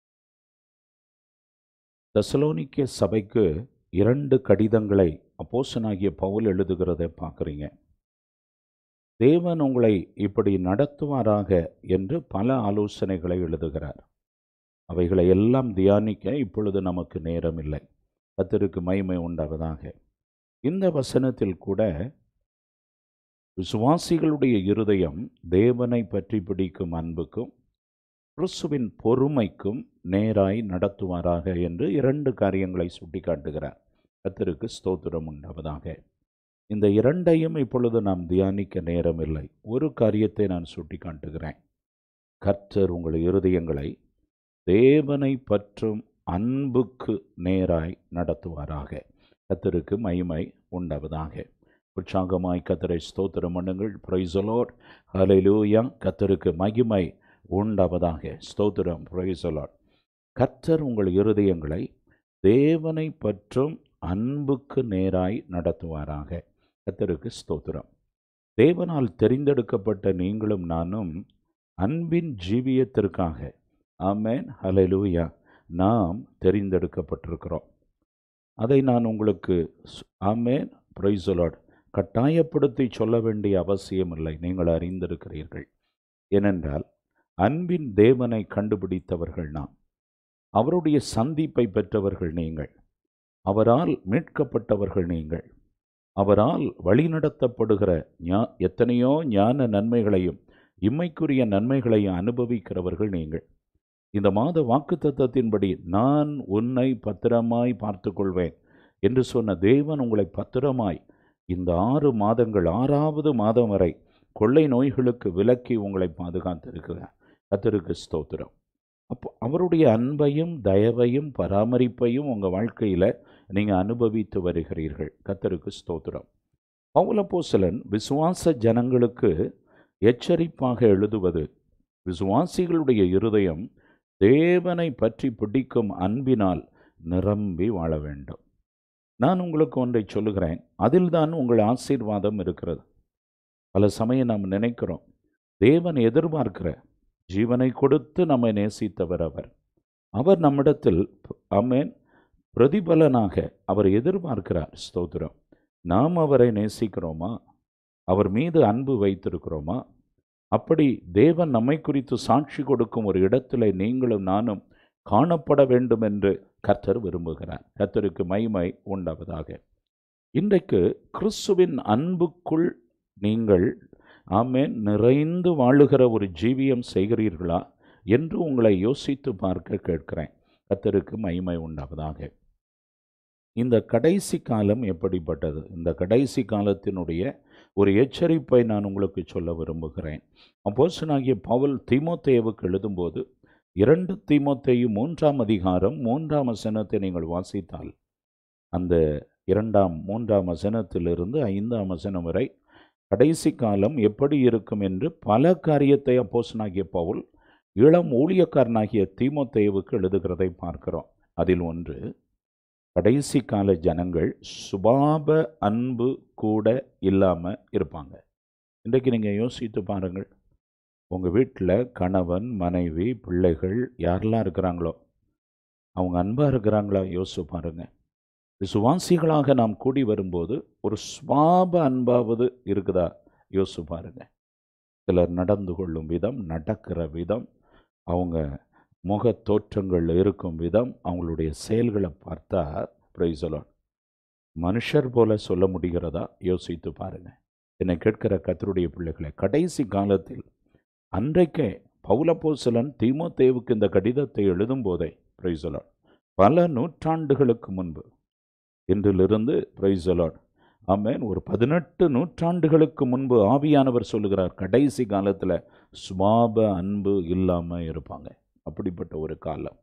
தெசலோனிக்க சபைக்கு இரண்டு கடிதங்களை அப்போசனாகிய பவுல் எழுதுகிறதை பார்க்குறீங்க தேவன் உங்களை இப்படி நடத்துவாராக என்று பல ஆலோசனைகளை எழுதுகிறார் அவைகளை எல்லாம் தியானிக்க இப்பொழுது நமக்கு நேரம் இல்லை கத்தருக்கு மகிமை உண்டாவதாக இந்த வசனத்தில் கூட விசுவாசிகளுடைய இருதயம் தேவனை பற்றி பிடிக்கும் அன்புக்கும் கிறிஸ்துவின் பொறுமைக்கும் நேராய் நடத்துவாராக என்று இரண்டு காரியங்களை சுட்டிக்காட்டுகிறார் கத்தருக்கு ஸ்தோத்திரம் உண்டாவதாக இந்த இரண்டையும் இப்பொழுது நாம் தியானிக்க நேரமில்லை ஒரு காரியத்தை நான் சுட்டிக்காட்டுகிறேன் கர்த்தர் உங்கள் இருதயங்களை தேவனை பற்றும் அன்புக்கு நேராய் நடத்துவாராக கத்தருக்கு மகிமை உண்டாவதாக உற்சாகமாய் கத்தரை ஸ்தோத்திரம் பண்ணுங்கள் பிரைசலோட் ஹalleluya கத்தருக்கு மகிமை உண்டாவதாக ஸ்தோத்திரம் பிரைசலோட் கர்த்தர் உங்கள் இருதயங்களை தேவனை பற்றும் அன்புக்கு நேராய் நடத்துவாராக கத்தருக்கு ஸ்தோத்திரம் தேவனால் தெரிந்தெடுக்கப்பட்ட நீங்களும் நானும் அன்பின் ஜீவியத்திற்காக ஆமேன் ஹalleluya நாம் தெரிந்தெடுக்கப்பட்டிருக்கிறோம் அதை நான் உங்களுக்கு ஸ்- ஆமேன் பிரைசலாட் கட்டாயப்படுத்தி சொல்ல வேண்டிய அவசியமில்லை நீங்கள் அறிந்திருக்கிறீர்கள் ஏனென்றால் அன்பின் தேவனை கண்டுபிடித்தவர்கள் நாம் அவருடைய சந்திப்பை பெற்றவர்கள் நீங்கள் அவரால் மீட்கப்பட்டவர்கள் நீங்கள் அவரால் வழிநடத்தப்படுகிற ஞா எத்தனையோ ஞான நன்மைகளையும் இம்மைக்குரிய நன்மைகளையும் அனுபவிக்கிறவர்கள் நீங்கள் இந்த மாத வாக்குத்தத்தத்தின்படி நான் உன்னை பத்திரமாய் பார்த்துக்கொள்வேன் என்று சொன்ன தேவன் உங்களை பத்திரமாய் இந்த ஆறு மாதங்கள் ஆறாவது மாதம் வரை கொள்ளை நோய்களுக்கு விலக்கி உங்களை பாதுகாத்திருக்கிறார் கத்தருக்கு ஸ்தோத்திரம் அப்போ அவருடைய அன்பையும் தயவையும் பராமரிப்பையும் உங்கள் வாழ்க்கையில் நீங்கள் அனுபவித்து வருகிறீர்கள் கத்தருக்கு ஸ்தோத்திரம் பவுலப்போசலன் விசுவாச ஜனங்களுக்கு எச்சரிப்பாக எழுதுவது விசுவாசிகளுடைய இருதயம் தேவனை பற்றி பிடிக்கும் அன்பினால் நிரம்பி வாழ வேண்டும் நான் உங்களுக்கு ஒன்றை சொல்லுகிறேன் அதில்தான் உங்கள் ஆசீர்வாதம் இருக்கிறது பல சமயம் நாம் நினைக்கிறோம் தேவன் எதிர்பார்க்கிற ஜீவனை கொடுத்து நம்மை நேசித்தவர் அவர் அவர் நம்மிடத்தில் அமேன் பிரதிபலனாக அவர் எதிர்பார்க்கிறார் ஸ்தோத்திரம் நாம் அவரை நேசிக்கிறோமா அவர் மீது அன்பு வைத்திருக்கிறோமா அப்படி தேவன் நம்மை குறித்து சாட்சி கொடுக்கும் ஒரு இடத்துல நீங்களும் நானும் காணப்பட வேண்டும் என்று கர்த்தர் விரும்புகிறார் கர்த்தருக்கு மைமை உண்டாவதாக இன்றைக்கு கிறிஸ்துவின் அன்புக்குள் நீங்கள் ஆமேன் நிறைந்து வாழுகிற ஒரு ஜீவியம் செய்கிறீர்களா என்று உங்களை யோசித்து பார்க்க கேட்கிறேன் கர்த்தருக்கு மகிமை உண்டாவதாக இந்த கடைசி காலம் எப்படிப்பட்டது இந்த கடைசி காலத்தினுடைய ஒரு எச்சரிப்பை நான் உங்களுக்கு சொல்ல விரும்புகிறேன் அப்போசனாகிய பவுல் தீமோத்தேவுக்கு எழுதும்போது இரண்டு தீமோத்தேயு மூன்றாம் அதிகாரம் மூன்றாம் வசனத்தை நீங்கள் வாசித்தால் அந்த இரண்டாம் மூன்றாம் வசனத்திலிருந்து ஐந்தாம் வசனம் வரை கடைசி காலம் எப்படி இருக்கும் என்று பல காரியத்தை அப்போசனாகிய பவுல் இளம் ஊழியக்காரனாகிய தீமோத்தேவுக்கு எழுதுகிறதை பார்க்கிறோம் அதில் ஒன்று கடைசி கால ஜனங்கள் சுபாப அன்பு கூட இல்லாமல் இருப்பாங்க இன்றைக்கு நீங்கள் யோசித்து பாருங்கள் உங்கள் வீட்டில் கணவன் மனைவி பிள்ளைகள் யாரெல்லாம் இருக்கிறாங்களோ அவங்க அன்பாக இருக்கிறாங்களா யோசிச்சு பாருங்கள் விசுவாசிகளாக நாம் கூடி வரும்போது ஒரு சுவாப அன்பாவது இருக்குதா யோசிச்சு பாருங்கள் சிலர் நடந்து கொள்ளும் விதம் நடக்கிற விதம் அவங்க முக தோற்றங்கள் இருக்கும் விதம் அவங்களுடைய செயல்களை பார்த்தா பிரைசலான் மனுஷர் போல சொல்ல முடிகிறதா யோசித்து பாருங்க என்னை கேட்கிற கத்தருடைய பிள்ளைகளை கடைசி காலத்தில் அன்றைக்கே பௌலப்போசலன் தீமோத்தேவுக்கு இந்த கடிதத்தை எழுதும் போதே பிரைசலான் பல நூற்றாண்டுகளுக்கு முன்பு இன்றிலிருந்து பிரைசலான் ஆமேன் ஒரு பதினெட்டு நூற்றாண்டுகளுக்கு முன்பு ஆவியானவர் சொல்லுகிறார் கடைசி காலத்தில் சுபாப அன்பு இல்லாமல் இருப்பாங்க அப்படிப்பட்ட ஒரு காலம்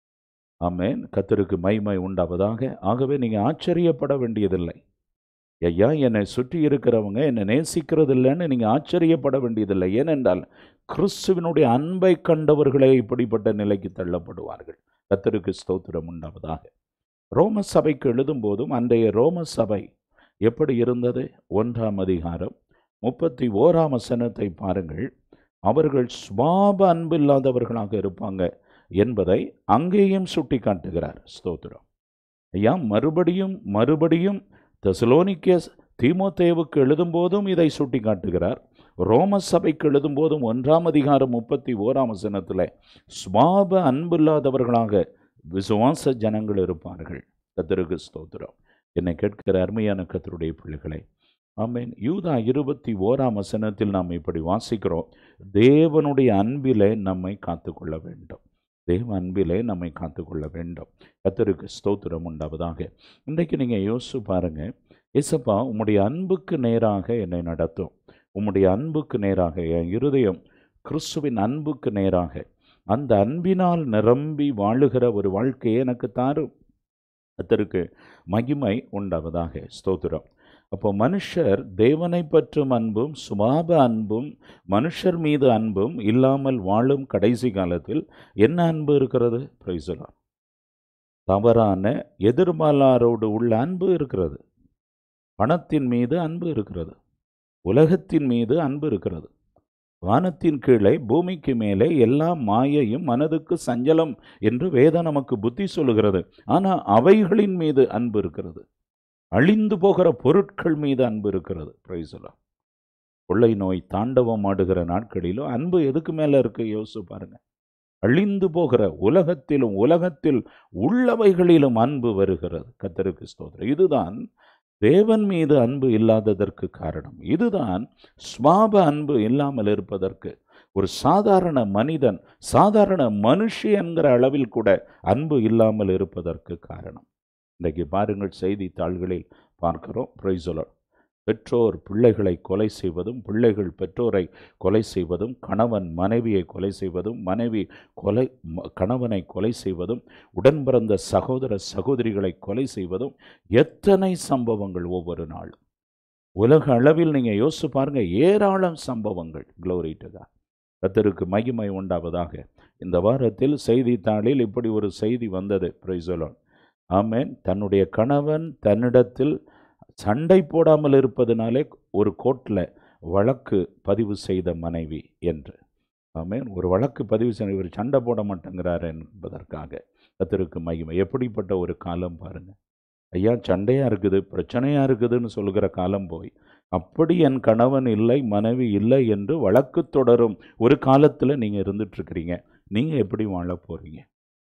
ஆமேன் கத்தருக்கு மைமை உண்டாவதாக ஆகவே நீங்கள் ஆச்சரியப்பட வேண்டியதில்லை ஐயா என்னை சுற்றி இருக்கிறவங்க என்னை நேசிக்கிறது இல்லைன்னு நீங்கள் ஆச்சரியப்பட வேண்டியதில்லை ஏனென்றால் கிறிஸ்துவினுடைய அன்பை கண்டவர்களே இப்படிப்பட்ட நிலைக்கு தள்ளப்படுவார்கள் கத்தருக்கு ஸ்தோத்திரம் உண்டாவதாக ரோம சபைக்கு எழுதும்போதும் அன்றைய ரோம சபை எப்படி இருந்தது ஒன்றாம் அதிகாரம் முப்பத்தி ஓராம் வசனத்தை பாருங்கள் அவர்கள் சுபாப அன்பில்லாதவர்களாக இருப்பாங்க என்பதை அங்கேயும் சுட்டி காட்டுகிறார் ஸ்தோத்திரம் ஐயா மறுபடியும் மறுபடியும் தெசலோனிக்க தீமோத்தேவுக்கு எழுதும்போதும் இதை சுட்டி காட்டுகிறார் ரோம சபைக்கு எழுதும்போதும் ஒன்றாம் அதிகாரம் முப்பத்தி ஓராம் வசனத்தில் சுபாப அன்பில்லாதவர்களாக விசுவாச ஜனங்கள் இருப்பார்கள் கத்தருக்கு ஸ்தோத்திரம் என்னை கேட்கிற அருமையான கத்தருடைய பிள்ளைகளை ஆமேன் யூதா இருபத்தி ஓராம் வசனத்தில் நாம் இப்படி வாசிக்கிறோம் தேவனுடைய அன்பிலே நம்மை காத்துக்கொள்ள வேண்டும் தேவ அன்பிலே நம்மை காத்துக்கொள்ள வேண்டும் கத்தருக்கு ஸ்தோத்திரம் உண்டாவதாக இன்றைக்கு நீங்கள் யோசிச்சு பாருங்கள் ஏசப்பா உம்முடைய அன்புக்கு நேராக என்னை நடத்தும் உம்முடைய அன்புக்கு நேராக என் இருதயம் கிறிஸ்துவின் அன்புக்கு நேராக அந்த அன்பினால் நிரம்பி வாழுகிற ஒரு வாழ்க்கையை எனக்கு தாரும் கத்தருக்கு மகிமை உண்டாவதாக ஸ்தோத்திரம் அப்போ மனுஷர் தேவனை பற்றும் அன்பும் சுபாப அன்பும் மனுஷர் மீது அன்பும் இல்லாமல் வாழும் கடைசி காலத்தில் என்ன அன்பு இருக்கிறது பிரைசலாம் தவறான எதிர்பாலாரோடு உள்ள அன்பு இருக்கிறது பணத்தின் மீது அன்பு இருக்கிறது உலகத்தின் மீது அன்பு இருக்கிறது வானத்தின் கீழே பூமிக்கு மேலே எல்லா மாயையும் மனதுக்கு சஞ்சலம் என்று வேதம் நமக்கு புத்தி சொல்லுகிறது ஆனால் அவைகளின் மீது அன்பு இருக்கிறது அழிந்து போகிற பொருட்கள் மீது அன்பு இருக்கிறது பிரைசலாம் கொள்ளை நோய் தாண்டவம் ஆடுகிற நாட்களிலும் அன்பு எதுக்கு மேலே இருக்கு யோசிச்சு பாருங்க அழிந்து போகிற உலகத்திலும் உலகத்தில் உள்ளவைகளிலும் அன்பு வருகிறது கத்தருக்கு ஸ்தோத்திரம் இதுதான் தேவன் மீது அன்பு இல்லாததற்கு காரணம் இதுதான் ஸ்வாப அன்பு இல்லாமல் இருப்பதற்கு ஒரு சாதாரண மனிதன் சாதாரண மனுஷி என்கிற அளவில் கூட அன்பு இல்லாமல் இருப்பதற்கு காரணம் இன்றைக்கு பாருங்கள் செய்தித்தாள்களில் பார்க்கிறோம் பிரைசொலர் பெற்றோர் பிள்ளைகளை கொலை செய்வதும் பிள்ளைகள் பெற்றோரை கொலை செய்வதும் கணவன் மனைவியை கொலை செய்வதும் மனைவி கொலை ம- கணவனை கொலை செய்வதும் உடன் பிறந்த சகோதர சகோதரிகளை கொலை செய்வதும் எத்தனை சம்பவங்கள் ஒவ்வொரு நாளும் உலக அளவில் நீங்கள் யோசிச்சு பாருங்க ஏராளம் சம்பவங்கள் குளோரிட்டுதா கத்தருக்கு மகிமை உண்டாவதாக இந்த வாரத்தில் செய்தித்தாளில் இப்படி ஒரு செய்தி வந்தது பிரைசோலோன் ஆமென் தன்னுடைய கணவன் தன்னிடத்தில் சண்டை போடாமல் இருப்பதனாலே ஒரு கோர்ட்டில் வழக்கு பதிவு செய்த மனைவி என்று ஆமென் ஒரு வழக்கு பதிவு செய்ய இவர் சண்டை போட மாட்டேங்கிறார் என்பதற்காக கத்தருக்கு மகிமை எப்படிப்பட்ட ஒரு காலம் பாருங்க ஐயா சண்டையாக இருக்குது பிரச்சனையாக இருக்குதுன்னு சொல்லுகிற காலம் போய் அப்படி என் கணவன் இல்லை மனைவி இல்லை என்று வழக்கு தொடரும் ஒரு காலத்தில் நீங்கள் இருந்துட்டுருக்கிறீங்க நீங்கள் எப்படி வாழ போகிறீங்க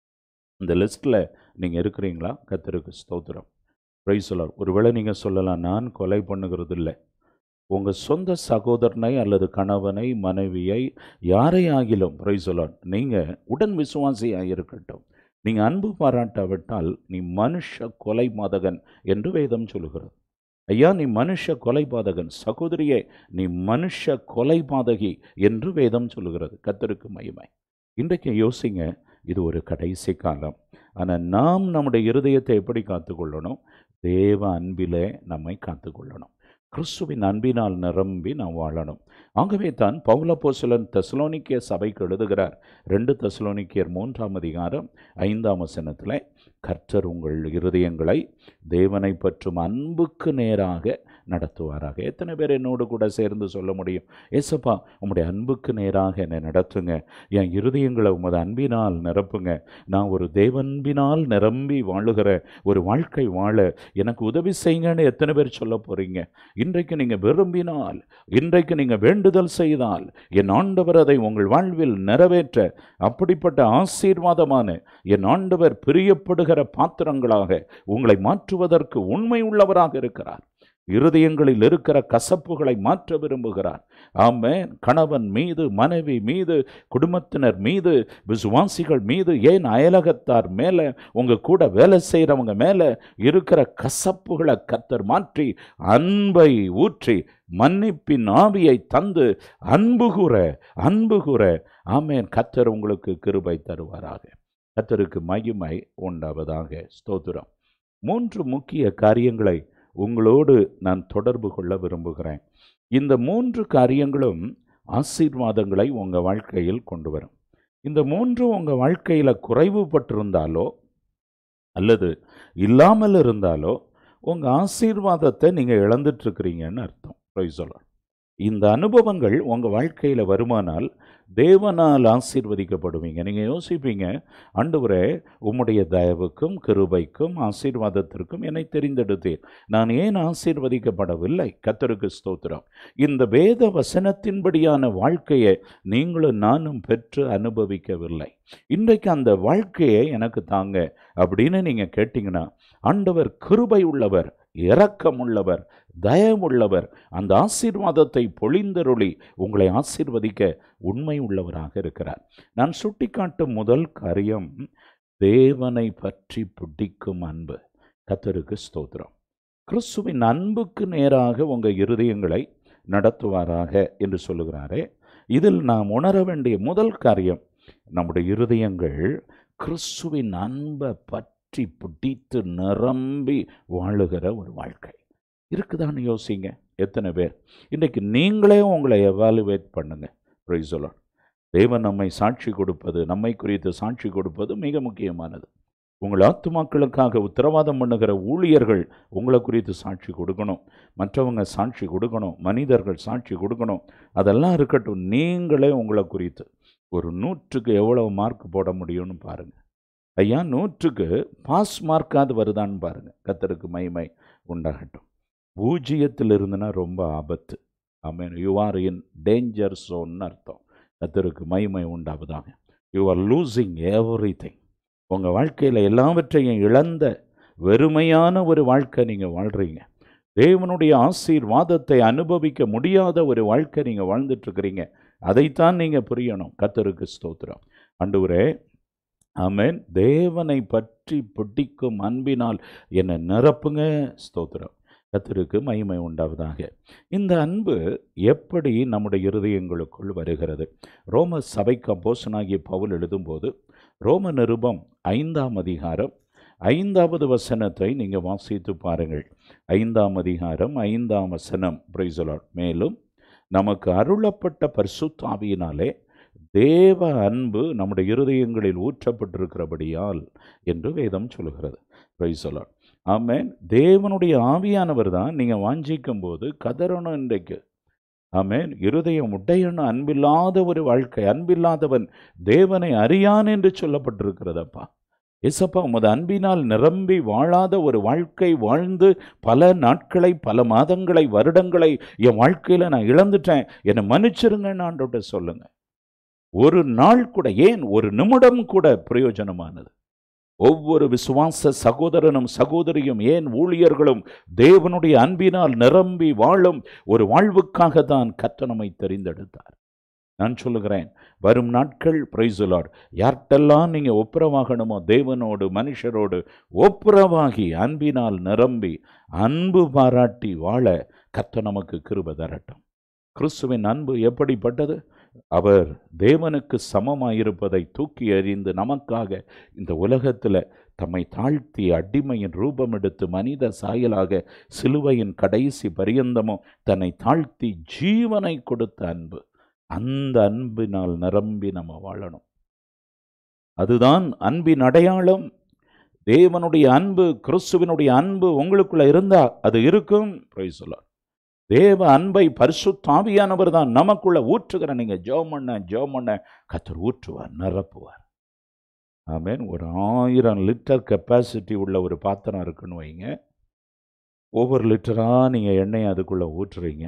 இந்த லிஸ்ட்டில் நீங்கள் இருக்கிறீங்களா கத்தருக்கு ஸ்தோத்திரம் பிரைசலார் ஒருவேளை நீங்கள் சொல்லலாம் நான் கொலை பண்ணுகிறது இல்லை உங்கள் சொந்த சகோதரனை அல்லது கணவனை மனைவியை யாரை ஆகிலும் பிரைசலார் நீங்கள் உடன் விசுவாசியாக இருக்கட்டும் நீங்கள் அன்பு பாராட்டாவிட்டால் நீ மனுஷ கொலை மாதகன் என்று வேதம் சொல்லுகிறது ஐயா நீ மனுஷ கொலைபாதகன் சகோதரியே நீ மனுஷ கொலைபாதகி என்று வேதம் சொல்லுகிறது கத்தருக்கு மகிமை இன்றைக்கு யோசிங்க இது ஒரு கடைசி காலம் ஆனால் நாம் நம்முடைய இருதயத்தை எப்படி காத்துக்கொள்ளணும் தேவ அன்பிலே நம்மை காத்துக்கொள்ளணும் கிறிஸ்துவின் அன்பினால் நிரம்பி நாம் வாழணும் ஆகவே தான் பௌலப்போசலன் தெசலோனிக்கிய சபைக்கு எழுதுகிறார் ரெண்டு தெசலோனிக்கியர் மூன்றாம் அதிகாரம் ஐந்தாம் வசனத்தில் கர்த்தர் உங்கள் இருதயங்களை தேவனை பற்றும் அன்புக்கு நேராக நடத்துவாராக எத்தனை பேர் என்னோடு கூட சேர்ந்து சொல்ல முடியும் ஏசப்பா உம்முடைய அன்புக்கு நேராக என்னை நடத்துங்க என் இருதயங்களை உமது அன்பினால் நிரப்புங்க நான் ஒரு தேவன்பினால் நிரம்பி வாழுகிற ஒரு வாழ்க்கை வாழ எனக்கு உதவி செய்யுங்கன்னு எத்தனை பேர் சொல்ல போறீங்க இன்றைக்கு நீங்கள் விரும்பினால் இன்றைக்கு நீங்கள் வேண்டுதல் செய்தால் என் ஆண்டவர் அதை உங்கள் வாழ்வில் நிறைவேற்ற அப்படிப்பட்ட ஆசீர்வாதமான என் ஆண்டவர் பிரியப்படுகிற பாத்திரங்களாக உங்களை மாற்றுவதற்கு உண்மை உள்ளவராக இருக்கிறார் இருதயங்களில் இருக்கிற கசப்புகளை மாற்ற விரும்புகிறார் ஆமென் கணவன் மீது மனைவி மீது குடும்பத்தினர் மீது விசுவாசிகள் மீது ஏன் அயலகத்தார் மேலே உங்க கூட வேலை செய்கிறவங்க மேலே இருக்கிற கசப்புகளை கத்தர் மாற்றி அன்பை ஊற்றி மன்னிப்பின் ஆவியை தந்து அன்பு கூற அன்பு கூற ஆமேன் கத்தர் உங்களுக்கு கிருபை தருவாராக கத்தருக்கு மகிமை உண்டாவதாக ஸ்தோத்திரம் மூன்று முக்கிய காரியங்களை உங்களோடு நான் தொடர்பு கொள்ள விரும்புகிறேன் இந்த மூன்று காரியங்களும் ஆசீர்வாதங்களை உங்கள் வாழ்க்கையில் கொண்டு வரும் இந்த மூன்று உங்கள் வாழ்க்கையில் குறைவுபட்டிருந்தாலோ அல்லது இல்லாமல் இருந்தாலோ உங்கள் ஆசீர்வாதத்தை நீங்கள் இழந்துட்டுருக்கிறீங்கன்னு அர்த்தம் சொல்கிறேன் இந்த அனுபவங்கள் உங்கள் வாழ்க்கையில் வருமானால் தேவனால் ஆசீர்வதிக்கப்படுவீங்க நீங்கள் யோசிப்பீங்க ஆண்டவரே உம்முடைய தயவுக்கும் கிருபைக்கும் ஆசீர்வாதத்திற்கும் என்னை தெரிந்தெடுத்தீர் நான் ஏன் ஆசீர்வதிக்கப்படவில்லை கத்தருக்கு ஸ்தோத்திரம் இந்த வேத வசனத்தின்படியான வாழ்க்கையை நீங்களும் நானும் பெற்று அனுபவிக்கவில்லை இன்றைக்கு அந்த வாழ்க்கையை எனக்கு தாங்க அப்படின்னு நீங்கள் கேட்டிங்கன்னா ஆண்டவர் கிருபை உள்ளவர் இரக்கம் உள்ளவர் தயவுள்ளவர் அந்த ஆசீர்வாதத்தை பொழிந்தருளி உங்களை ஆசீர்வதிக்க உண்மை உள்ளவராக இருக்கிறார் நான் சுட்டிக்காட்டும் முதல் காரியம் தேவனை பற்றி பிடிக்கும் அன்பு கத்தருக்கு ஸ்தோத்திரம் கிறிஸ்துவின் அன்புக்கு நேராக உங்கள் இருதயங்களை நடத்துவாராக என்று சொல்லுகிறாரே இதில் நாம் உணர வேண்டிய முதல் காரியம் நம்முடைய இருதயங்கள் கிறிஸ்துவின் அன்பை பற்றி பிடித்து நிரம்பி வாழுகிற ஒரு வாழ்க்கை இருக்குதான்னு யோசிங்க எத்தனை பேர் இன்றைக்கு நீங்களே உங்களை எவாலுவேட் பண்ணுங்க ப்ரைசோலான் தேவன் நம்மை சாட்சி கொடுப்பது நம்மை குறித்து சாட்சி கொடுப்பது மிக முக்கியமானது உங்கள் ஆத்துமாக்களுக்காக உத்தரவாதம் பண்ணுகிற ஊழியர்கள் உங்களை குறித்து சாட்சி கொடுக்கணும் மற்றவங்க சாட்சி கொடுக்கணும் மனிதர்கள் சாட்சி கொடுக்கணும் அதெல்லாம் இருக்கட்டும் நீங்களே உங்களை குறித்து ஒரு நூற்றுக்கு எவ்வளவு மார்க் போட முடியும்னு பாருங்க ஐயா நூற்றுக்கு பாஸ் மார்க்காவது வருதான்னு பாருங்க கத்தருக்கு மைமை உண்டாகட்டும் பூஜ்ஜியத்தில் இருந்துன்னா ரொம்ப ஆபத்து ஆமீன் யூ ஆர் இன் டேஞ்சர் சோன்னு அர்த்தம் கத்தருக்கு மைமை உண்டாவதாக you are losing everything உங்கள் வாழ்க்கையில் எல்லாவற்றையும் இழந்த வெறுமையான ஒரு வாழ்க்கை நீங்கள் வாழ்கிறீங்க தேவனுடைய ஆசீர்வாதத்தை அனுபவிக்க முடியாத ஒரு வாழ்க்கை நீங்கள் வாழ்ந்துட்டுருக்கிறீங்க அதைத்தான் நீங்கள் புரியணும் கத்தருக்கு ஸ்தோத்திரம் அண்டுவரே ஆமென் தேவனை பற்றி பிடிக்கும் அன்பினால் என்னை நிரப்புங்க ஸ்தோத்திரம் கத்தருக்கு மகிமை உண்டாவதாக இந்த அன்பு எப்படி நம்முடைய இருதயங்களுக்குள் வருகிறது ரோம சபைக்கு அப்போசனாகிய பவுல் எழுதும்போது ரோம நிருபம் ஐந்தாம் அதிகாரம் ஐந்தாவது வசனத்தை நீங்கள் வாசித்து பாருங்கள் ஐந்தாம் அதிகாரம் ஐந்தாம் வசனம் பிரைசலாட் மேலும் நமக்கு அருளப்பட்ட பரிசுத்தாவியினாலே தேவ அன்பு நம்முடைய இருதயங்களில் ஊற்றப்பட்டிருக்கிறபடியால் என்று வேதம் சொல்கிறது பிரைசலாட் ஆமென் தேவனுடைய ஆவியானவர் தான் நீங்கள் வாஞ்சிக்கும் போது கதறணும் இன்றைக்கு ஆமென் இருதயம் உடையணும் அன்பில்லாத ஒரு வாழ்க்கை அன்பில்லாதவன் தேவனை அறியான் என்று சொல்லப்பட்டிருக்கிறதப்பா எசப்பா உமது அன்பினால் நிரம்பி வாழாத ஒரு வாழ்க்கை வாழ்ந்து பல நாட்களை பல மாதங்களை வருடங்களை என் வாழ்க்கையில் நான் இழந்துட்டேன் என்னை மன்னிச்சிருங்கன்னு ஆண்டோட்ட சொல்லுங்க ஒரு நாள் கூட ஏன் ஒரு நிமிடம் கூட பிரயோஜனமானது ஒவ்வொரு விசுவாச சகோதரனும் சகோதரியும் ஏன் ஊழியர்களும் தேவனுடைய அன்பினால் நிரம்பி வாழும் ஒரு வாழ்வுக்காக தான் கத்தனமை தெரிந்தெடுத்தார் நான் சொல்லுகிறேன் வரும் நாட்கள் பிரைசுலாட் யார்கிட்டெல்லாம் நீங்கள் ஒப்புரவாகணுமோ தேவனோடு மனுஷரோடு ஒப்புரவாகி அன்பினால் நிரம்பி அன்பு பாராட்டி வாழ கத்த நமக்கு கிருப தரட்டும் கிறிஸ்துவின் அன்பு எப்படிப்பட்டது அவர் தேவனுக்கு சமமாயிருப்பதை தூக்கி எறிந்து நமக்காக இந்த உலகத்தில் தம்மை தாழ்த்தி அடிமையின் ரூபம் எடுத்து மனித சாயலாக சிலுவையின் கடைசி பரியந்தமும் தன்னை தாழ்த்தி ஜீவனை கொடுத்த அன்பு அந்த அன்பினால் நிரம்பி நம்ம வாழணும் அதுதான் அன்பின் அடையாளம் தேவனுடைய அன்பு கிறிஸ்துவினுடைய அன்பு உங்களுக்குள்ள இருந்தா அது இருக்கும் சொல்லலாம் தேவ அன்பை பரிசுத்தாவியானவர் தான் நமக்குள்ள ஊற்றுகிற நீங்க ஜோம் பண்ண ஜோம் பண்ண கத்தர் ஊற்றுவார் நிரப்புவார் ஆமேன் ஒரு ஆயிரம் லிட்டர் கெப்பாசிட்டி உள்ள ஒரு பாத்திரம் இருக்குன்னு வைங்க ஒவ்வொரு லிட்டராக நீங்கள் எண்ணெய் அதுக்குள்ளே ஊற்றுறீங்க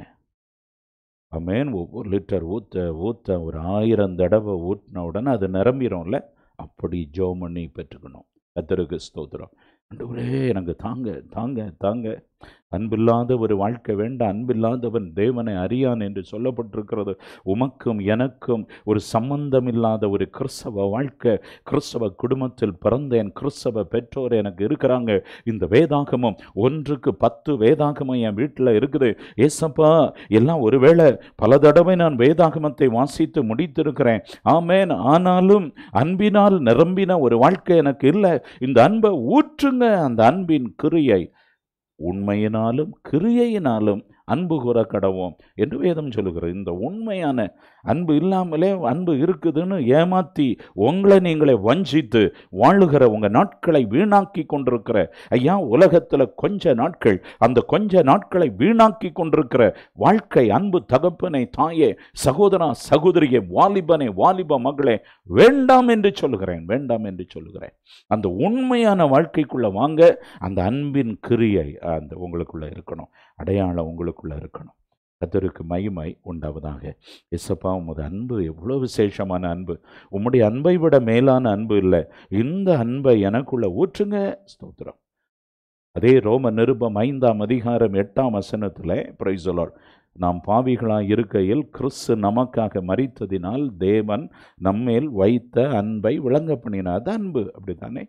ஆமேன் ஒவ்வொரு லிட்டர் ஊற்ற ஊற்ற ஒரு ஆயிரம் தடவை ஊற்றின உடனே அது நிரம்பிடும்ல அப்படி ஜோம் பண்ணி பெற்றுக்கணும் கத்தருக்கு ஸ்தோத்திரம் அண்டவரே எனக்கு தாங்க தாங்க தாங்க அன்பில்லாத ஒரு வாழ்க்கை வேண்டாம் அன்பில்லாதவன் தேவனை அறியான் என்று சொல்லப்பட்டிருக்கிறது உமக்கும் எனக்கும் ஒரு சம்பந்தமில்லாத ஒரு கிறிஸ்தவ வாழ்க்கை கிறிஸ்தவ குடும்பத்தில் பிறந்த என் கிறிஸ்தவ பெற்றோர் எனக்கு இருக்கிறாங்க இந்த வேதாகமம் ஒன்றுக்கு பத்து வேதாகமம் என் வீட்டில் இருக்குது ஏசப்பா எல்லாம் ஒருவேளை பல தடவை நான் வேதாகமத்தை வாசித்து முடித்திருக்கிறேன் ஆமேன் ஆனாலும் அன்பினால் நிரம்பின ஒரு வாழ்க்கை எனக்கு இல்லை இந்த அன்பை ஊற்றுங்க அந்த அன்பின் கிரியை உண்மையினாலும் கிரியையினாலும் அன்பு கூற கடவோம் என்று வேதம் சொல்லுகிறது இந்த உண்மையான அன்பு இல்லாமலே அன்பு இருக்குதுன்னு ஏமாத்தி உங்களை நீங்களே வஞ்சித்து வாழுகிற உங்கள் நாட்களை வீணாக்கி கொண்டிருக்கிற ஐயா உலகத்தில் கொஞ்ச நாட்கள் அந்த கொஞ்ச நாட்களை வீணாக்கி கொண்டிருக்கிற வாழ்க்கை அன்பு தகப்பனை தாயே சகோதரா சகோதரியே வாலிபனே வாலிப மகளே வேண்டாம் என்று சொல்லுகிறேன் வேண்டாம் என்று சொல்லுகிறேன் அந்த உண்மையான வாழ்க்கைக்குள்ள வாங்க அந்த அன்பின் கிரியை அந்த உங்களுக்குள்ள இருக்கணும் அடையாளம் உங்களுக்குள்ள இருக்கணும் கத்தருக்கு மகிமை உண்டாவதாக எசப்பா உமது அன்பு எவ்வளோ விசேஷமான அன்பு உம்முடைய அன்பை விட மேலான அன்பு இல்லை இந்த அன்பை எனக்குள்ள ஊற்றுங்க ஸ்தோத்திரம் அதே ரோம நிருபம் ஐந்தாம் அதிகாரம் எட்டாம் வசனத்தில் பிரைசலால் நாம் பாவிகளாய் இருக்கையில் கிறிஸ்து நமக்காக மறித்ததினால் தேவன் நம்மேல் வைத்த அன்பை விளங்க பண்ணினார் அது அன்பு அப்படித்தானே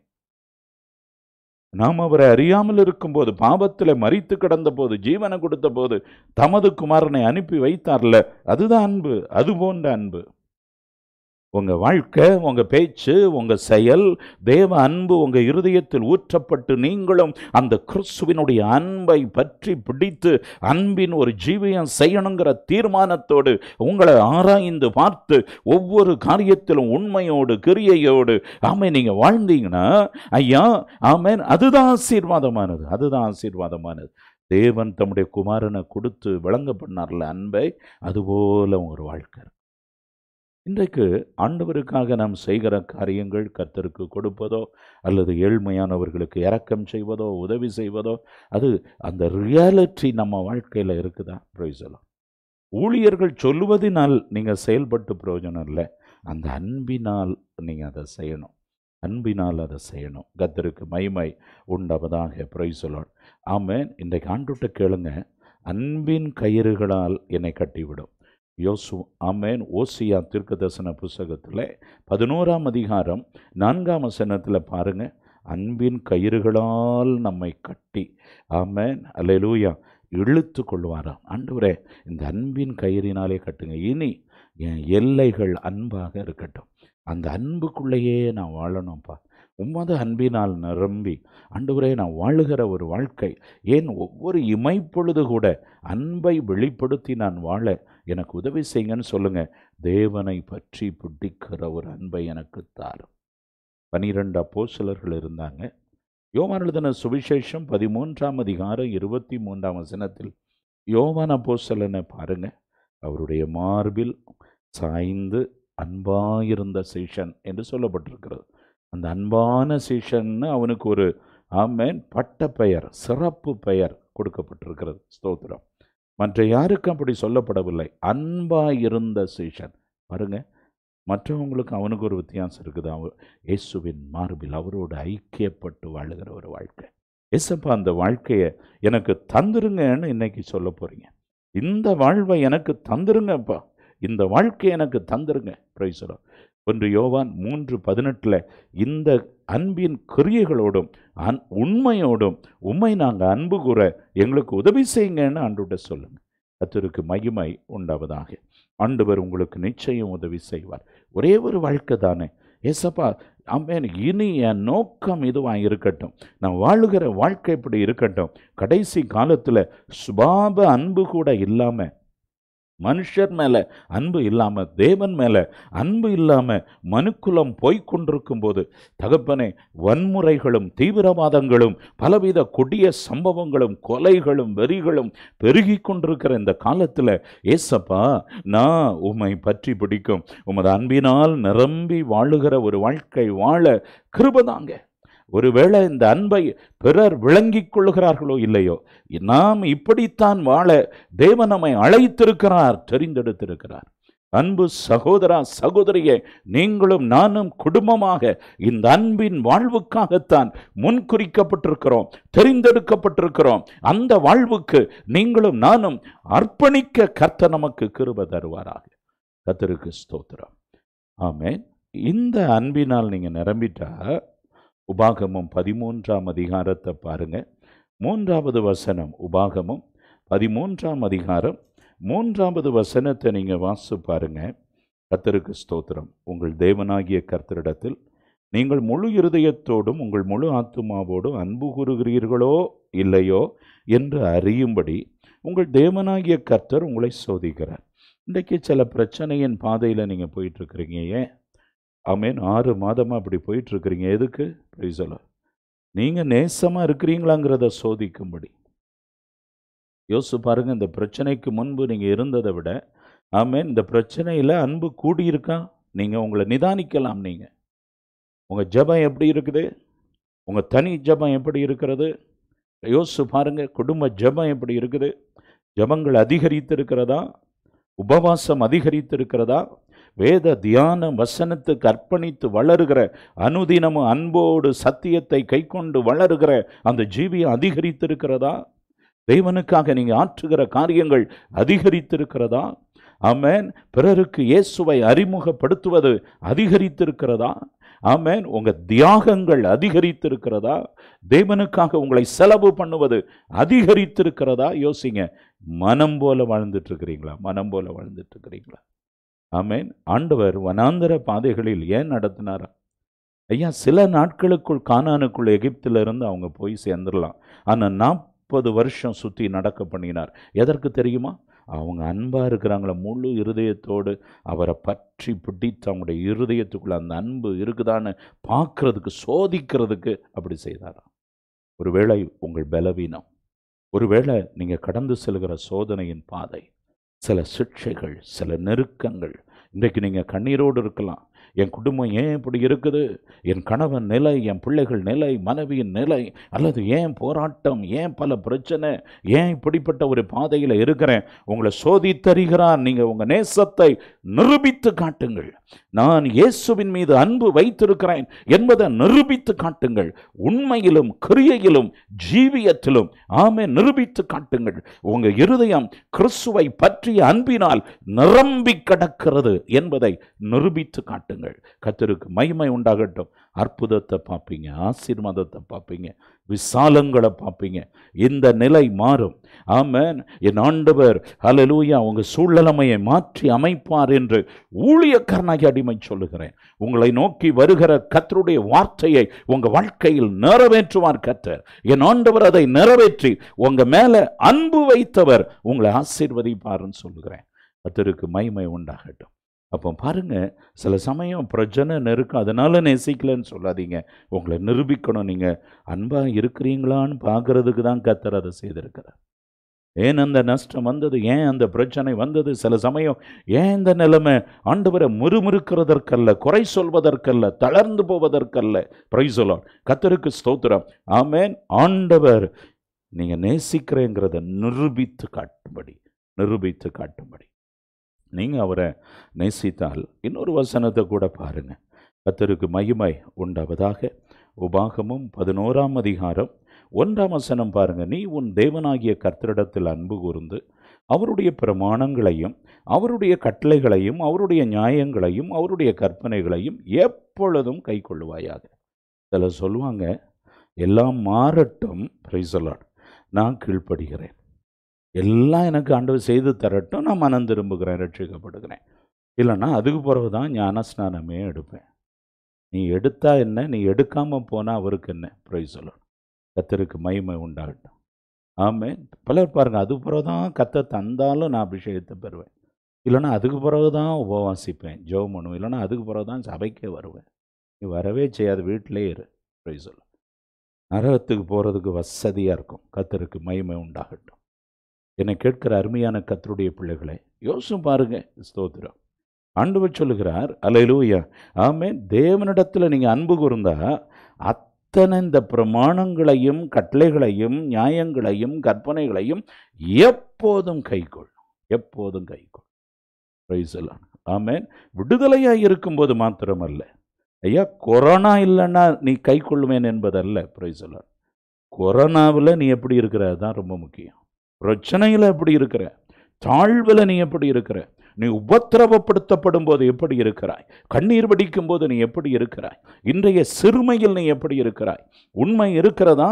நாம் அவரை அறியாமல் இருக்கும்போது பாவத்தில் மறித்து கிடந்த போது ஜீவனை கொடுத்த போது தமது குமாரனை அனுப்பி வைத்தார்ல அதுதான் அன்பு அது போன்ற அன்பு உங்கள் வாழ்க்கை உங்கள் பேச்சு உங்கள் செயல் தேவ அன்பு உங்கள் இருதயத்தில் ஊற்றப்பட்டு நீங்களும் அந்த கிறிஸ்துவினுடைய அன்பை பற்றி பிடித்து அன்பின் ஒரு ஜீவியம் செய்யணுங்கிற தீர்மானத்தோடு உங்களை ஆராய்ந்து பார்த்து ஒவ்வொரு காரியத்திலும் உண்மையோடு கிரியையோடு ஆமே நீங்கள் வாழ்ந்தீங்கன்னா ஐயா ஆமேன் அதுதான் ஆசீர்வாதமானது அதுதான் ஆசீர்வாதமானது தேவன் தம்முடைய குமாரனை கொடுத்து விளங்க பண்ணார்ல அன்பை அதுபோல ஒரு வாழ்க்கை இன்றைக்கு ஆண்டவருக்காக நாம் செய்கிற காரியங்கள் கர்த்தருக்கு கொடுப்பதோ அல்லது ஏழ்மையானவர்களுக்கு இரக்கம் செய்வதோ உதவி செய்வதோ அது அந்த ரியாலிட்டி நம்ம வாழ்க்கையில் இருக்குதா பிரயோஜனம் ஊழியர்கள் சொல்லுவதினால் நீங்கள் செயல்பட்டு பிரயோஜனம் இல்லை அந்த அன்பினால் நீங்கள் அதை செய்யணும் அன்பினால் அதை செய்யணும் கத்தருக்கு மகிமை உண்டவதாக பிரைசலான் ஆமென் இன்றைக்கு ஆண்டுகிட்ட கேளுங்க அன்பின் கயிறுகளால் என்னை கட்டிவிடும் யோசு ஆமேன் ஓசியா தீர்க்கதரிசன புஸ்தகத்தில் பதினோராம் அதிகாரம் நான்காம் வசனத்தில் பாருங்க அன்பின் கயிறுகளால் நம்மை கட்டி ஆமேன் அல்லேலூயா இழுத்து கொள்வாராம் ஆண்டவரே இந்த அன்பின் கயிறினாலே கட்டுங்க இனி என் எல்லைகள் அன்பாக இருக்கட்டும் அந்த அன்புக்குள்ளேயே நான் வாழணும்ப்பா உம்மது அன்பினால் நிரம்பி ஆண்டவரே நான் வாழுகிற ஒரு வாழ்க்கை ஏன் ஒவ்வொரு இமைப்பொழுது கூட அன்பை வெளிப்படுத்தி நான் வாழ எனக்கு உதவி செய்யுங்கன்னு சொல்லுங்க தேவனை பற்றி பிடிக்கிற ஒரு அன்பை எனக்கு தாரும் பனிரெண்டு அப்போஸ்தலர்கள் இருந்தாங்க யோவான் எழுதின சுவிசேஷம் பதிமூன்றாம் அதிகாரம் இருபத்தி மூன்றாம் வசனத்தில் யோவான் அப்போஸ்தலனை பாருங்க அவருடைய மார்பில் சாய்ந்து அன்பாயிருந்த சீஷன் என்று சொல்லப்பட்டிருக்கிறது அந்த அன்பான சீஷன்னு அவனுக்கு ஒரு ஆமேன் பட்ட பெயர் சிறப்பு பெயர் கொடுக்கப்பட்டிருக்கிறது ஸ்தோத்திரம் மற்ற யாருக்கும் அப்படி சொல்லப்படவில்லை அன்பாயிருந்த சீஷன் பாருங்க மற்றவங்களுக்கு அவனுக்கு ஒரு வித்தியாசம் இருக்குது அவர் இயேசுவின் மார்பில் அவரோடு ஐக்கியப்பட்டு வாழுகிற ஒரு வாழ்க்கை ஏசப்பா அந்த வாழ்க்கையை எனக்கு தந்துருங்கன்னு இன்னைக்கு சொல்ல போறீங்க இந்த வாழ்வை எனக்கு தந்துருங்கப்பா இந்த வாழ்க்கையை எனக்கு தந்துருங்க பிரைசலோ ஒன்று யோவான் மூன்று பதினெட்டில் இந்த அன்பின் கிரியைகளோடும் அன் உண்மையோடும் உண்மை நாங்கள் அன்பு கூற எங்களுக்கு உதவி செய்யுங்கன்னு ஆண்டுகிட்ட சொல்லுங்க கத்தருக்கு மகிமை உண்டாவதாக ஆண்டவர் உங்களுக்கு நிச்சயம் உதவி செய்வார் ஒரே ஒரு வாழ்க்கை தானே ஏசப்பா அம்மேன் இனி என் நோக்கம் இதுவாக இருக்கட்டும் நான் வாழுகிற வாழ்க்கை இப்படி இருக்கட்டும் கடைசி காலத்தில் சுபாப அன்பு கூட இல்லாமல் மனுஷர் மேலே அன்பு இல்லாமல் தேவன் மேலே அன்பு இல்லாமல் மனுக்குலம் போய்கொண்டிருக்கும் போது தகப்பனே வன்முறைகளும் தீவிரவாதங்களும் பலவித கொடிய சம்பவங்களும் கொலைகளும் வெறிகளும் பெருகி கொண்டிருக்கிற இந்த காலத்தில் ஏசப்பா நான் உம்மை பற்றி பிடிக்கும் உமது அன்பினால் நிரம்பி வாழுகிற ஒரு வாழ்க்கை வாழ கிருபதாங்க ஒருவேளை இந்த அன்பை பிறர் விளங்கிக் கொள்கிறார்களோ இல்லையோ நாம் இப்படித்தான் வாழ தேவன் நம்மை அழைத்திருக்கிறார் தெரிந்தெடுத்திருக்கிறார் அன்பு சகோதரா சகோதரியே நீங்களும் நானும் குடும்பமாக இந்த அன்பின் வாழ்வுக்காகத்தான் முன்குறிக்கப்பட்டிருக்கிறோம் தெரிந்தெடுக்கப்பட்டிருக்கிறோம் அந்த வாழ்வுக்கு நீங்களும் நானும் அர்ப்பணிக்க கர்த்தர் நமக்கு கிருப தருவாராக கர்த்தருக்கு ஸ்தோத்திரம் ஆமென் இந்த அன்பினால் நீங்க நிரம்பிட்டா உபாகமம் பதிமூன்றாம் அதிகாரத்தை பாருங்க மூன்றாவது வசனம் உபாகமம் பதிமூன்றாம் அதிகாரம் மூன்றாவது வசனத்தை நீங்கள் வாசி பாருங்க கர்த்தருக்கு ஸ்தோத்திரம் உங்கள் தேவனாகிய கர்த்தரிடத்தில் நீங்கள் முழு இருதயத்தோடும் உங்கள் முழு ஆத்துமாவோடும் அன்பு கூறுகிறீர்களோ இல்லையோ என்று அறியும்படி உங்கள் தேவனாகிய கர்த்தர் உங்களை சோதிக்கிறார் இன்றைக்கு சில பிரச்சனையின் பாதையில் நீங்கள் போயிட்டுருக்கிறீங்க ஏன் ஆமேன் ஆறு மாதமாக அப்படி போயிட்டுருக்கிறீங்க எதுக்கு சொல்ல நீங்கள் நேசமாக இருக்கிறீங்களாங்கிறத சோதிக்கும்படி யோசிச்சு பாருங்க இந்த பிரச்சனைக்கு முன்பு நீங்கள் இருந்ததை விட ஆமேன் இந்த பிரச்சனையில் அன்பு கூடியிருக்கா நீங்கள் உங்களை நிதானிக்கலாம் நீங்கள் உங்கள் ஜெபம் எப்படி இருக்குது உங்கள் தனி ஜெபம் எப்படி இருக்கிறது யோசிச்சு பாருங்க குடும்ப ஜெபம் எப்படி இருக்குது ஜெபங்கள் அதிகரித்திருக்கிறதா உபவாசம் அதிகரித்திருக்கிறதா வேத தியான வசனத்துக்கு அர்ப்பணித்து வளருகிற அனுதினமும் அன்போடு சத்தியத்தை கைக்கொண்டு வளருகிற அந்த ஜீவியம் அதிகரித்திருக்கிறதா தேவனுக்காக நீங்கள் ஆற்றுகிற காரியங்கள் அதிகரித்திருக்கிறதா ஆமேன் பிறருக்கு இயேசுவை அறிமுகப்படுத்துவது அதிகரித்திருக்கிறதா ஆமேன் உங்கள் தியாகங்கள் அதிகரித்திருக்கிறதா தேவனுக்காக உங்களை செலவு பண்ணுவது அதிகரித்திருக்கிறதா யோசிங்க மனம் போல வாழ்ந்துட்டு இருக்கிறீங்களா மனம் போல வாழ்ந்துட்டு இருக்கிறீங்களா ஆமென் ஆண்டவர் வனாந்தர பாதைகளில் ஏன் நடத்தினாரா ஐயா சில நாட்களுக்குள் கானானுக்குள் எகிப்திலிருந்து அவங்க போய் சேர்ந்துடலாம் ஆனால் நாற்பது வருஷம் சுற்றி நடக்க பண்ணினார் எதற்கு தெரியுமா அவங்க அன்பாக இருக்கிறாங்கள முழு இருதயத்தோடு அவரை பற்றி பிடித்து அவங்களுடைய இருதயத்துக்குள்ள அந்த அன்பு இருக்குதான்னு பார்க்கறதுக்கு சோதிக்கிறதுக்கு அப்படி செய்தாராம் ஒருவேளை உங்கள் பலவீனம் ஒருவேளை நீங்கள் கடந்து செல்கிற சோதனையின் பாதை சில சிக்ஷைகள் சில நெருக்கங்கள் இன்றைக்கு நீங்கள் கண்ணீரோடு இருக்கலாம் என் குடும்பம் ஏன் இப்படி இருக்குது என் கணவன் நிலை என் பிள்ளைகள் நிலை மனைவியின் நிலை அல்லது ஏன் போராட்டம் ஏன் பல பிரச்சனை ஏன் இப்படிப்பட்ட ஒரு பாதையில் இருக்கிறேன் உங்களை சோதித்தருகிறார் நீங்கள் உங்கள் நேசத்தை நிரூபித்து காட்டுங்கள் நான் இயேசுவின் மீது அன்பு வைத்திருக்கிறேன் என்பதை நிரூபித்து காட்டுங்கள் உண்மையிலும் கிரியையிலும் ஜீவியத்திலும் ஆமே நிரூபித்து காட்டுங்கள் உங்க இருதயம் கிறிஸ்துவை பற்றிய அன்பினால் நிரம்பி கிடக்கிறது என்பதை நிரூபித்து காட்டுங்கள் கத்தருக்கு மகிமை உண்டாகட்டும் அற்புதத்தை பார்ப்பீங்க ஆசீர்வாதத்தை பார்ப்பீங்க விசாலங்களை பார்ப்பீங்க இந்த நிலை மாறும் ஆமென் என் ஆண்டவர் ஹalleluya உங்க சூழ்நிலைமையை மாற்றி அமைப்பார் என்று ஊழியக்காரனாகி அடிமை சொல்லுகிறேன் உங்களை நோக்கி வருகிற கத்தருடைய வார்த்தையை உங்க வாழ்க்கையில் நிறைவேற்றுவார் கத்தர் என் ஆண்டவர் அதை நிறைவேற்றி உங்க மேல அன்பு வைத்தவர் உங்களை ஆசீர்வதிப்பார்னு சொல்லுகிறேன் கத்தருக்கு மகிமை உண்டாகட்டும் அப்போ பாருங்க சில சமயம் பிரச்சனை நெருக்கம் அதனால நேசிக்கலன்னு சொல்லாதீங்க உங்களை நிரூபிக்கணும் நீங்க அன்பா இருக்கிறீங்களான்னு பார்க்கறதுக்கு தான் கத்தர் அதை செய்திருக்கிறார் ஏன் அந்த நஷ்டம் வந்தது ஏன் அந்த பிரச்சனை வந்தது சில சமயம் ஏன் இந்த நிலைமை ஆண்டவரை முறுமுறுக்கிறதற்கல்ல குறை சொல்வதற்கல்ல தளர்ந்து போவதற்கல்ல பிரைசொலான் கத்தருக்கு ஸ்தோத்திரம் ஆமேன் ஆண்டவர் நீங்கள் நேசிக்கிறேங்கிறத நிரூபித்து காட்டும்படி நிரூபித்து காட்டும்படி நீங்கள் அவரை நேசித்தால் இன்னொரு வசனத்தை கூட பாருங்க கத்தருக்கு மகிமை உண்டாவதாக உபாகமும் பதினோராம் அதிகாரம் ஒன்றாம் வசனம் பாருங்க நீ உன் தேவனாகிய கர்த்தரிடத்தில் அன்பு கூர்ந்து அவருடைய பிரமாணங்களையும் அவருடைய கட்டளைகளையும் அவருடைய நியாயங்களையும் அவருடைய கற்பனைகளையும் எப்பொழுதும் கை கொள்ளுவாயாக சிலர் சொல்லுவாங்க எல்லாம் மாறட்டும் பிரைசலாட் நான் கீழ்ப்படுகிறேன் எல்லாம் எனக்கு ஆண்டவர் செய்து தரட்டும் நான் மனம் திரும்புகிறேன் ரட்சிக்கப்படுகிறேன் இல்லைன்னா அதுக்கு பிறகு தான் ஞானஸ்நானமே எடுப்பேன் நீ எடுத்தா என்ன நீ எடுக்காமல் போனால் அவருக்கு என்ன பிரைசலாட் கத்தருக்கு மகிமை உண்டாகட்டும் ஆமே பலர் பாருங்க அது பிறகு தான் கத்தை தந்தாலும் நான் அபிஷேகத்தை பெறுவேன் இல்லைன்னா அதுக்கு பிறகு தான் உபவாசிப்பேன் ஜெபம் பண்ணுவேன் இல்லைன்னா அதுக்கு பிறகு தான் சபைக்கே வருவேன் நீ வரவே செய்யாது வீட்டிலே இரு பிரைசல் நரகத்துக்கு போகிறதுக்கு வசதியாக இருக்கும் கத்தருக்கு மகிமை உண்டாகட்டும் என்னை கேட்கிற அருமையான கத்தருடைய பிள்ளைகளை யோசும் பாருங்க ஸ்தோத்திரம் ஆண்டவர் சொல்லுகிறார் அலையிலூயா ஆமே தேவனிடத்தில் நீங்கள் அன்பு கூர்ந்தா அத்தனை இந்த பிரமாணங்களையும் கட்டளைகளையும் நியாயங்களையும் கற்பனைகளையும் எப்போதும் கைக்கொள் எப்போதும் கைக்கொள் பிரைசலான் ஆமேன் விடுதலையாக இருக்கும்போது மாத்திரமல்ல ஐயா கொரோனா இல்லைன்னா நீ கை கொள்ளுவேன் என்பதல்ல பிரைசலான் கொரோனாவில் நீ எப்படி இருக்கிற தான் ரொம்ப முக்கியம் பிரச்சனையில் எப்படி இருக்கிற தாழ்வில் நீ எப்படி இருக்கிற நீ உபத்திரவப்படுத்தப்படும் போது எப்படி இருக்கிறாய் கண்ணீர் வடிக்கும் போது நீ எப்படி இருக்கிறாய் இன்றைய சிறுமையில் நீ எப்படி இருக்கிறாய் உண்மை இருக்கிறதா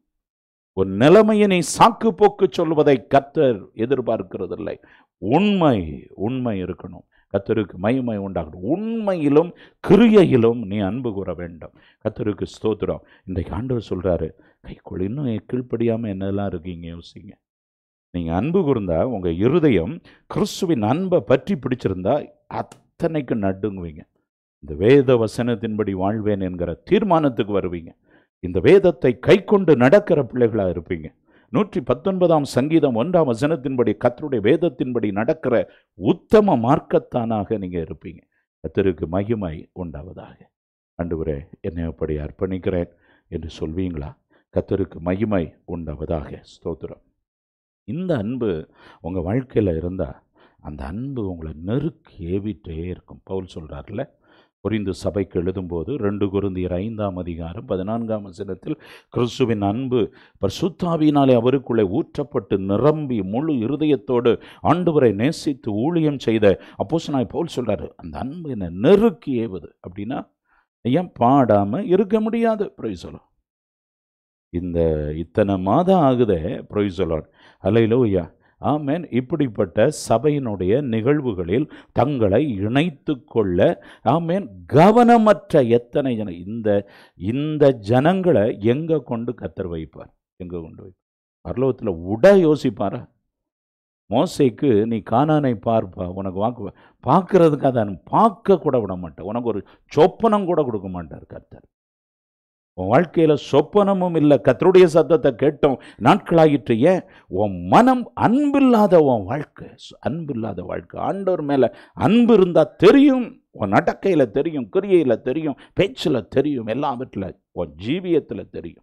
ஒரு நிலைமையை நீ சாக்கு போக்கு சொல்வதை கத்தர் எதிர்பார்க்கிறதில்லை உண்மை உண்மை இருக்கணும் கத்தருக்கு மகிமை உண்டாகணும் உண்மையிலும் கிரியையிலும் நீ அன்பு கூற வேண்டும் கத்தருக்கு ஸ்தோத்திரம் இன்றைக்கு ஆண்டவர் சொல்கிறாரு கைக்குள் இன்னும் கீழ்ப்படியாமல் என்னெல்லாம் இருக்கீங்க யோசிங்க நீங்கள் அன்பு கூர்ந்தா உங்கள் இருதயம் கிறிஸ்துவின் அன்பை பற்றி பிடிச்சிருந்தா அத்தனைக்கு நடுங்குவீங்க இந்த வேத வசனத்தின்படி வாழ்வேன் என்கிற தீர்மானத்துக்கு வருவீங்க இந்த வேதத்தை கை கொண்டு நடக்கிற பிள்ளைகளாக இருப்பீங்க நூற்றி பத்தொன்பதாம் சங்கீதம் ஒன்றாம் வசனத்தின்படி கத்தருடைய வேதத்தின்படி நடக்கிற உத்தம மார்க்கத்தானாக நீங்கள் இருப்பீங்க கத்தருக்கு மகிமை உண்டாவதாக அன்றுவரே என்னை அப்படி அர்ப்பணிக்கிறேன் என்று சொல்வீங்களா கத்தருக்கு மகிமை உண்டாவதாக ஸ்தோத்திரம் இந்த அன்பு உங்கள் வாழ்க்கையில் இருந்தால் அந்த அன்பு உங்களை நெருக்கி ஏவிட்டே இருக்கும் பவுல் சொல்கிறார்ல புரிந்து சபைக்கு எழுதும்போது ரெண்டு குருந்தியர் ஐந்தாம் அதிகாரம் பதினான்காம் வசனத்தில் கிறிஸ்துவின் அன்பு பரிசுத்தாவியினாலே அவருக்குள்ளே ஊற்றப்பட்டு நிரம்பி முழு இருதயத்தோடு ஆண்டவரை நேசித்து ஊழியம் செய்த அப்போஸ் பவுல் சொல்கிறாரு அந்த அன்பு என்னை நெருக்கி ஏவுது அப்படின்னா ஏன் பாடாமல் இருக்க முடியாது ப்ரைசலம் இந்த இத்தனை மாதம் ஆகுதே ப்ரொய்சலாட் அலையிலோயா ஆமென் இப்படிப்பட்ட சபையினுடைய நிகழ்வுகளில் தங்களை இணைத்து கொள்ள ஆமென் கவனமற்ற எத்தனை ஜன இந்த இந்த ஜனங்களை எங்கே கொண்டு கத்தர் வைப்பார் எங்கே கொண்டு வைப்பார் பரலோகத்தில் உட யோசிப்பாரா மோசைக்கு நீ கானானை பார்ப்பா உனக்கு வாக்கு பார்க்கறதுக்கு அதை பார்க்க கூட விட மாட்டேன் உனக்கு ஒரு சொப்பனம் கூட கொடுக்க மாட்டார் கர்த்தர் உன் வாழ்க்கையில் சொப்பனமும் இல்லை கத்தருடைய சத்தத்தை கேட்டோம் நாட்களாயிற்று ஏன் உன் மனம் அன்பில்லாத உன் வாழ்க்கை அன்பில்லாத வாழ்க்கை ஆண்டவர் மேலே அன்பு இருந்தால் தெரியும் உன் நடக்கையில் தெரியும் கிரியையில் தெரியும் பேச்சில் தெரியும் எல்லாவற்றில் உன் ஜீவியத்தில் தெரியும்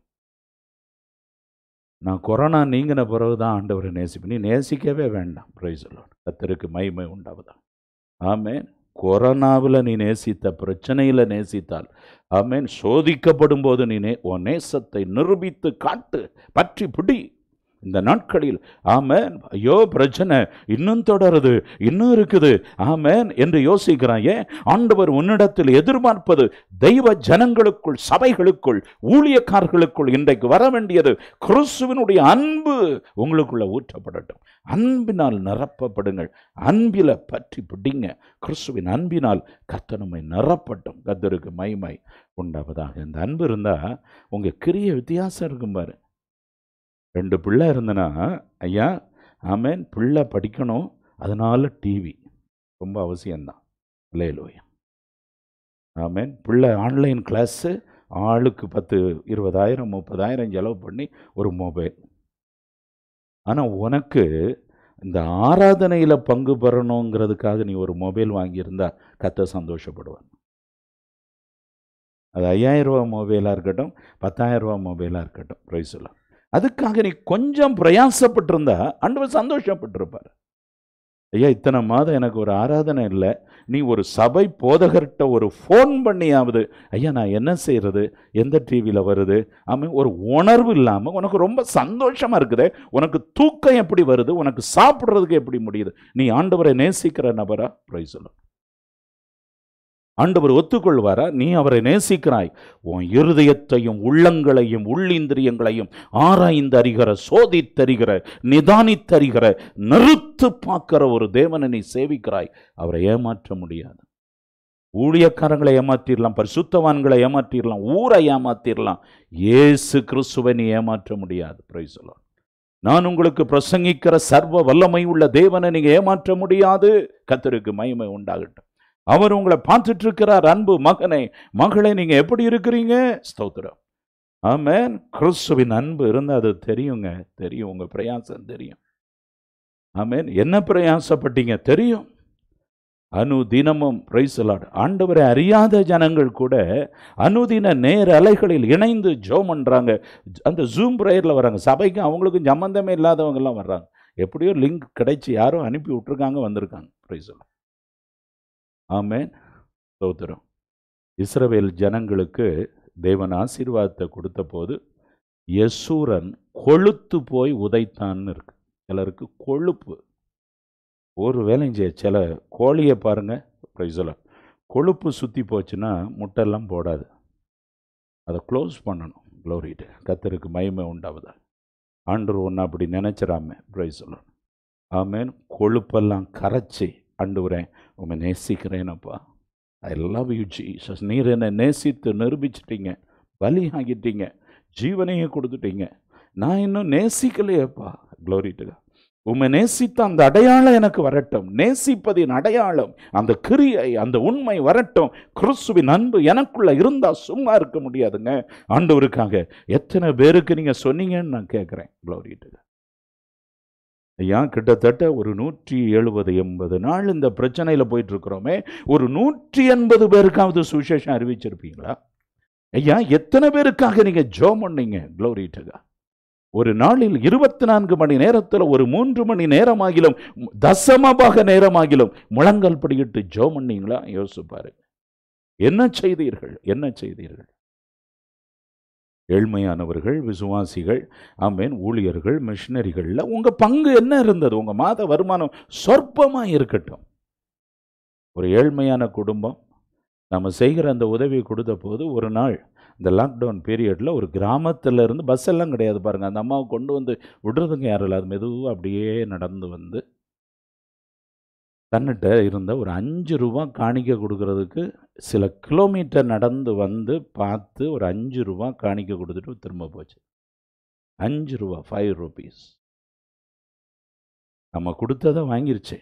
நான் கொரோனா நீங்கின பிறகு தான் ஆண்டவரை நேசிப்பேன் நீ நேசிக்கவே வேண்டாம் பிரைஸ் கத்தருக்கு மகிமை உண்டாவதா ஆமென் கொரோனாவில் நீ நேசித்த பிரச்சனையில் நேசித்தால் ஆமென் சோதிக்கப்படும் போது நீ நே உன் நேசத்தை நிரூபித்து காட்டு பற்றி பிடி இந்த நாட்களில் ஆமென் ஐயோ பிரச்சனை இன்னும் தொடருது இன்னும் இருக்குது ஆமென் என்று யோசிக்கிறான் ஏன் ஆண்டவர் உன்னிடத்தில் எதிர்பார்ப்பது தெய்வ ஜனங்களுக்குள் சபைகளுக்குள் ஊழியக்காரர்களுக்குள் இன்றைக்கு வர வேண்டியது கிறிஸ்துவனுடைய அன்பு உங்களுக்குள்ள ஊற்றப்படட்டும் அன்பினால் நிரப்பப்படுங்கள் அன்பில பற்றி பிடிங்க கிறிஸ்துவின் அன்பினால் கர்த்தர் நம்மை நிரப்பட்டும் கத்தருக்கு மைமை உண்டாவதாக இந்த அன்பு இருந்தால் உங்கள் கிரிய வித்தியாசம் இருக்கும் பாரு ரெண்டு பிள்ளை இருந்தனா ஐயா ஆமேன் பிள்ளை படிக்கணும் அதனால டிவி ரொம்ப அவசியம்தான் இல்லையிலோயா ஆமேன் பிள்ளை ஆன்லைன் கிளாஸு ஆளுக்கு பத்து இருபதாயிரம் முப்பதாயிரம் செலவு பண்ணி ஒரு மொபைல் ஆனால் உனக்கு இந்த ஆராதனையில் பங்கு பெறணுங்கிறதுக்காக நீ ஒரு மொபைல் வாங்கியிருந்தா கத்த சந்தோஷப்படுவான் அது ஐயாயிரம் ரூபா மொபைலாக இருக்கட்டும் பத்தாயிரம் ரூபா மொபைலாக இருக்கட்டும் ப்ரைஸ்லாம் அதுக்காக நீ கொஞ்சம் பிரயாசப்பட்டிருந்தா ஆண்டவர் சந்தோஷப்பட்டிருப்பார் ஐயா இத்தனை மாதம் எனக்கு ஒரு ஆராதனை இல்லை நீ ஒரு சபை போதகர்கிட்ட ஒரு ஃபோன் பண்ணியாவது ஐயா நான் என்ன செய்கிறது எந்த டிவியில் வருது ஆமாம் ஒரு உணர்வு இல்லாமல் உனக்கு ரொம்ப சந்தோஷமாக இருக்குது உனக்கு தூக்கம் எப்படி வருது உனக்கு சாப்பிட்றதுக்கு எப்படி முடியுது நீ ஆண்டவரை நேசிக்கிற நபரா ப்ரைஸ் சொல்லும் ஆண்டவர் ஒத்துக்கொள்வாரா நீ அவரை நேசிக்கிறாய் உன் இருதயத்தையும் உள்ளங்களையும் உள்ளிந்திரியங்களையும் ஆராய்ந்து அறிகிற சோதித்தறிகிற நிதானித்தறிகிற நிறுத்து பார்க்கிற ஒரு தேவனை நீ சேவிக்கிறாய் அவரை ஏமாற்ற முடியாது ஊழியக்காரங்களை ஏமாத்திடலாம் பரிசுத்தவான்களை ஏமாற்றிடலாம் ஊரை ஏமாத்திடலாம் இயேசு கிறிஸ்துவை நீ ஏமாற்ற முடியாது பிரைசலாம் நான் உங்களுக்கு பிரசங்கிக்கிற சர்வ வல்லமை உள்ள தேவனை நீங்க ஏமாற்ற முடியாது கத்தருக்கு மகிமை உண்டாகட்டும் அவர் உங்களை பார்த்துட்டு இருக்கிறார் அன்பு மகனை மகளே நீங்க எப்படி இருக்கிறீங்க ஸ்தோத்திரம் ஆமேன் கிறிஸ்துவின் அன்பு இருந்தால் அது தெரியுங்க தெரியும் உங்க பிரயாசம் தெரியும் ஆமேன் என்ன பிரயாசப்பட்டீங்க தெரியும் அனுதினமும் பிரைசலாட் ஆண்டவரை அறியாத ஜனங்கள் கூட அனுதின நேர அலைகளில் இணைந்து ஜோம் பண்றாங்க அந்த ஜூம் ப்ரேயரில் வராங்க சபைக்கு அவங்களுக்கும் சம்மந்தமே இல்லாதவங்கெல்லாம் வர்றாங்க எப்படியோ லிங்க் கிடைச்சி யாரோ அனுப்பி விட்டுருக்காங்க வந்திருக்காங்க பிரைசலாட் ஆமேன் ஸ்தோத்திரம் இஸ்ரவேல் ஜனங்களுக்கு தேவன் ஆசீர்வாதத்தை கொடுத்த போது யசூரன் கொழுத்து போய் உதைத்தான்னு இருக்கு சிலருக்கு கொழுப்பு ஒரு வேலையும் செய்ய சில கோழியை பாருங்க ப்ரைஸில் கொழுப்பு சுற்றி போச்சுன்னா முட்டையெல்லாம் போடாது அதை க்ளோஸ் பண்ணணும் க்ளோரிட்டு கத்தருக்கு மகிமை உண்டாவதா ஆண்டவர் ஒன்று அப்படி நினச்சிடாம ப்ரைஸ் சொல்லணும் ஆமேன் கொழுப்பெல்லாம் கரைச்சி ஆண்டவரேன் உண்மை நேசிக்கிறேனப்பா ஐ லவ் யூ ஜீசஸ் நீர் என்னை நேசித்து நிரூபிச்சிட்டீங்க பலி ஆகிட்டீங்க ஜீவனையும் கொடுத்துட்டீங்க நான் இன்னும் நேசிக்கலையேப்பா க்ளோரிட்டுங்க உண்மை நேசித்த அந்த அடையாளம் எனக்கு வரட்டும் நேசிப்பதின் அடையாளம் அந்த கிரியை அந்த உண்மை வரட்டும் கிறிஸ்துவின் அன்பு எனக்குள்ள இருந்தா சும்மா இருக்க முடியாதுங்க ஆண்டவருக்காக எத்தனை பேருக்கு நீங்க சொன்னீங்கன்னு நான் கேட்குறேன் க்ளோரிட்டுங்க ஐயா கிட்டத்தட்ட ஒரு நூற்றி எழுபது எண்பது நாள் இந்த பிரச்சனையில் போயிட்டு இருக்கிறோமே ஒரு நூற்றி எண்பது பேருக்காவது சுவிசேஷம் அறிவிச்சிருப்பீங்களா ஐயா எத்தனை பேருக்காக நீங்க ஜோம் பண்ணீங்க க்ளோரிட்டுகா ஒரு நாளில் இருபத்தி நான்கு மணி நேரத்தில் ஒரு மூன்று மணி நேரமாகிலும் தசமபாக நேரமாகிலும் முழங்கல் படியிட்டு ஜோம் பண்ணீங்களா யோசிச்சு பாருங்க என்ன செய்தீர்கள் என்ன செய்தீர்கள் ஏழ்மையானவர்கள் விசுவாசிகள் ஆமேன் ஊழியர்கள் மிஷினரிகளில் உங்கள் பங்கு என்ன இருந்தது உங்கள் மாத வருமானம் சொற்பமாக இருக்கட்டும் ஒரு ஏழ்மையான குடும்பம் நம்ம செய்கிற அந்த உதவி கொடுத்த போது ஒரு நாள் இந்த லாக்டவுன் பீரியடில் ஒரு கிராமத்துல இருந்து பஸ் எல்லாம் கிடையாது பாருங்கள் அந்த அம்மாவை கொண்டு வந்து விடுறதுங்க யாரும் இல்லை அது மெதுவாக அப்படியே நடந்து வந்து தன்னிட்ட இருந்த ஒரு அஞ்சு ரூபா காணிக்க கொடுக்கறதுக்கு சில கிலோமீட்டர் நடந்து வந்து பார்த்து ஒரு அஞ்சு ரூபா காணிக்க கொடுத்துட்டு திரும்ப போச்சு அஞ்சு ரூபா ஃபைவ் ருபீஸ் நம்ம கொடுத்ததை வாங்கிருச்சு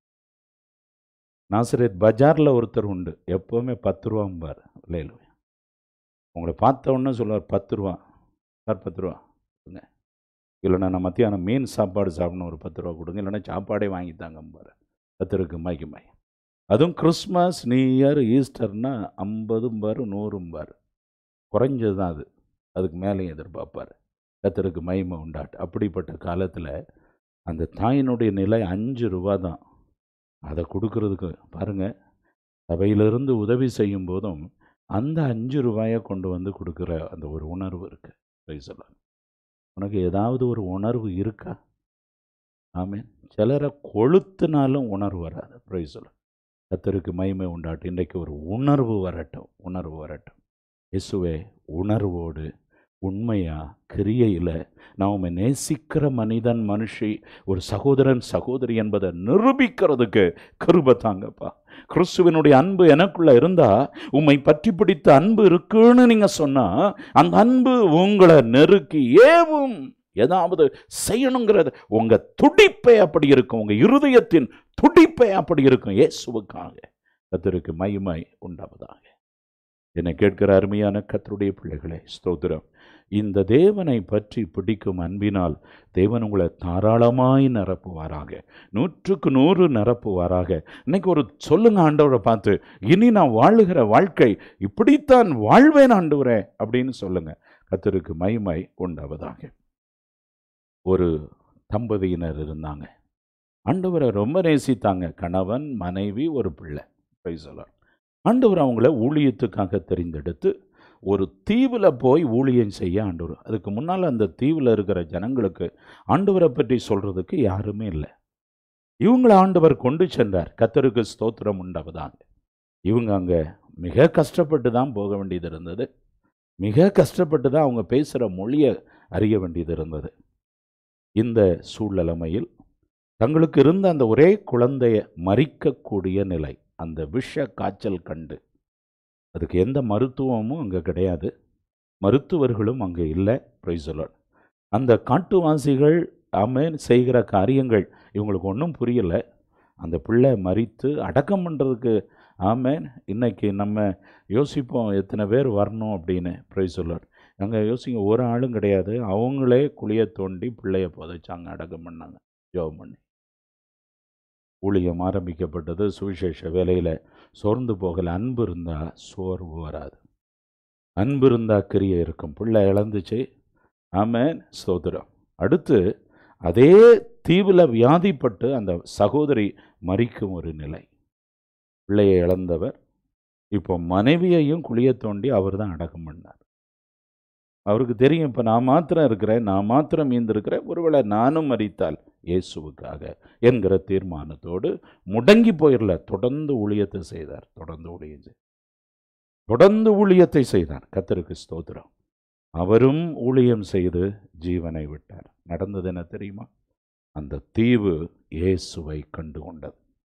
நாசரேத் பஜாரில் ஒருத்தர் உண்டு எப்போவுமே பத்து ரூபாம்பார் இல்லையில் உங்களை பார்த்த உடனே சொல்லுவார் பத்து ரூபா சார் பத்து ரூபா கொடுங்க இல்லைன்னா நான் மத்தியானம் மீன் சாப்பாடு சாப்பிடணும் ஒரு பத்து ரூபா கொடுங்க இல்லைன்னா சாப்பாடே வாங்கித்தாங்கம்பார் கத்தருக்கு மைக்கு மை அதுவும் கிறிஸ்மஸ் நியூ இயர் ஈஸ்டர்னா ஐம்பதும் பார் நூறும் பார் குறைஞ்சது தான் அது அதுக்கு மேலேயும் எதிர்பார்ப்பார் கத்தருக்கு மகிமை உண்டாட்டு அப்படிப்பட்ட காலத்தில் அந்த தாயினுடைய நிலை அஞ்சு ரூபா தான் அதை கொடுக்கறதுக்கு பாருங்கள் சபையிலிருந்து உதவி செய்யும் போதும் அந்த அஞ்சு ரூபாயை கொண்டு வந்து கொடுக்குற அந்த ஒரு உணர்வு இருக்குது சொல்லலாம் உனக்கு ஏதாவது ஒரு உணர்வு இருக்கா ஆமென் சிலரை கொளுத்துனாலும் உணர்வு வராது ப்ரைஸ் சொல்ல கத்தருக்கு மகிமை உண்டாட்டு இன்றைக்கு ஒரு உணர்வு வரட்டும் உணர்வு வரட்டும் இயேசுவே உணர்வோடு உண்மையா கிரியையில் நான் உம்மை நேசிக்கிற மனிதன் மனுஷி ஒரு சகோதரன் சகோதரி என்பதை நிரூபிக்கிறதுக்கு கிருபை தாங்கப்பா கிறிஸ்துவனுடைய அன்பு எனக்குள்ள இருந்தா உம்மை பற்றி பிடித்த அன்பு இருக்குன்னு நீங்க சொன்னா அந்த அன்பு உங்களை நெருக்கி ஏவும் ஏதாவது செய்யணுங்கிறது உங்க துடிப்பே அப்படி இருக்கும் உங்க இருதயத்தின் துடிப்பே அப்படி இருக்கும் இயேசுவுக்காக கத்தருக்கு மகிமை உண்டாவதாக என்னை கேட்கிற அருமையான கத்தருடைய பிள்ளைகளே ஸ்தோத்திரம் இந்த தேவனை பற்றி பிடிக்கும் அன்பினால் தேவன் உங்களை தாராளமாய் நிரப்புவாராக நூற்றுக்கு நூறு நிரப்புவாராக இன்னைக்கு ஒரு சொல்லுங்க ஆண்டவரை பார்த்து இனி நான் வாழுகிற வாழ்க்கை இப்படித்தான் வாழ்வேன் ஆண்டவரே அப்படின்னு சொல்லுங்க கத்தருக்கு மகிமை உண்டாவதாக ஒரு தம்பதியினர் இருந்தாங்க ஆண்டவரை ரொம்ப நேசித்தாங்க கணவன் மனைவி ஒரு பிள்ளை சொல்லலாம் ஆண்டவர் அவங்கள ஊழியத்துக்காக தெரிந்தெடுத்து ஒரு தீவில் போய் ஊழியம் செய்ய ஆண்டவர் அதுக்கு முன்னால் அந்த தீவில் இருக்கிற ஜனங்களுக்கு ஆண்டவரை பற்றி சொல்கிறதுக்கு யாருமே இல்லை இவங்களை ஆண்டவர் கொண்டு சென்றார் கத்தருக்கு ஸ்தோத்திரம் உண்டாவதாங்க இவங்க அங்கே மிக கஷ்டப்பட்டு தான் போக வேண்டியது இருந்தது மிக கஷ்டப்பட்டு தான் அவங்க பேசுகிற மொழியை அறிய வேண்டியது இருந்தது இந்த சூழ்நிலைமையில் தங்களுக்கு இருந்த அந்த ஒரே குழந்தைய மறிக்கக்கூடிய நிலை அந்த விஷ காய்ச்சல் கண்டு அதுக்கு எந்த மருத்துவமும் அங்கே கிடையாது மருத்துவர்களும் அங்கே இல்லை பிரைசலோன் அந்த காட்டுவாசிகள் ஆமேன் செய்கிற காரியங்கள் இவங்களுக்கு ஒன்றும் புரியலை அந்த பிள்ளை மறித்து அடக்கம் பண்ணுறதுக்கு ஆமேன் இன்னைக்கு நம்ம யோசிப்போம் எத்தனை பேர் வரணும் அப்படின்னு பிரைசலோன் அங்கே யோசிங்க ஒரு ஆளும் கிடையாது அவங்களே குழியை தோண்டி பிள்ளைய புதைச்சாங்க அடக்கம் பண்ணாங்க ஜோம் பண்ணி ஊழியம் ஆரம்பிக்கப்பட்டது சுவிசேஷ வேலையில் சோர்ந்து போகல அன்பு இருந்தால் சோர்வு வராது அன்பு இருந்தால் கிரியை இருக்கும் பிள்ளை இழந்துச்சு ஆமேன் ஸ்தோத்திரம் அடுத்து அதே தீவில் வியாதிப்பட்டு அந்த சகோதரி மறிக்கும் ஒரு நிலை பிள்ளையை இழந்தவர் இப்போ மனைவியையும் குழிய தோண்டி அவர் தான் அடக்கம் பண்ணார் அவருக்கு தெரியும் இப்போ நான் மாத்திரம் இருக்கிறேன் நான் மாத்திரம் மீந்திருக்கிறேன் ஒருவேளை நானும் மறித்தால் இயேசுவுக்காக என்கிற தீர்மானத்தோடு முடங்கி போயிடல தொடர்ந்து ஊழியத்தை செய்தார் தொடர்ந்து ஊழியம் செய்தார் தொடர்ந்து ஊழியத்தை செய்தார் கத்தருக்கு ஸ்தோத்திரம் அவரும் ஊழியம் செய்து ஜீவனை விட்டார் நடந்தது என்ன தெரியுமா அந்த தீவு இயேசுவை கண்டு கொண்டது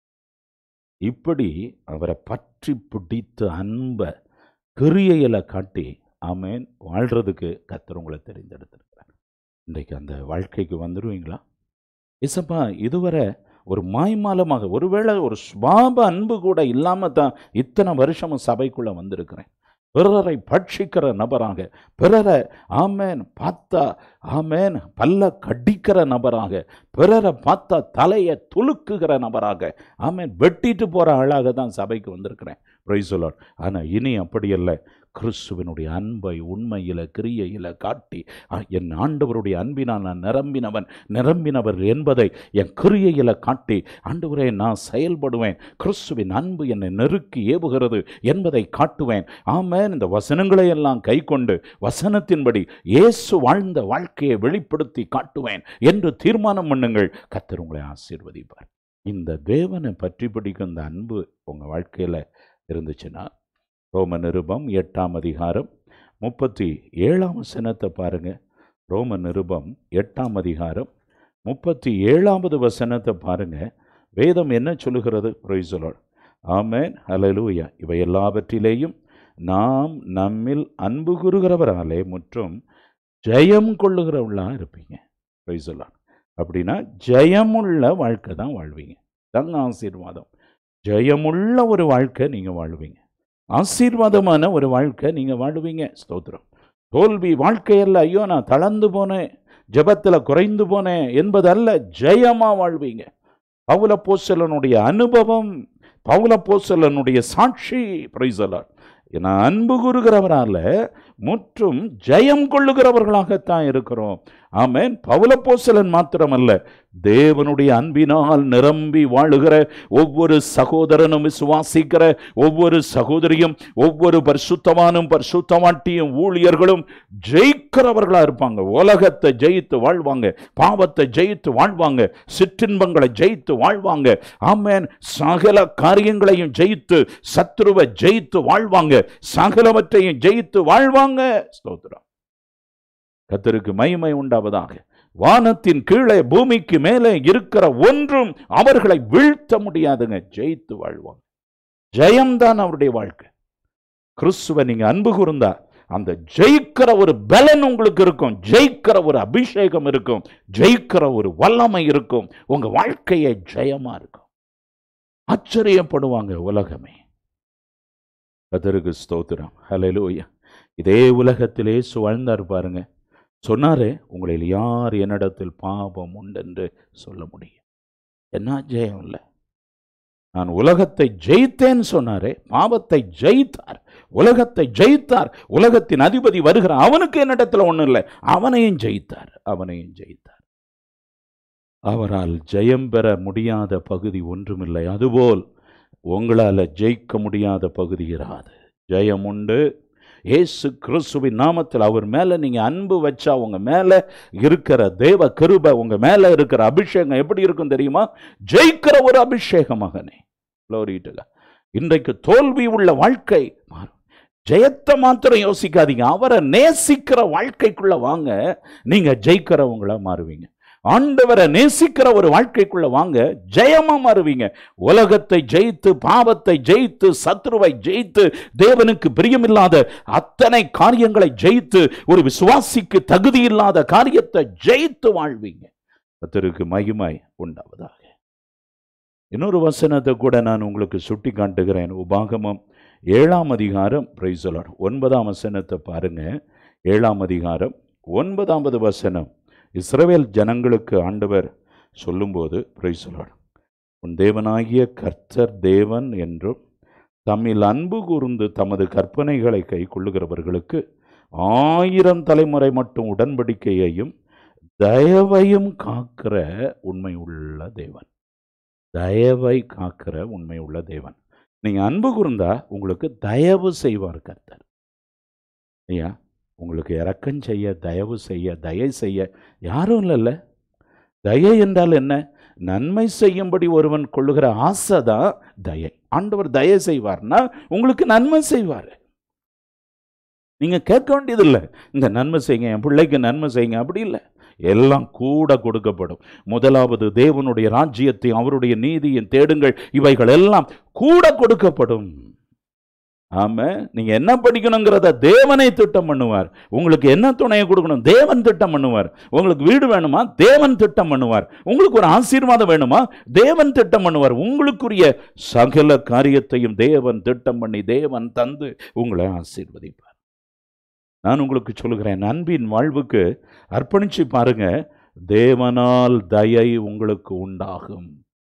இப்படி அவரை பற்றி பிடித்த அன்பை கிரியையில காட்டி ஆமேன் வாழ்கிறதுக்கு கத்தர் உங்களை தெரிந்தெடுத்திருக்கிறார் இன்றைக்கு அந்த வாழ்க்கைக்கு வந்துடுவீங்களா இசப்பா இதுவரை ஒரு மாய்மாலமாக ஒருவேளை ஒரு சுபாப அன்பு கூட இல்லாமல் தான் இத்தனை வருஷமும் சபைக்குள்ளே வந்திருக்கிறேன் பிறரை பட்சிக்கிற நபராக பிறரை ஆமேன் பார்த்தா ஆமேன் பல்ல கடிக்கிற நபராக பிறரை பார்த்தா தலையை துலுக்குகிற நபராக ஆமேன் வெட்டிட்டு போகிற ஆளாக தான் சபைக்கு வந்திருக்கிறேன் பிரைசலாட் ஆனால் இனி அப்படி அல்ல கிறிஸ்துவனுடைய அன்பை உண்மையில் கிரியையில் காட்டி ஆ, என் ஆண்டவருடைய அன்பினால் நான் நிரம்பினவன் நிரம்பினவர் என்பதை என் கிரியையில் காட்டி ஆண்டவரே நான் செயல்படுவேன் கிறிஸ்துவின் அன்பு என்னை நெருக்கி ஏவுகிறது என்பதை காட்டுவேன் ஆமென் இந்த வசனங்களை எல்லாம் கை கொண்டு வசனத்தின்படி இயேசு வாழ்ந்த வாழ்க்கையை வெளிப்படுத்தி காட்டுவேன் என்று தீர்மானம் பண்ணுங்கள் கர்த்தர் உங்களை ஆசீர்வதிப்பார் இந்த தேவனை பற்றி பிடிக்கும் இந்த அன்பு உங்கள் வாழ்க்கையில் இருந்துச்சுன்னா ரோம நிருபம் எட்டாம் அதிகாரம் முப்பத்தி ஏழாம் வசனத்தை பாருங்க ரோம நிருபம் எட்டாம் அதிகாரம் முப்பத்தி ஏழாவது வசனத்தை பாருங்க வேதம் என்ன சொல்லுகிறது பிரைசலோட் ஆமேன் ஹalleluya இவை எல்லாவற்றிலேயும் நாம் நம்மில் அன்பு கூறுகிறவராலே முற்றும் ஜெயம் கொள்ளுகிறவர்களா இருப்பீங்க பிரைசலோட் அப்படின்னா ஜெயமுள்ள வாழ்க்கை தான் வாழ்வீங்க தாங்க ஆசீர்வாதம் ஜெயமுள்ள ஒரு வாழ்க்கை நீங்கள் வாழ்வீங்க ஆசீர்வாதமான ஒரு வாழ்க்கை நீங்கள் வாழ்வீங்க ஸ்தோத்திரம் தோல்வி வாழ்க்கையல்ல ஐயோ நான் தளர்ந்து போனேன் ஜெபத்தில் குறைந்து போனேன் என்பதல்ல ஜெயமா வாழ்வீங்க பவுல போசலனுடைய அனுபவம் பவுல போசலனுடைய சாட்சி பிரைசலார் நான் அன்பு கூறுகிறவரால முற்றும் ஜெயம் கொள்ளுகிறவர்களாகத்தான் இருக்கிறோம் ஆமென் பவுல போசலன் மாத்திரமல்ல தேவனுடைய அன்பினால் நிரம்பி வாழுகிற ஒவ்வொரு சகோதரனும் விசுவாசிக்கிற ஒவ்வொரு சகோதரியும் ஒவ்வொரு பரிசுத்தவானும் பரிசுத்தமாட்டியும் ஊழியர்களும் ஜெயிக்கிறவர்களா இருப்பாங்க உலகத்தை ஜெயித்து வாழ்வாங்க பாவத்தை ஜெயித்து வாழ்வாங்க சிற்றின்பங்களை ஜெயித்து வாழ்வாங்க ஆமென் சகல காரியங்களையும் ஜெயித்து சத்ருவை ஜெயித்து வாழ்வாங்க சகலவற்றையும் ஜெயித்து வாழ்வாங்க ஸ்தோத்திரம் கத்தருக்கு மகிமை உண்டாவதாக வானத்தின் கீழே பூமிக்கு மேலே இருக்கிற ஒன்றும் அவர்களை வீழ்த்த முடியாதுங்க ஜெயித்து வாழ்வாங்க ஜெயம்தான் அவருடைய வாழ்க்கை கிறிஸ்துவை நீங்க அன்பு கூர்ந்தா அந்த ஜெயிக்கிற ஒரு பலன் உங்களுக்கு இருக்கும் ஜெயிக்கிற ஒரு அபிஷேகம் இருக்கும் ஜெயிக்கிற ஒரு வல்லமை இருக்கும் உங்க வாழ்க்கையே ஜெயமா இருக்கும் ஆச்சரியப்படுவாங்க உலகமே கதருக்கு ஸ்தோத்திரம் ஹalleluya இதே உலகத்திலே வாழ்ந்தார் பாருங்க சொன்னாரே உங்களில் யார் என்னிடத்தில் பாவம் உண்டென்று சொல்ல முடியும் என்ன ஜெயம் இல்லை நான் உலகத்தை ஜெயித்தேன் சொன்னாரே பாவத்தை ஜெயித்தார் உலகத்தை ஜெயித்தார் உலகத்தின் அதிபதி வருகிற அவனுக்கு என்னிடத்துல ஒன்றும் இல்லை அவனையும் ஜெயித்தார் அவனையும் ஜெயித்தார் அவரால் ஜெயம் பெற முடியாத பகுதி ஒன்றுமில்லை அதுபோல் உங்களால் ஜெயிக்க முடியாத பகுதி இராது ஜெயம் உண்டு இயேசு கிறிஸ்துவின் நாமத்தில் அவர் மேலே நீங்கள் அன்பு வச்சா உங்கள் மேலே இருக்கிற தேவ கிருபை உங்கள் மேலே இருக்கிற அபிஷேகம் எப்படி இருக்கும் தெரியுமா ஜெயிக்கிற ஒரு அபிஷேகம் மகனே Glory to God. இன்றைக்கு தோல்வி உள்ள வாழ்க்கை மாறும் ஜெயத்தை மாத்திரம் யோசிக்காதீங்க அவரை நேசிக்கிற வாழ்க்கைக்குள்ள வாங்க நீங்க ஜெயிக்கிறவங்களா மாறுவீங்க ஆண்டவரை நேசிக்கிற ஒரு வாழ்க்கைக்குள்ள வாங்க ஜெயமா மாறுவீங்க உலகத்தை ஜெயித்து பாவத்தை ஜெயித்து சத்ருவை ஜெயித்து தேவனுக்கு பிரியமில்லாத அத்தனை காரியங்களை ஜெயித்து ஒரு விசுவாசிக்கு தகுதி இல்லாத காரியத்தை ஜெயித்து வாழ்வீங்க கர்த்தருக்கு மகிமை உண்டாவதாக இன்னொரு வசனத்தை கூட நான் உங்களுக்கு சுட்டி காட்டுகிறேன் உபாகமம் ஏழாம் அதிகாரம் பிரைசலார் ஒன்பதாம் வசனத்தை பாருங்க ஏழாம் அதிகாரம் ஒன்பதாவது வசனம் இஸ்ரவேல் ஜனங்களுக்கு ஆண்டவர் சொல்லும்போது பிரைசலார் உன் தேவனாகிய கர்த்தர் தேவன் என்றும் தம்மில் அன்பு கூர்ந்து தமது கற்பனைகளை கை கொள்ளுகிறவர்களுக்கு ஆயிரம் தலைமுறை மட்டும் உடன்படிக்கையையும் தயவையும் காக்கிற உண்மை உள்ள தேவன் தயவை காக்கிற உண்மை உள்ள தேவன் நீங்க அன்பு கூர்ந்தா உங்களுக்கு தயவு செய்வார் கர்த்தர் ஐயா உங்களுக்கு இரக்கம் செய்ய தயவு செய்ய தயை செய்ய யாரும் இல்லைல்ல தயை என்றால் என்ன நன்மை செய்யும்படி ஒருவன் கொள்ளுகிற ஆசை தான் தயை ஆண்டவர் தயை செய்வார்னா உங்களுக்கு நன்மை செய்வார் நீங்க கேட்க வேண்டியதில்லை இந்த நன்மை செய்யுங்க என் பிள்ளைக்கு நன்மை செய்யுங்க அப்படி இல்லை எல்லாம் கூட கொடுக்கப்படும் முதலாவது தேவனுடைய ராஜ்யத்தை அவருடைய நீதியின் தேடுங்கள் இவைகள் எல்லாம் கூட கொடுக்கப்படும் ஆமா நீங்க என்ன படிக்கணுங்கிறத தேவனை திட்டம் பண்ணுவார் உங்களுக்கு என்ன துணையை கொடுக்கணும் தேவன் திட்டம் பண்ணுவார் உங்களுக்கு வீடு வேணுமா தேவன் திட்டம் பண்ணுவார் உங்களுக்கு ஒரு ஆசீர்வாதம் வேணுமா தேவன் திட்டம் பண்ணுவார் உங்களுக்குரிய சகல காரியத்தையும் தேவன் திட்டம் பண்ணி தேவன் தந்து உங்களை ஆசீர்வதிப்பார் நான் உங்களுக்கு சொல்லுகிறேன் அன்பின் வாழ்வுக்கு அர்ப்பணிச்சு பாருங்க தேவனால் தயை உங்களுக்கு உண்டாகும்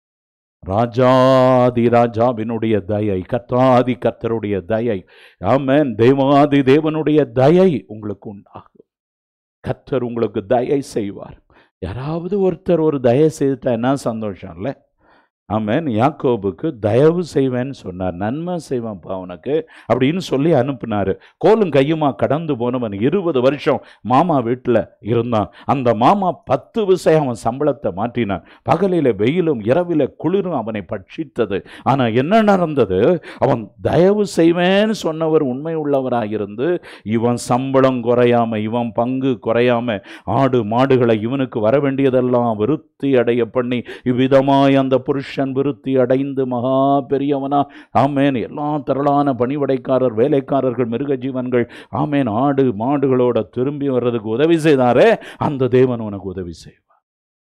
ராஜாதி ராஜாவினுடைய தயை கத்தாதி கத்தருடைய தயை ஆமென் தேவாதி தேவனுடைய தயை உங்களுக்கு உண்டாகும் கத்தர் உங்களுக்கு தயை செய்வார் யாராவது ஒருத்தர் ஒரு தயை செய்துட்டா என்ன சந்தோஷம் இல்லை ஆமென் யாக்கோபுக்கு தயவு செய்வேன்னு சொன்னார் நன்மை செய்வேன்ப்பா உனக்கு அப்படின்னு சொல்லி அனுப்புனாரு கோலும் கையுமா கடந்து போனவன் இருபது வருஷம் மாமா வீட்டில் இருந்தான் அந்த மாமா பத்து விஷயம் அவன் சம்பளத்தை மாற்றினான் பகலில் வெயிலும் இரவில குளிரும் அவனை பட்சித்தது ஆனால் என்ன நடந்தது அவன் தயவு செய்வேன்னு சொன்னவர் உண்மை உள்ளவராயிருந்து இவன் சம்பளம் குறையாம இவன் பங்கு குறையாம ஆடு மாடுகளை இவனுக்கு வர வேண்டியதெல்லாம் விருத்தி அடைய பண்ணி இவ்விதமாய் அந்த புருஷன் விருத்தி அடைந்து மகா பெரியவனா ஆமேன் எல்லா திரளான பணிவடைக்காரர் வேலைக்காரர்கள் மிருக ஜீவன்கள் ஆமேன் ஆடு மாடுகளோட திரும்பி வர்றதுக்கு உதவி செய்தாரே அந்த தேவன் உனக்கு உதவி செய்வார்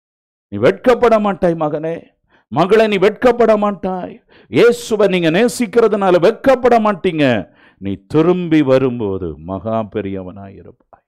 நீ வெட்கப்பட மாட்டாய் மகனே மகளே நீ வெட்கப்பட மாட்டாய் இயேசுவை நீங்க நேசிக்கிறதுனால வெட்கப்பட மாட்டீங்க நீ திரும்பி வரும்போது மகா பெரியவனாய் இருப்பாய்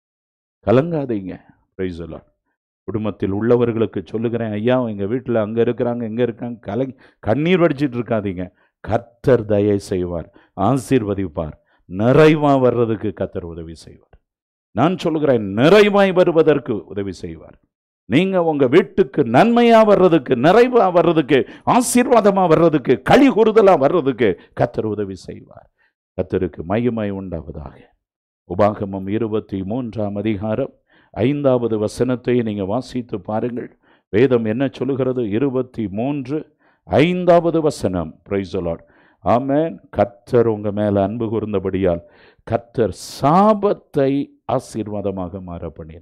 கலங்காதீங்க Praise the Lord. குடும்பத்தில் உள்ளவர்களுக்கு சொல்லுகிறேன் ஐயா எங்கள் வீட்டில் அங்கே இருக்கிறாங்க எங்கே இருக்காங்க கலை கண்ணீர் வடிச்சிட்டு இருக்காதீங்க கர்த்தர் தயை செய்வார் ஆசீர்வதிப்பார் நிறைவா வர்றதுக்கு கர்த்தர் உதவி செய்வார் நான் சொல்லுகிறேன் நிறைவாய் வருவதற்கு உதவி செய்வார் நீங்க உங்க வீட்டுக்கு நன்மையா வர்றதுக்கு நிறைவா வர்றதுக்கு ஆசீர்வாதமா வர்றதுக்கு களி கூறுதலா வர்றதுக்கு கர்த்தர் உதவி செய்வார் கர்த்தருக்கு மகிமை உண்டாவதாக உபாகமம் இருபத்தி மூன்றாம் அதிகாரம் ஐந்தாவது வசனத்தை நீங்க வாசித்து பாருங்கள் வேதம் என்ன சொல்லுகிறது இருபத்தி மூன்று ஐந்தாவது வசனம் பிரைசலாட் ஆமென் கர்த்தர் உங்க மேல அன்பு கூர்ந்தபடியால் கர்த்தர் சாபத்தை ஆசீர்வாதமாக மாற பண்ணினார்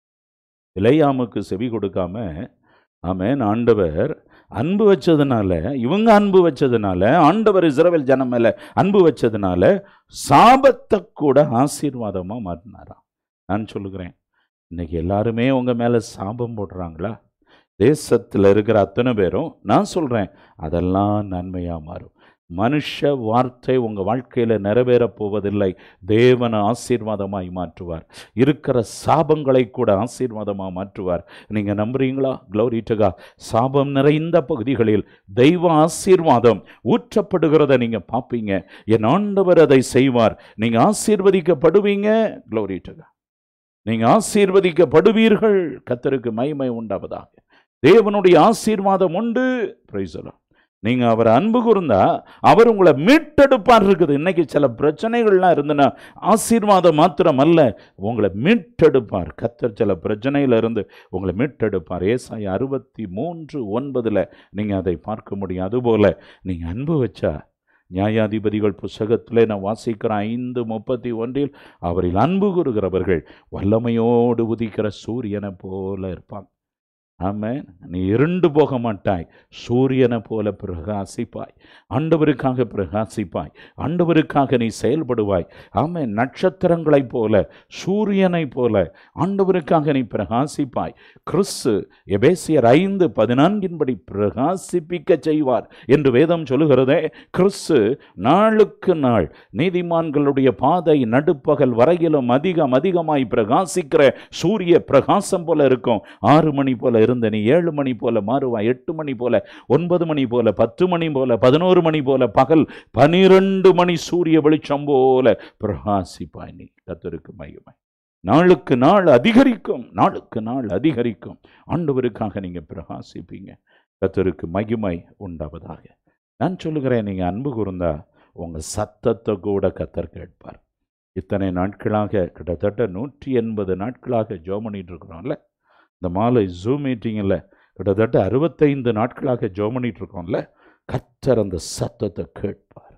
இளையாமுக்கு செவி கொடுக்காம ஆமென் ஆண்டவர் அன்பு வச்சதுனால இவங்க அன்பு வச்சதுனால ஆண்டவர் இஸ்ரவேல் ஜனம் மேல அன்பு வச்சதுனால சாபத்தை கூட ஆசீர்வாதமா மாற்றினாராம் நான் சொல்லுகிறேன் இன்னைக்கு எல்லாருமே உங்க மேல சாபம் போடுறாங்களா தேசத்தில் இருக்கிற அத்தனை பேரும் நான் சொல்றேன் அதெல்லாம் நன்மையா மாறும் மனுஷ வார்த்தை உங்க வாழ்க்கையில நிறைவேறப் போவதில்லை தேவனை ஆசீர்வாதமாய் மாற்றுவார் இருக்கிற சாபங்களை கூட ஆசீர்வாதமா மாற்றுவார் நீங்க நம்புறீங்களா க்ளோரி டுகா சாபம் நிறைந்த பகுதிகளில் தெய்வ ஆசீர்வாதம் ஊற்றப்படுகிறத நீங்க பார்ப்பீங்க என் ஆண்டவர் அதை செய்வார் நீங்க ஆசீர்வதிக்கப்படுவீங்க க்ளோரி டுகா நீங்க ஆசீர்வதிக்கப்படுவீர்கள் கத்தருக்கு மகிமை உண்டாவதாக தேவனுடைய ஆசீர்வாதம் உண்டு பிரைஸ் நீங்க அவர் அன்பு கூர்ந்தா அவர் உங்களை மீட்டெடுப்பார் இருக்குது இன்னைக்கு சில பிரச்சனைகள்லாம் இருந்துன்னா ஆசீர்வாதம் மாத்திரம் அல்ல உங்களை மீட்டெடுப்பார் கத்தர் சில பிரச்சனையில இருந்து உங்களை மீட்டெடுப்பார் ஏசாய் அறுபத்தி மூன்று ஒன்பதுல நீங்க அதை பார்க்க முடியும் அதுபோல நீங்க அன்பு வச்சா நியாயாதிபதிகள் புஸ்தகத்திலே நான் வாசிக்கிற ஐந்து முப்பத்தி ஒன்றில் அவரில் அன்பு கூறுகிறவர்கள் வல்லமையோடு உதிக்கிற சூரியனை போல இருப்பாங்க ஆமென் நீ இருண்டு போக மாட்டாய் சூரியனை போல பிரகாசிப்பாய் ஆண்டவருக்காக பிரகாசிப்பாய் ஆண்டவருக்காக நீ செயல்படுவாய் ஆமென் நட்சத்திரங்களைப் போல சூரியனைப் போல ஆண்டவருக்காக நீ பிரகாசிப்பாய் கிறிஸ்து எபேசியர் ஐந்து பதினான்கின்படி பிரகாசிப்பிக்க செய்வார் என்று வேதம் சொல்லுகிறதே கிறிஸ்து நாளுக்கு நாள் நீதிமான்களுடைய பாதை நடுப்பகல் வரையிலும் அதிகம் அதிகமாய் பிரகாசிக்கிற சூரிய பிரகாசம் போல இருக்கும் ஆறு மணி போல இருந்த நீ ஏழு மணி போல மாறுவாய் எட்டு மணி போல ஒன்பது மணி போல பத்து மணி போல பதினோரு மணி போல பகல் பனிரெண்டு மணி சூரிய வெளிச்சம் போல பிரகாசிப்பாய் நீ கத்தருக்கு மகிமை நாளுக்கு நாள் அதிகரிக்கும் நாளுக்கு நாள் அதிகரிக்கும் ஆண்டவருக்காக நீங்க பிரகாசிப்பீங்க கத்தருக்கு மகிமை உண்டாவதாக நான் சொல்லுகிறேன் நீங்க அன்பு கூர்ந்தா உங்க சத்தத்தை கூட கத்தர் கேட்பார் இத்தனை நாட்களாக கிட்டத்தட்ட நூற்றி எண்பது நாட்களாக ஜோம் பண்ணிட்டு இருக்கிறோம்ல இந்த மாலை ஜூம் மீட்டிங்கில் கிட்டத்தட்ட அறுபத்தைந்து நாட்களாக ஜோம் பண்ணிட்டு இருக்கோம்ல கத்தர் அந்த சத்தத்தை கேட்பார்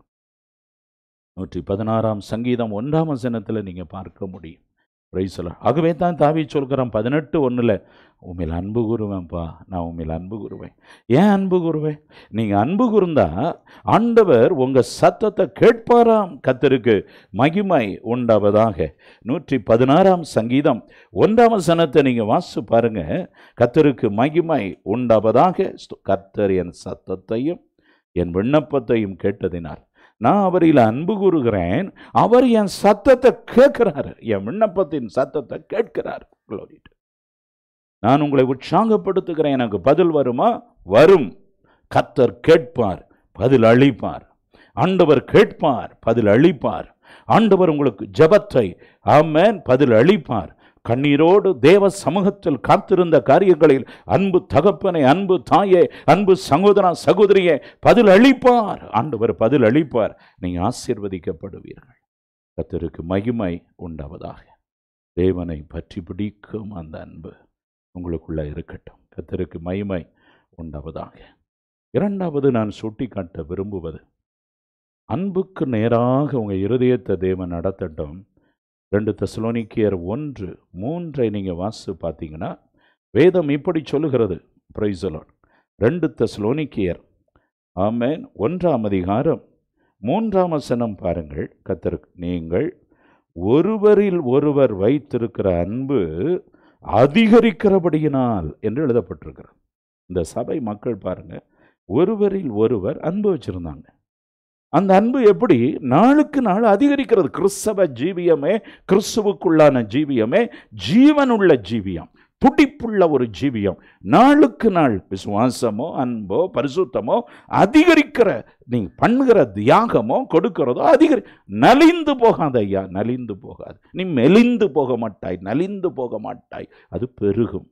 நூற்றி பதினாறாம் சங்கீதம் ஒன்றாம் வசனத்தில் நீங்கள் பார்க்க முடியும் பிரைசலா ஆகவே தான் தாவி சொல்கிறேன் பதினெட்டு ஒன்றில் உண்மையில் அன்பு கூறுவேன்ப்பா நான் உண்மையில் அன்பு கூறுவேன் ஏன் அன்பு கூறுவேன் நீங்கள் அன்பு கூர்ந்தா ஆண்டவர் உங்கள் சத்தத்தை கேட்பாராம் கத்தருக்கு மகிமை உண்டாவதாக நூற்றி பதினாறாம் சங்கீதம் ஒன்றாம் வசனத்தை நீங்கள் வாசித்து பாருங்க கத்தருக்கு மகிமை உண்டாவதாக ஸ்து- கர்த்தர் என் சத்தத்தையும் என் விண்ணப்பத்தையும் கேட்டதினால் நான் அவரில் அன்பு கூறுகிறேன் அவர் என் சத்தத்தை கேட்கிறார் என் விண்ணப்பத்தின் சத்தத்தை கேட்கிறார் Glory to God. நான் உங்களை உற்சாகப்படுத்துகிறேன் எனக்கு பதில் வருமா வரும் கத்தர் கேட்பார் பதில் அளிப்பார் ஆண்டவர் கேட்பார் பதில் அளிப்பார் ஆண்டவர் உங்களுக்கு ஜெபத்தை ஆமென் பதில் அளிப்பார் கண்ணீரோடு தேவ சமூகத்தில் காத்திருந்த காரியங்களில் அன்பு தகப்பனை அன்பு தாயே அன்பு சகோதரா சகோதரியே பதில் அளிப்பார் ஆண்டவர் பதில் அளிப்பார் நீங்க ஆசீர்வதிக்கப்படுவீர்கள் கத்தருக்கு மகிமை உண்டாவதாக தேவனை பற்றி பிடிக்கும் அந்த அன்பு உங்களுக்குள்ள இருக்கட்டும் கத்தருக்கு மகிமை உண்டாவதாக இரண்டாவது நான் சுட்டிக்காட்ட விரும்புவது அன்புக்கு நேராக உங்கள் இருதயத்தை தேவன் நடத்தட்டும் ரெண்டு தெசலோனிக்கியர் ஒன்று மூன்றை நீங்கள் வாசித்து பார்த்தீங்கன்னா வேதம் இப்படி சொல்லுகிறது பிரைசலோன் ரெண்டு தெசலோனிக்கியர் ஆமென் ஒன்றாம் அதிகாரம் மூன்றாம் வசனம் பாருங்கள் கத்தருக்கு நீங்கள் ஒருவரில் ஒருவர் வைத்திருக்கிற அன்பு அதிகரிக்கிறபடியினால் என்று எழுதப்பட்டிருக்கிறது இந்த சபை மக்கள் பாருங்க ஒருவரில் ஒருவர் அன்பு வச்சிருந்தாங்க அந்த அன்பு எப்படி நாளுக்கு நாள் அதிகரிக்கிறது கிறிஸ்தவ ஜீவியமே கிறிஸ்துவுக்குள்ளான ஜீவியமே ஜீவனுள்ள ஜீவியம் துடிப்புள்ள ஒரு ஜீவியம் நாளுக்கு நாள் விசுவாசமோ அன்போ பரிசுத்தமோ அதிகரிக்கிற நீங்க பண்ணுகிற தியாகமோ கொடுக்கிறதோ அதிகரி நலிந்து போகாத ஐயா நலிந்து போகாது நீ மெலிந்து போக மாட்டாய் நலிந்து போக மாட்டாய் அது பெருகும்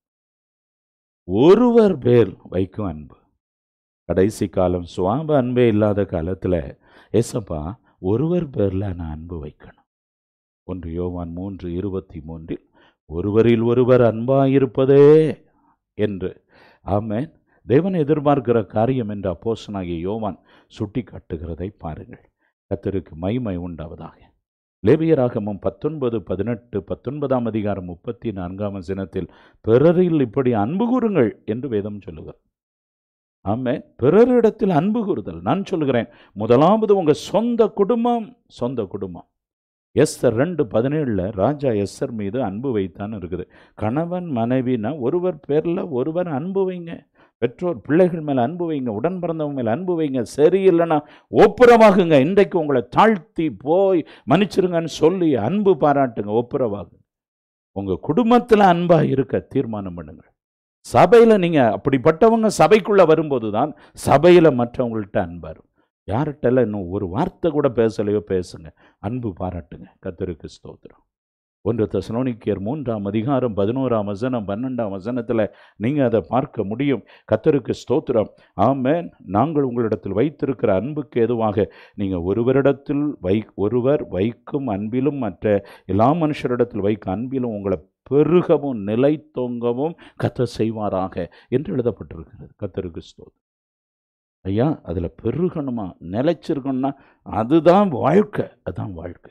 ஒருவர் பேர் வைக்கும் அன்பு கடைசி காலம் சுவாப அன்பே இல்லாத காலத்தில் ஏசப்பா ஒருவர் பேரில் நான் அன்பு வைக்கணும் ஒன்று யோவான் மூன்று இருபத்தி மூன்றில் ஒருவரில் ஒருவர் அன்பாயிருப்பதே என்று ஆமென் தேவன் எதிர்பார்க்கிற காரியம் என்று அப்போசனாகிய யோவான் சுட்டி காட்டுகிறதை பாருங்கள் கத்தருக்கு மைமை உண்டாவதாக லேபியராகமும் பத்தொன்பது பதினெட்டு பத்தொன்பதாம் அதிகாரம் முப்பத்தி நான்காம் வசனத்தில் பிறரில் இப்படி அன்பு கூறுங்கள் என்று வேதம் சொல்லுகிறது ஆமே பிறரிடத்தில் அன்பு கூறுதல் நான் சொல்கிறேன் முதலாவது உங்கள் சொந்த குடும்பம் சொந்த குடும்பம் எஸ்தர் ரெண்டு பதினேழில் ராஜா எஸ்தர் மீது அன்பு வைத்தான் இருக்குது கணவன் மனைவினா ஒருவர் பேரில் ஒருவர் அன்பு வைங்க பெற்றோர் பிள்ளைகள் மேலே அன்பு வைங்க உடன் பிறந்தவங்க மேலே அன்பு வைங்க சரியில்லைன்னா ஒப்புரவாகுங்க இன்றைக்கு உங்களை தாழ்த்தி போய் மன்னிச்சிருங்கன்னு சொல்லி அன்பு பாராட்டுங்க ஒப்புரவாகுங்க உங்கள் குடும்பத்தில் அன்பாக இருக்க தீர்மானம் பண்ணுங்கள் சபையில் நீங்கள் அப்படிப்பட்டவங்க சபைக்குள்ளே வரும்போது தான் சபையில் மற்றவங்கள்ட்ட அன்பார் யார்கிட்டலாம் இன்னும் ஒரு வார்த்தை கூட பேசலையோ பேசுங்க அன்பு பாராட்டுங்க கத்தருக்கு ஸ்தோத்திரம் ஒன்று தசனோனிக்கியர் மூன்றாம் அதிகாரம் பதினோராம் வசனம் பன்னெண்டாம் வசனத்தில் நீங்கள் அதை பார்க்க முடியும் கத்தருக்கு ஸ்தோத்திரம் ஆமென் நாங்கள் உங்களிடத்தில் வைத்திருக்கிற அன்புக்கு எதுவாக நீங்கள் ஒருவரிடத்தில் வை ஒருவர் வைக்கும் அன்பிலும் மற்ற எல்லா மனுஷரிடத்தில் வைக்கும் அன்பிலும் உங்களை பெருகவும் நிலைத்தோங்கவும் கத்த செய்வாராக என்று எழுதப்பட்டிருக்கிறது கத்தருக்கு ஸ்தோத்திரம் ஐயா அதில் பெருகணுமா நிலைச்சிருக்கணும்னா அதுதான் வாழ்க்கை அதுதான் வாழ்க்கை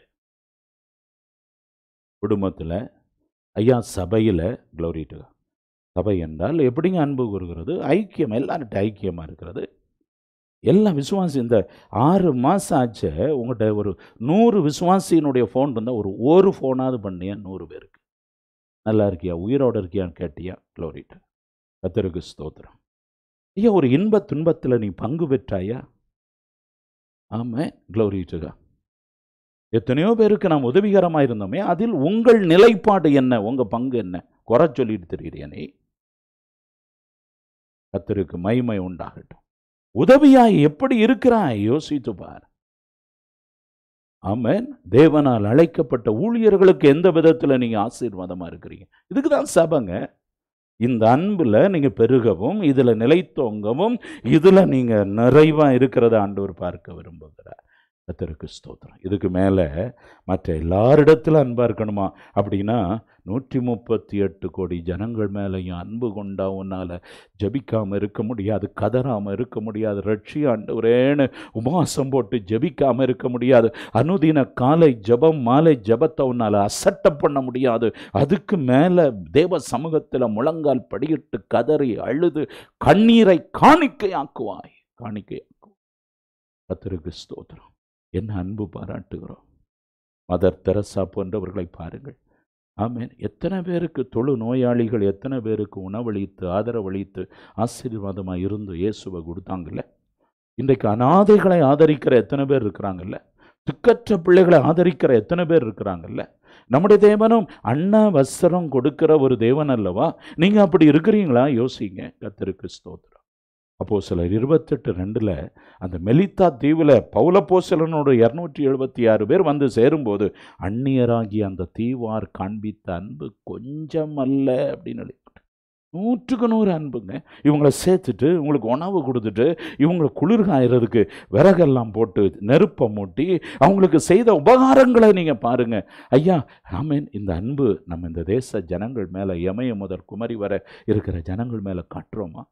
குடும்பத்தில் ஐயா சபையில் க்ளோரிட்டு சபை என்றால் எப்படிங்க அன்பு கூறுகிறது ஐக்கியம் எல்லார்கிட்ட ஐக்கியமாக இருக்கிறது எல்லாம் விசுவாசி இந்த ஆறு மாதம் ஆச்சு உங்கள்கிட்ட ஒரு நூறு விசுவாசியினுடைய ஃபோன் இருந்தால் ஒரு ஒரு ஃபோனாவது பண்ணியா நூறு பேருக்கு நல்லா இருக்கியா உயிரோடு இருக்கியான்னு கேட்டியா க்ளோரிட்டு கத்தருக்கு ஸ்தோத்திரம் ஐயா ஒரு இன்ப துன்பத்தில் நீ பங்கு பெற்றாயா ஆமாம் க்ளோரிட்டுகா எத்தனையோ பேருக்கு நாம் உதவிகரமாக இருந்தோமே அதில் உங்கள் நிலைப்பாடு என்ன உங்கள் பங்கு என்ன குறை சொல்லிட்டு தெரியுறியா நீ கத்தருக்கு மைமை உண்டாகட்டும் உதவியாய் எப்படி இருக்கிறாய் யோசித்து பார் ஆமென் தேவனால் அழைக்கப்பட்ட ஊழியர்களுக்கு எந்த விதத்தில் நீங்கள் ஆசீர்வாதமாக இருக்கிறீங்க இதுக்கு தான் சபைங்க இந்த அன்பில் நீங்கள் பெருகவும் இதில் நிலைத்தோங்கவும் இதில் நீங்கள் நிறைவாக இருக்கிறத ஆண்டவர் பார்க்க விரும்புகிறார் கத்தருக்கு ஸ்தோத்திரம் இதுக்கு மேலே மற்ற எல்லாரிடத்திலும் அன்பாக இருக்கணுமா அப்படின்னா நூற்றி முப்பத்தி எட்டு கோடி ஜனங்கள் மேலேயும் அன்பு கொண்டா உன்னால் ஜபிக்காமல் இருக்க முடியாது கதறாமல் இருக்க முடியாது ரட்சி ஆண்டவரேன்னு உபவாசம் போட்டு ஜபிக்காமல் இருக்க முடியாது அனுதின காலை ஜபம் மாலை ஜபத்தை உன்னால் அசட்டை பண்ண முடியாது அதுக்கு மேலே தேவ சமூகத்தில் முழங்கால் படியிட்டு கதறி அழுது கண்ணீரை காணிக்கையாக்குவாய் காணிக்கையாக்குவாய் கத்திருக்கு ஸ்தோத்திரம் என்ன அன்பு பாராட்டுகிறோம் மதர் தெரசா போன்றவர்களை பாருங்கள் ஆமேன் எத்தனை பேருக்கு தொழு நோயாளிகள் எத்தனை பேருக்கு உணவளித்து ஆதரவளித்து ஆசீர்வாதமாக இருந்து இயேசுவை கொடுத்தாங்கல்ல இன்றைக்கு அனாதைகளை ஆதரிக்கிற எத்தனை பேர் இருக்கிறாங்கல்ல திக்கற்ற பிள்ளைகளை ஆதரிக்கிற எத்தனை பேர் இருக்கிறாங்கல்ல நம்முடைய தேவனும் அண்ணா வஸ்திரம் கொடுக்கிற ஒரு தேவன் அல்லவா நீங்கள் அப்படி இருக்கிறீங்களா யோசிங்க கத்திருக்கு ஸ்தோத்திரம் அப்போ சிலர் இருபத்தெட்டு ரெண்டில் அந்த மெலித்தா தீவில் பௌலப்போசலனோட இரநூற்றி எழுபத்தி ஆறு பேர் வந்து சேரும்போது அந்நியராகி அந்த தீவார் காண்பித்த அன்பு கொஞ்சம் அல்ல அப்படின்னு எழுதிப்பட்டு நூற்றுக்கு நூறு அன்புங்க இவங்கள சேர்த்துட்டு இவங்களுக்கு உணவு கொடுத்துட்டு இவங்களை குளிர்காயறதுக்கு விறகெல்லாம் போட்டு நெருப்பை மூட்டி அவங்களுக்கு செய்த உபகாரங்களை நீங்கள் பாருங்க ஐயா ஆமேன் இந்த அன்பு நம்ம இந்த தேச ஜனங்கள் மேலே இமய முதல் குமரி வர இருக்கிற ஜனங்கள் மேலே காட்டுறோமா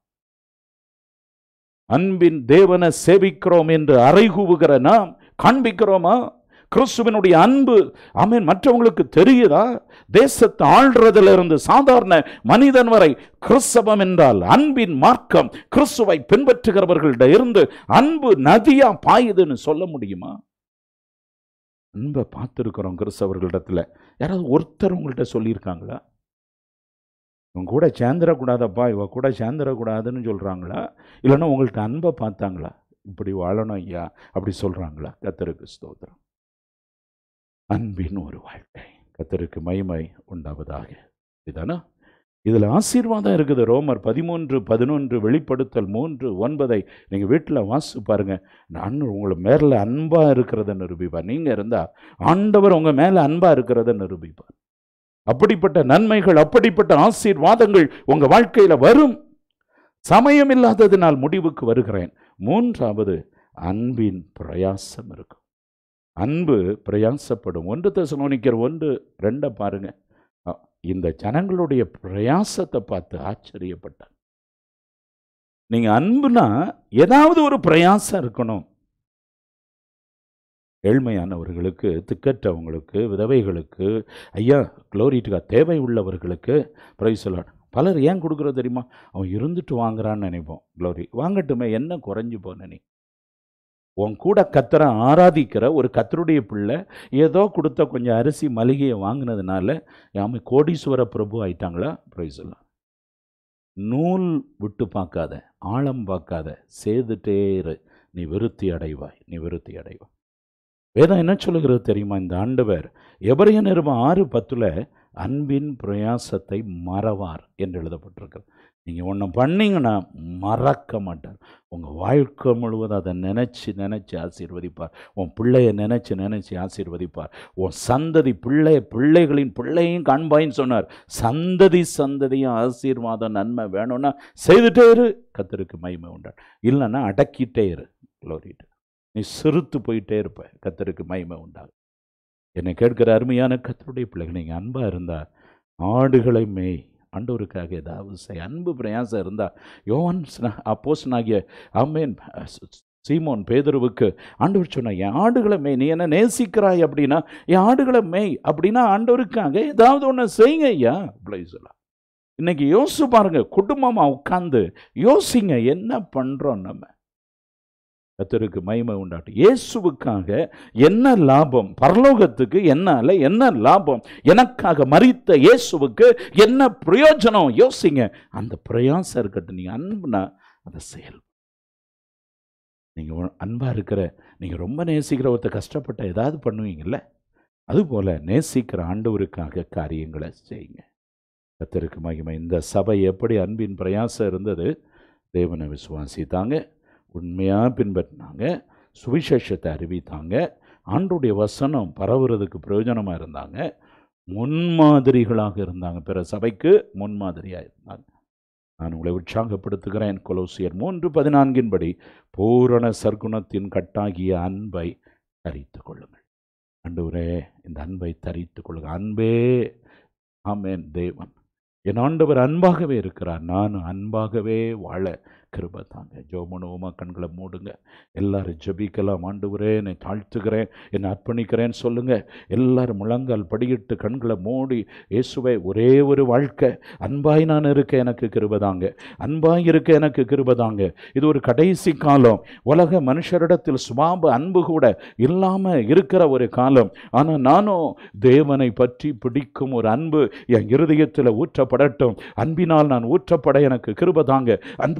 அன்பின் தேவனை சேவிக்கிறோம் என்று அறைகூவுகிற நாம் காண்பிக்கிறோமா கிறிஸ்துவனுடைய அன்பு ஆமென் மற்றவங்களுக்கு தெரியுதா தேசத்தை ஆள்றதுல இருந்து சாதாரண மனிதன் வரை கிறிஸ்தவம் என்றால் அன்பின் மார்க்கம் கிறிஸ்துவை பின்பற்றுகிறவர்கள்ட இருந்து அன்பு நதியா பாயுதுன்னு சொல்ல முடியுமா அன்பை பார்த்துருக்குறோம் கிறிஸ்தவர்களிடத்துல யாராவது ஒருத்தர் உங்கள்கிட்ட சொல்லியிருக்காங்களா இவன் கூட சேர்ந்துடக்கூடாதப்பா இவ கூட சேர்ந்துடக்கூடாதுன்னு சொல்கிறாங்களா இல்லைன்னா உங்கள்கிட்ட அன்பை பார்த்தாங்களா இப்படி வாழணும் ஐயா அப்படி சொல்கிறாங்களா கத்தருக்கு ஸ்தோத்திரம் அன்பின் ஒரு வாழ்க்கை கத்தருக்கு மகிமை உண்டாவதாக இதுதானா இதில் ஆசீர்வாதம் இருக்குது ரோமர் பதிமூன்று பதினொன்று வெளிப்படுத்தல் மூன்று ஒன்பதை நீங்கள் வீட்டில் வாசி பாருங்க நான் உங்களை மேலே அன்பாக இருக்கிறத நிரூபிப்பார் நீங்கள் இருந்தால் ஆண்டவர் உங்கள் மேலே அன்பாக இருக்கிறத நிரூபிப்பார் அப்படிப்பட்ட நன்மைகள் அப்படிப்பட்ட ஆசீர்வாதங்கள் உங்கள் வாழ்க்கையில் வரும் சமயம் இல்லாததினால் முடிவுக்கு வருகிறேன் மூன்றாவது அன்பின் பிரயாசம் இருக்கும் அன்பு பிரயாசப்படும் ஒன்று தசனோனிக்கர் ஒன்று ரெண்டை பாருங்க அ, இந்த ஜனங்களுடைய பிரயாசத்தை பார்த்து ஆச்சரியப்பட்டார் நீங்க அன்புனா ஏதாவது ஒரு பிரயாசம் இருக்கணும் ஏழ்மையானவர்களுக்கு திக்கற்றவங்களுக்கு விதவைகளுக்கு ஐயா குளோரிட்டுக்கா தேவை உள்ளவர்களுக்கு பிரைசலாட் பலர் ஏன் கொடுக்குறது தெரியுமா அவன் இருந்துட்டு வாங்குறான்னு நினைப்போம் க்ளோரி வாங்கட்டுமே என்ன குறைஞ்சு போன நீ உன் கூட கத்தரை ஆராதிக்கிற ஒரு கத்தருடைய பிள்ளை ஏதோ கொடுத்த கொஞ்சம் அரிசி மளிகையை வாங்கினதுனால யாம கோடீஸ்வர பிரபு ஆயிட்டாங்களா பிரைசலாம் நூல் விட்டு பார்க்காத ஆழம் பார்க்காத சேதுட்டே இரு நீ விருத்தி அடைவாய் நீ விருத்தி அடைவாய் வேதம் என்ன சொல்லுகிறது தெரியுமா இந்த ஆண்டவர் எபரைய நிருபம் ஆறு பத்துல அன்பின் பிரயாசத்தை மறவார் என்று எழுதப்பட்டிருக்கிறது நீங்கள் ஒன்று பண்ணீங்கன்னா மறக்க மாட்டார் உங்கள் வாழ்க்கை முழுவதும் அதை நினச்சி நினச்சி ஆசீர்வதிப்பார் உன் பிள்ளைய நினச்சி நினச்சி ஆசீர்வதிப்பார் உன் சந்ததி பிள்ளை பிள்ளைகளின் பிள்ளையும் காண்பாயின்னு சொன்னார் சந்ததி சந்ததியும் ஆசீர்வாதம் நன்மை வேணும்னா செய்துட்டே இரு கத்தருக்கு மகிமை உண்டார் இல்லைன்னா அடக்கிட்டே இரு க்ளோரிட்டு நீ சிறுத்து போயிட்டே இருப்ப கத்தருக்கு மகிமை உண்டாகும் என்னை கேட்கிற அருமையான கத்தருடைய பிள்ளைகள் நீங்கள் அன்பாக இருந்தால் ஆடுகளை மேய் ஆண்டவருக்காக ஏதாவது செய் அன்பு பிரயாசம் இருந்தால் யோவான் அப்போஸ்னாகிய ஆமேன் சீமோன் பேதுருவுக்கு ஆண்டவர் சொன்ன என் ஆடுகளை மேய் நீ என்ன நேசிக்கிறாய் அப்படின்னா என் ஆடுகளை மேய் அப்படின்னா ஆண்டவருக்காக ஏதாவது ஒன்று செய்யுங்க ஐயா அப்படி சொல்லலாம் இன்னைக்கு யோசிச்சு பாருங்க குடும்பமாக உட்காந்து யோசிங்க என்ன பண்ணுறோம் நம்ம கத்தருக்கு மகிமை உண்டாட்டும் இயேசுவுக்காக என்ன லாபம் பரலோகத்துக்கு என்னால என்ன லாபம் எனக்காக மறித்த இயேசுவுக்கு என்ன பிரயோஜனம் யோசிங்க அந்த பிரயாசம் இருக்கட்டும் நீங்க அன்புனா அதை செயல் நீங்கள் அன்பாக இருக்கிற நீங்கள் ரொம்ப நேசிக்கிற ஒருத்தர் கஷ்டப்பட்ட ஏதாவது பண்ணுவீங்கல்ல அதுபோல் நேசிக்கிற ஆண்டவருக்காக காரியங்களை செய்யுங்க கத்தருக்கு மகிமை இந்த சபை எப்படி அன்பின் பிரயாசம் இருந்தது தேவனை விசுவாசித்தாங்க உண்மையாக பின்பற்றினாங்க சுவிசேஷத்தை அறிவித்தாங்க ஆண்டுடைய வசனம் பரவுறதுக்கு பிரயோஜனமாக இருந்தாங்க முன்மாதிரிகளாக இருந்தாங்க பிற சபைக்கு முன்மாதிரியாக இருந்தாங்க நான் உங்களை உற்சாகப்படுத்துகிறேன் கொலோசியர் மூன்று பதினான்கின்படி பூரண சர்க்குணத்தின் கட்டாகிய அன்பை தரித்து கொள்ளுங்கள் ஆண்டவரே இந்த அன்பை தரித்து கொள்ளுங்கள் அன்பே ஆமேன் தேவன் என் ஆண்டவர் அன்பாகவே இருக்கிறார் நான் அன்பாகவே வாழ கிருபை தாங்க ஜோமனுவமா கண்களை மூடுங்க எல்லாரும் ஜெபிக்கலாம் ஆண்டவரே என்னை தாழ்த்துகிறேன் என்னை அர்ப்பணிக்கிறேன்னு சொல்லுங்க எல்லாரும் முழங்கால் படியிட்டு கண்களை மூடி இயேசுவை ஒரே ஒரு வாழ்க்கை அன்பாய் நான் இருக்க எனக்கு கிருபதாங்க அன்பாய் இருக்க எனக்கு கிருபதாங்க இது ஒரு கடைசி காலம் உலக மனுஷரிடத்தில் சுபாப அன்பு கூட இல்லாமல் இருக்கிற ஒரு காலம் ஆனால் நானும் தேவனை பற்றி பிடிக்கும் ஒரு அன்பு என் இருதயத்தில் ஊற்றப்படட்டும் அன்பினால் நான் ஊற்றப்பட எனக்கு கிருபதாங்க அன்பு ஊற்ற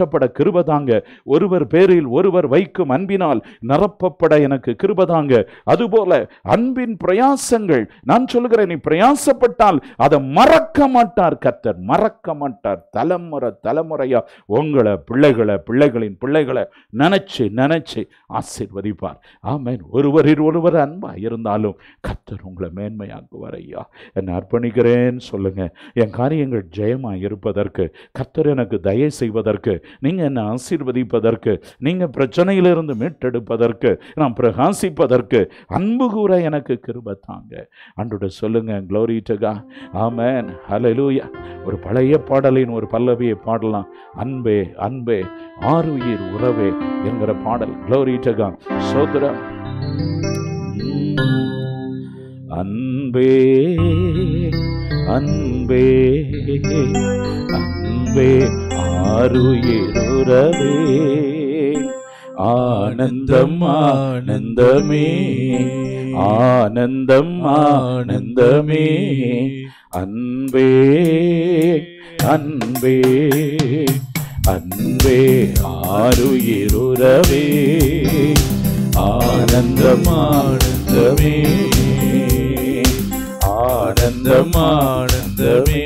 ஊற்றப்பட கிருபதாங்க ஒருவர் பேரில் ஒருவர் வைக்கும் அன்பினால் நிரப்பப்பட எனக்கு கிருபதாங்க அதுபோல அன்பின் பிரயாசங்கள் நான் சொல்லுகிறேன் நீ பிரயாசப்பட்டால் அதை மறக்க மாட்டார் கர்த்தர் மறக்க மாட்டார் தலைமுறை தலைமுறையா உங்களை பிள்ளைகளை பிள்ளைகளின் பிள்ளைகளை நினைச்சு நினைச்சு ஆசீர்வதிப்பார் ஆமென் ஒருவரில் ஒருவர் அன்பா இருந்தாலும் கர்த்தர் உங்களை மேன்மையாக்குவார் ஐயா என்னை அர்ப்பணிக்கிறேன் சொல்லுங்க என் காரியங்கள் ஜெயமா இருப்பதற்கு கர்த்தர் எனக்கு தயை செய்வதற்கு நீங்க என்னை ஆசீர்வதிப்பதற்கு நீங்க பிரச்சனையிலிருந்து மீட்டெடுப்பதற்கு நான் பிரகாசிப்பதற்கு அன்பு கூற எனக்கு கிருபை தாங்க அன்றுட சொல்லுங்க க்ளோரி டுகா ஆமென் ஹalleluya ஒரு பழைய பாடலின் ஒரு பல்லவியை பாடலாம் அன்பே அன்பே ஆருயிர் உறவே என்கிற பாடல் க்ளோரி டுகா சோதரம் அன்பே அன்பே அன்பே ஆருயிருவே ஆனந்தம் ஆனந்தமே ஆனந்தம் ஆனந்தமே அன்பே அன்பே அன்பே ஆருயிருவே ஆனந்தம் ஆனந்தமே ஆனந்தம் ஆனந்தமே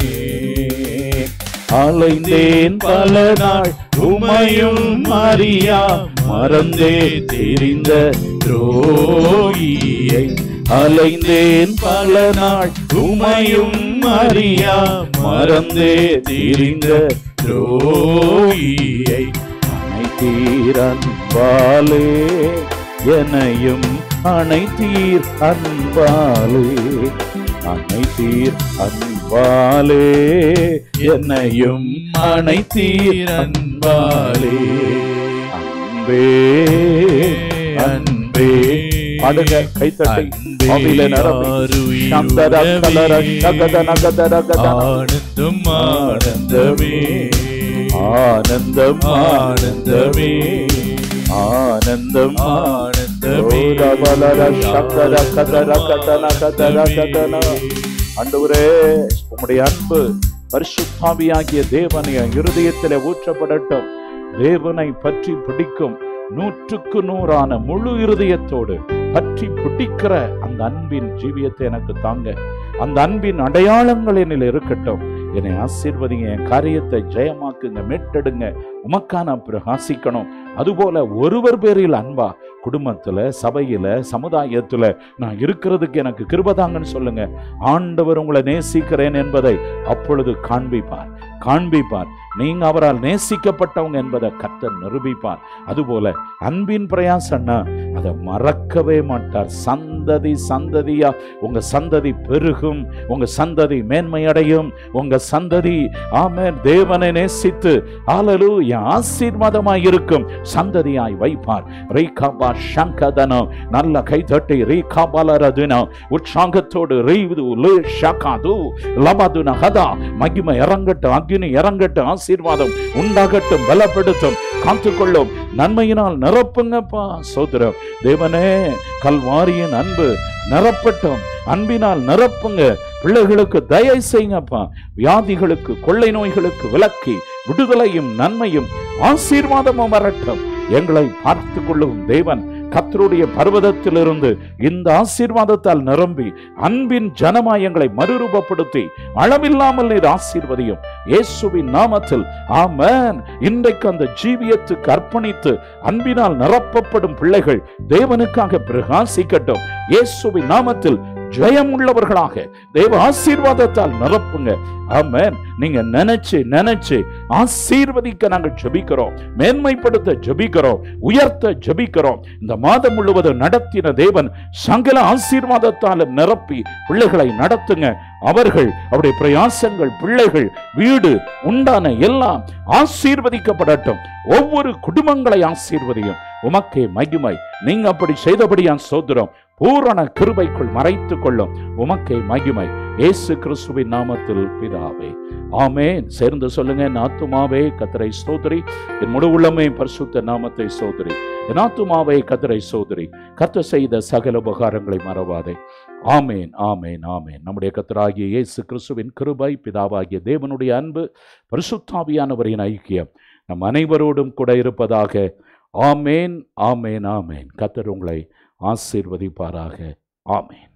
அலைந்தேன் பல நாள் உமையும் அறியா மறந்தே தெரிந்த துரோகியை அலைந்தேன் பல நாள் உமையும் அறியா மறந்தே தெரிந்த துரோகியை அனைத்தீர் அன்பாலே எனையும் அனைத்தீர் அன்பாலே அனைத்தீர் அன்பாலே என்னையும் அனைத்தீர் அன்பாலே அன்பே அன்பே பாடுங்க கைத்தட்டை ஆவியில நிரம்பி சந்தர கலர சகத நகத ரகத ஆனந்தம் ஆனந்தமே ஆனந்தம் ஆனந்தமே ஆனந்தம் ஆனந்தமே ஓரபலர சக்கர கதர கதன கதர கதன ஆண்டவரே உம்முடைய அன்பு பரிசுத்தாவியாகிய தேவனை என் இருதயத்திலே ஊற்றப்படட்டும் தேவனை பற்றி பிடிக்கும் நூற்றுக்கு நூறான முழு இருதயத்தோடு பற்றி பிடிக்கிற அந்த அன்பின் ஜீவியத்தை எனக்கு தாங்க அந்த அன்பின் அடையாளங்கள் என்னில் இருக்கட்டும் என்னை ஆசீர்வதிங்க என் காரியத்தை ஜெயமாக்குங்க மீட்டெடுங்க உமக்கான பிரகாசிக்கணும் அதுபோல ஒருவர் பேரில் அன்பா குடும்பத்துல சபையில சமுதாயத்துல நான் இருக்கிறதுக்கு எனக்கு கிருபதாங்கன்னு சொல்லுங்க ஆண்டவர் உங்களை நேசிக்கிறேன் என்பதை அப்பொழுது காண்பிப்பார் காண்பிப்பார் நீங்க அவரால் நேசிக்கப்பட்டவங்க என்பதை கர்த்தர் நிரூபிப்பார் அதுபோல அன்பின் பிரயாசம்னா அதை மறக்கவே மாட்டார் சந்ததி சந்ததியா உங்க சந்ததி பெருகும் உங்க சந்ததி மேன்மையடையும் உங்க சந்ததி ஆமென் தேவனை நேசித்து ஆலலு என் ஆசீர்வாதமாய் இருக்கும் சந்ததியாய் வைப்பார் ரீகாபா சங்கதனம் நல்ல கைதட்டி ரீகாபாலரதுனா உற்சாகத்தோடு ரீது லே ஷகாது லபதுன ஹதா மகிமை இறங்கட்டும் அக்னி இறங்கட்டும் ஆசீர்வாதம் உண்டாகட்டும் பலப்படுத்தும் காத்துக்கொள்ளும் நன்மையினால் நிரப்புங்கப்பா சோதரம் தேவனே கல்வாரியின் அன்பு நிரப்பட்டும் அன்பினால் நிரப்புங்க பிள்ளைகளுக்கு தயை செய்யுங்கப்பா வியாதிகளுக்கு கொள்ளை நோய்களுக்கு விலக்கி விடுதலையும் நன்மையும் ஆசீர்வாதமும் வரட்டும் எங்களை பார்த்து கொள்ளும் தேவன் கத்தருடைய பர்வதத்திலிருந்து இந்த ஆசீர்வாதத்தால் நிரம்பி அன்பின் ஜனமாய் எங்களை மறுரூபப்படுத்தி அளவில்லாமல் நீர் ஆசீர்வதியும் இயேசுவின் நாமத்தில் ஆமென் இன்றைக்கு அந்த ஜீவியத்துக்கு அர்ப்பணித்து அன்பினால் நிரப்பப்படும் பிள்ளைகள் தேவனுக்காக பிரகாசிக்கட்டும் இயேசுவின் நாமத்தில் ஜெயம் உள்ளவர்களாக தேவ ஆசீர்வாதத்தால் நிரப்புங்க ஆமென் நீங்க நினைச்சு நினைச்சு ஆசீர்வதிக்க நாங்கள் ஜெபிக்கிறோம் மேன்மைப்படுத்த ஜெபிக்கிறோம் உயர்த்த ஜெபிக்கிறோம் இந்த மாதம் முழுவதும் நடத்தின தேவன் சகல ஆசீர்வாதத்தால் நிரப்பி பிள்ளைகளை நடத்துங்க அவர்கள் அவருடைய பிரயாசங்கள் பிள்ளைகள் வீடு உண்டான எல்லாம் ஆசீர்வதிக்கப்படட்டும் ஒவ்வொரு குடும்பங்களை ஆசீர்வதியும் உமக்கே மகிமை நீங்க அப்படி செய்தபடியான் சோதரம் பூரண கிருபைக்குள் மறைத்துக் கொள்ளும் உமக்கே மகிமை இயேசு கிறிஸ்துவின் நாமத்தில் பிதாவே ஆமென் சேர்ந்து சொல்லுங்க என் ஆத்துமாவே கத்தரை சோதரி என் முழு உள்ளமே பரிசுத்த நாமத்தை சோதரி என் ஆத்துமாவே கத்தரை சோதரி கத்த செய்த சகல உபகாரங்களை மறவாதே ஆமேன் ஆமேன் ஆமேன் நம்முடைய கத்தராகிய இயேசு கிறிஸ்துவின் கிருபை பிதாவாகிய தேவனுடைய அன்பு பரிசுத்தாவியானவரின் ஐக்கியம் நம் அனைவரோடும் கூட இருப்பதாக ஆமேன் ஆமேன் ஆமேன் கத்தர் உங்களை ஆசீர்வதிப்பாராக ஆமேன்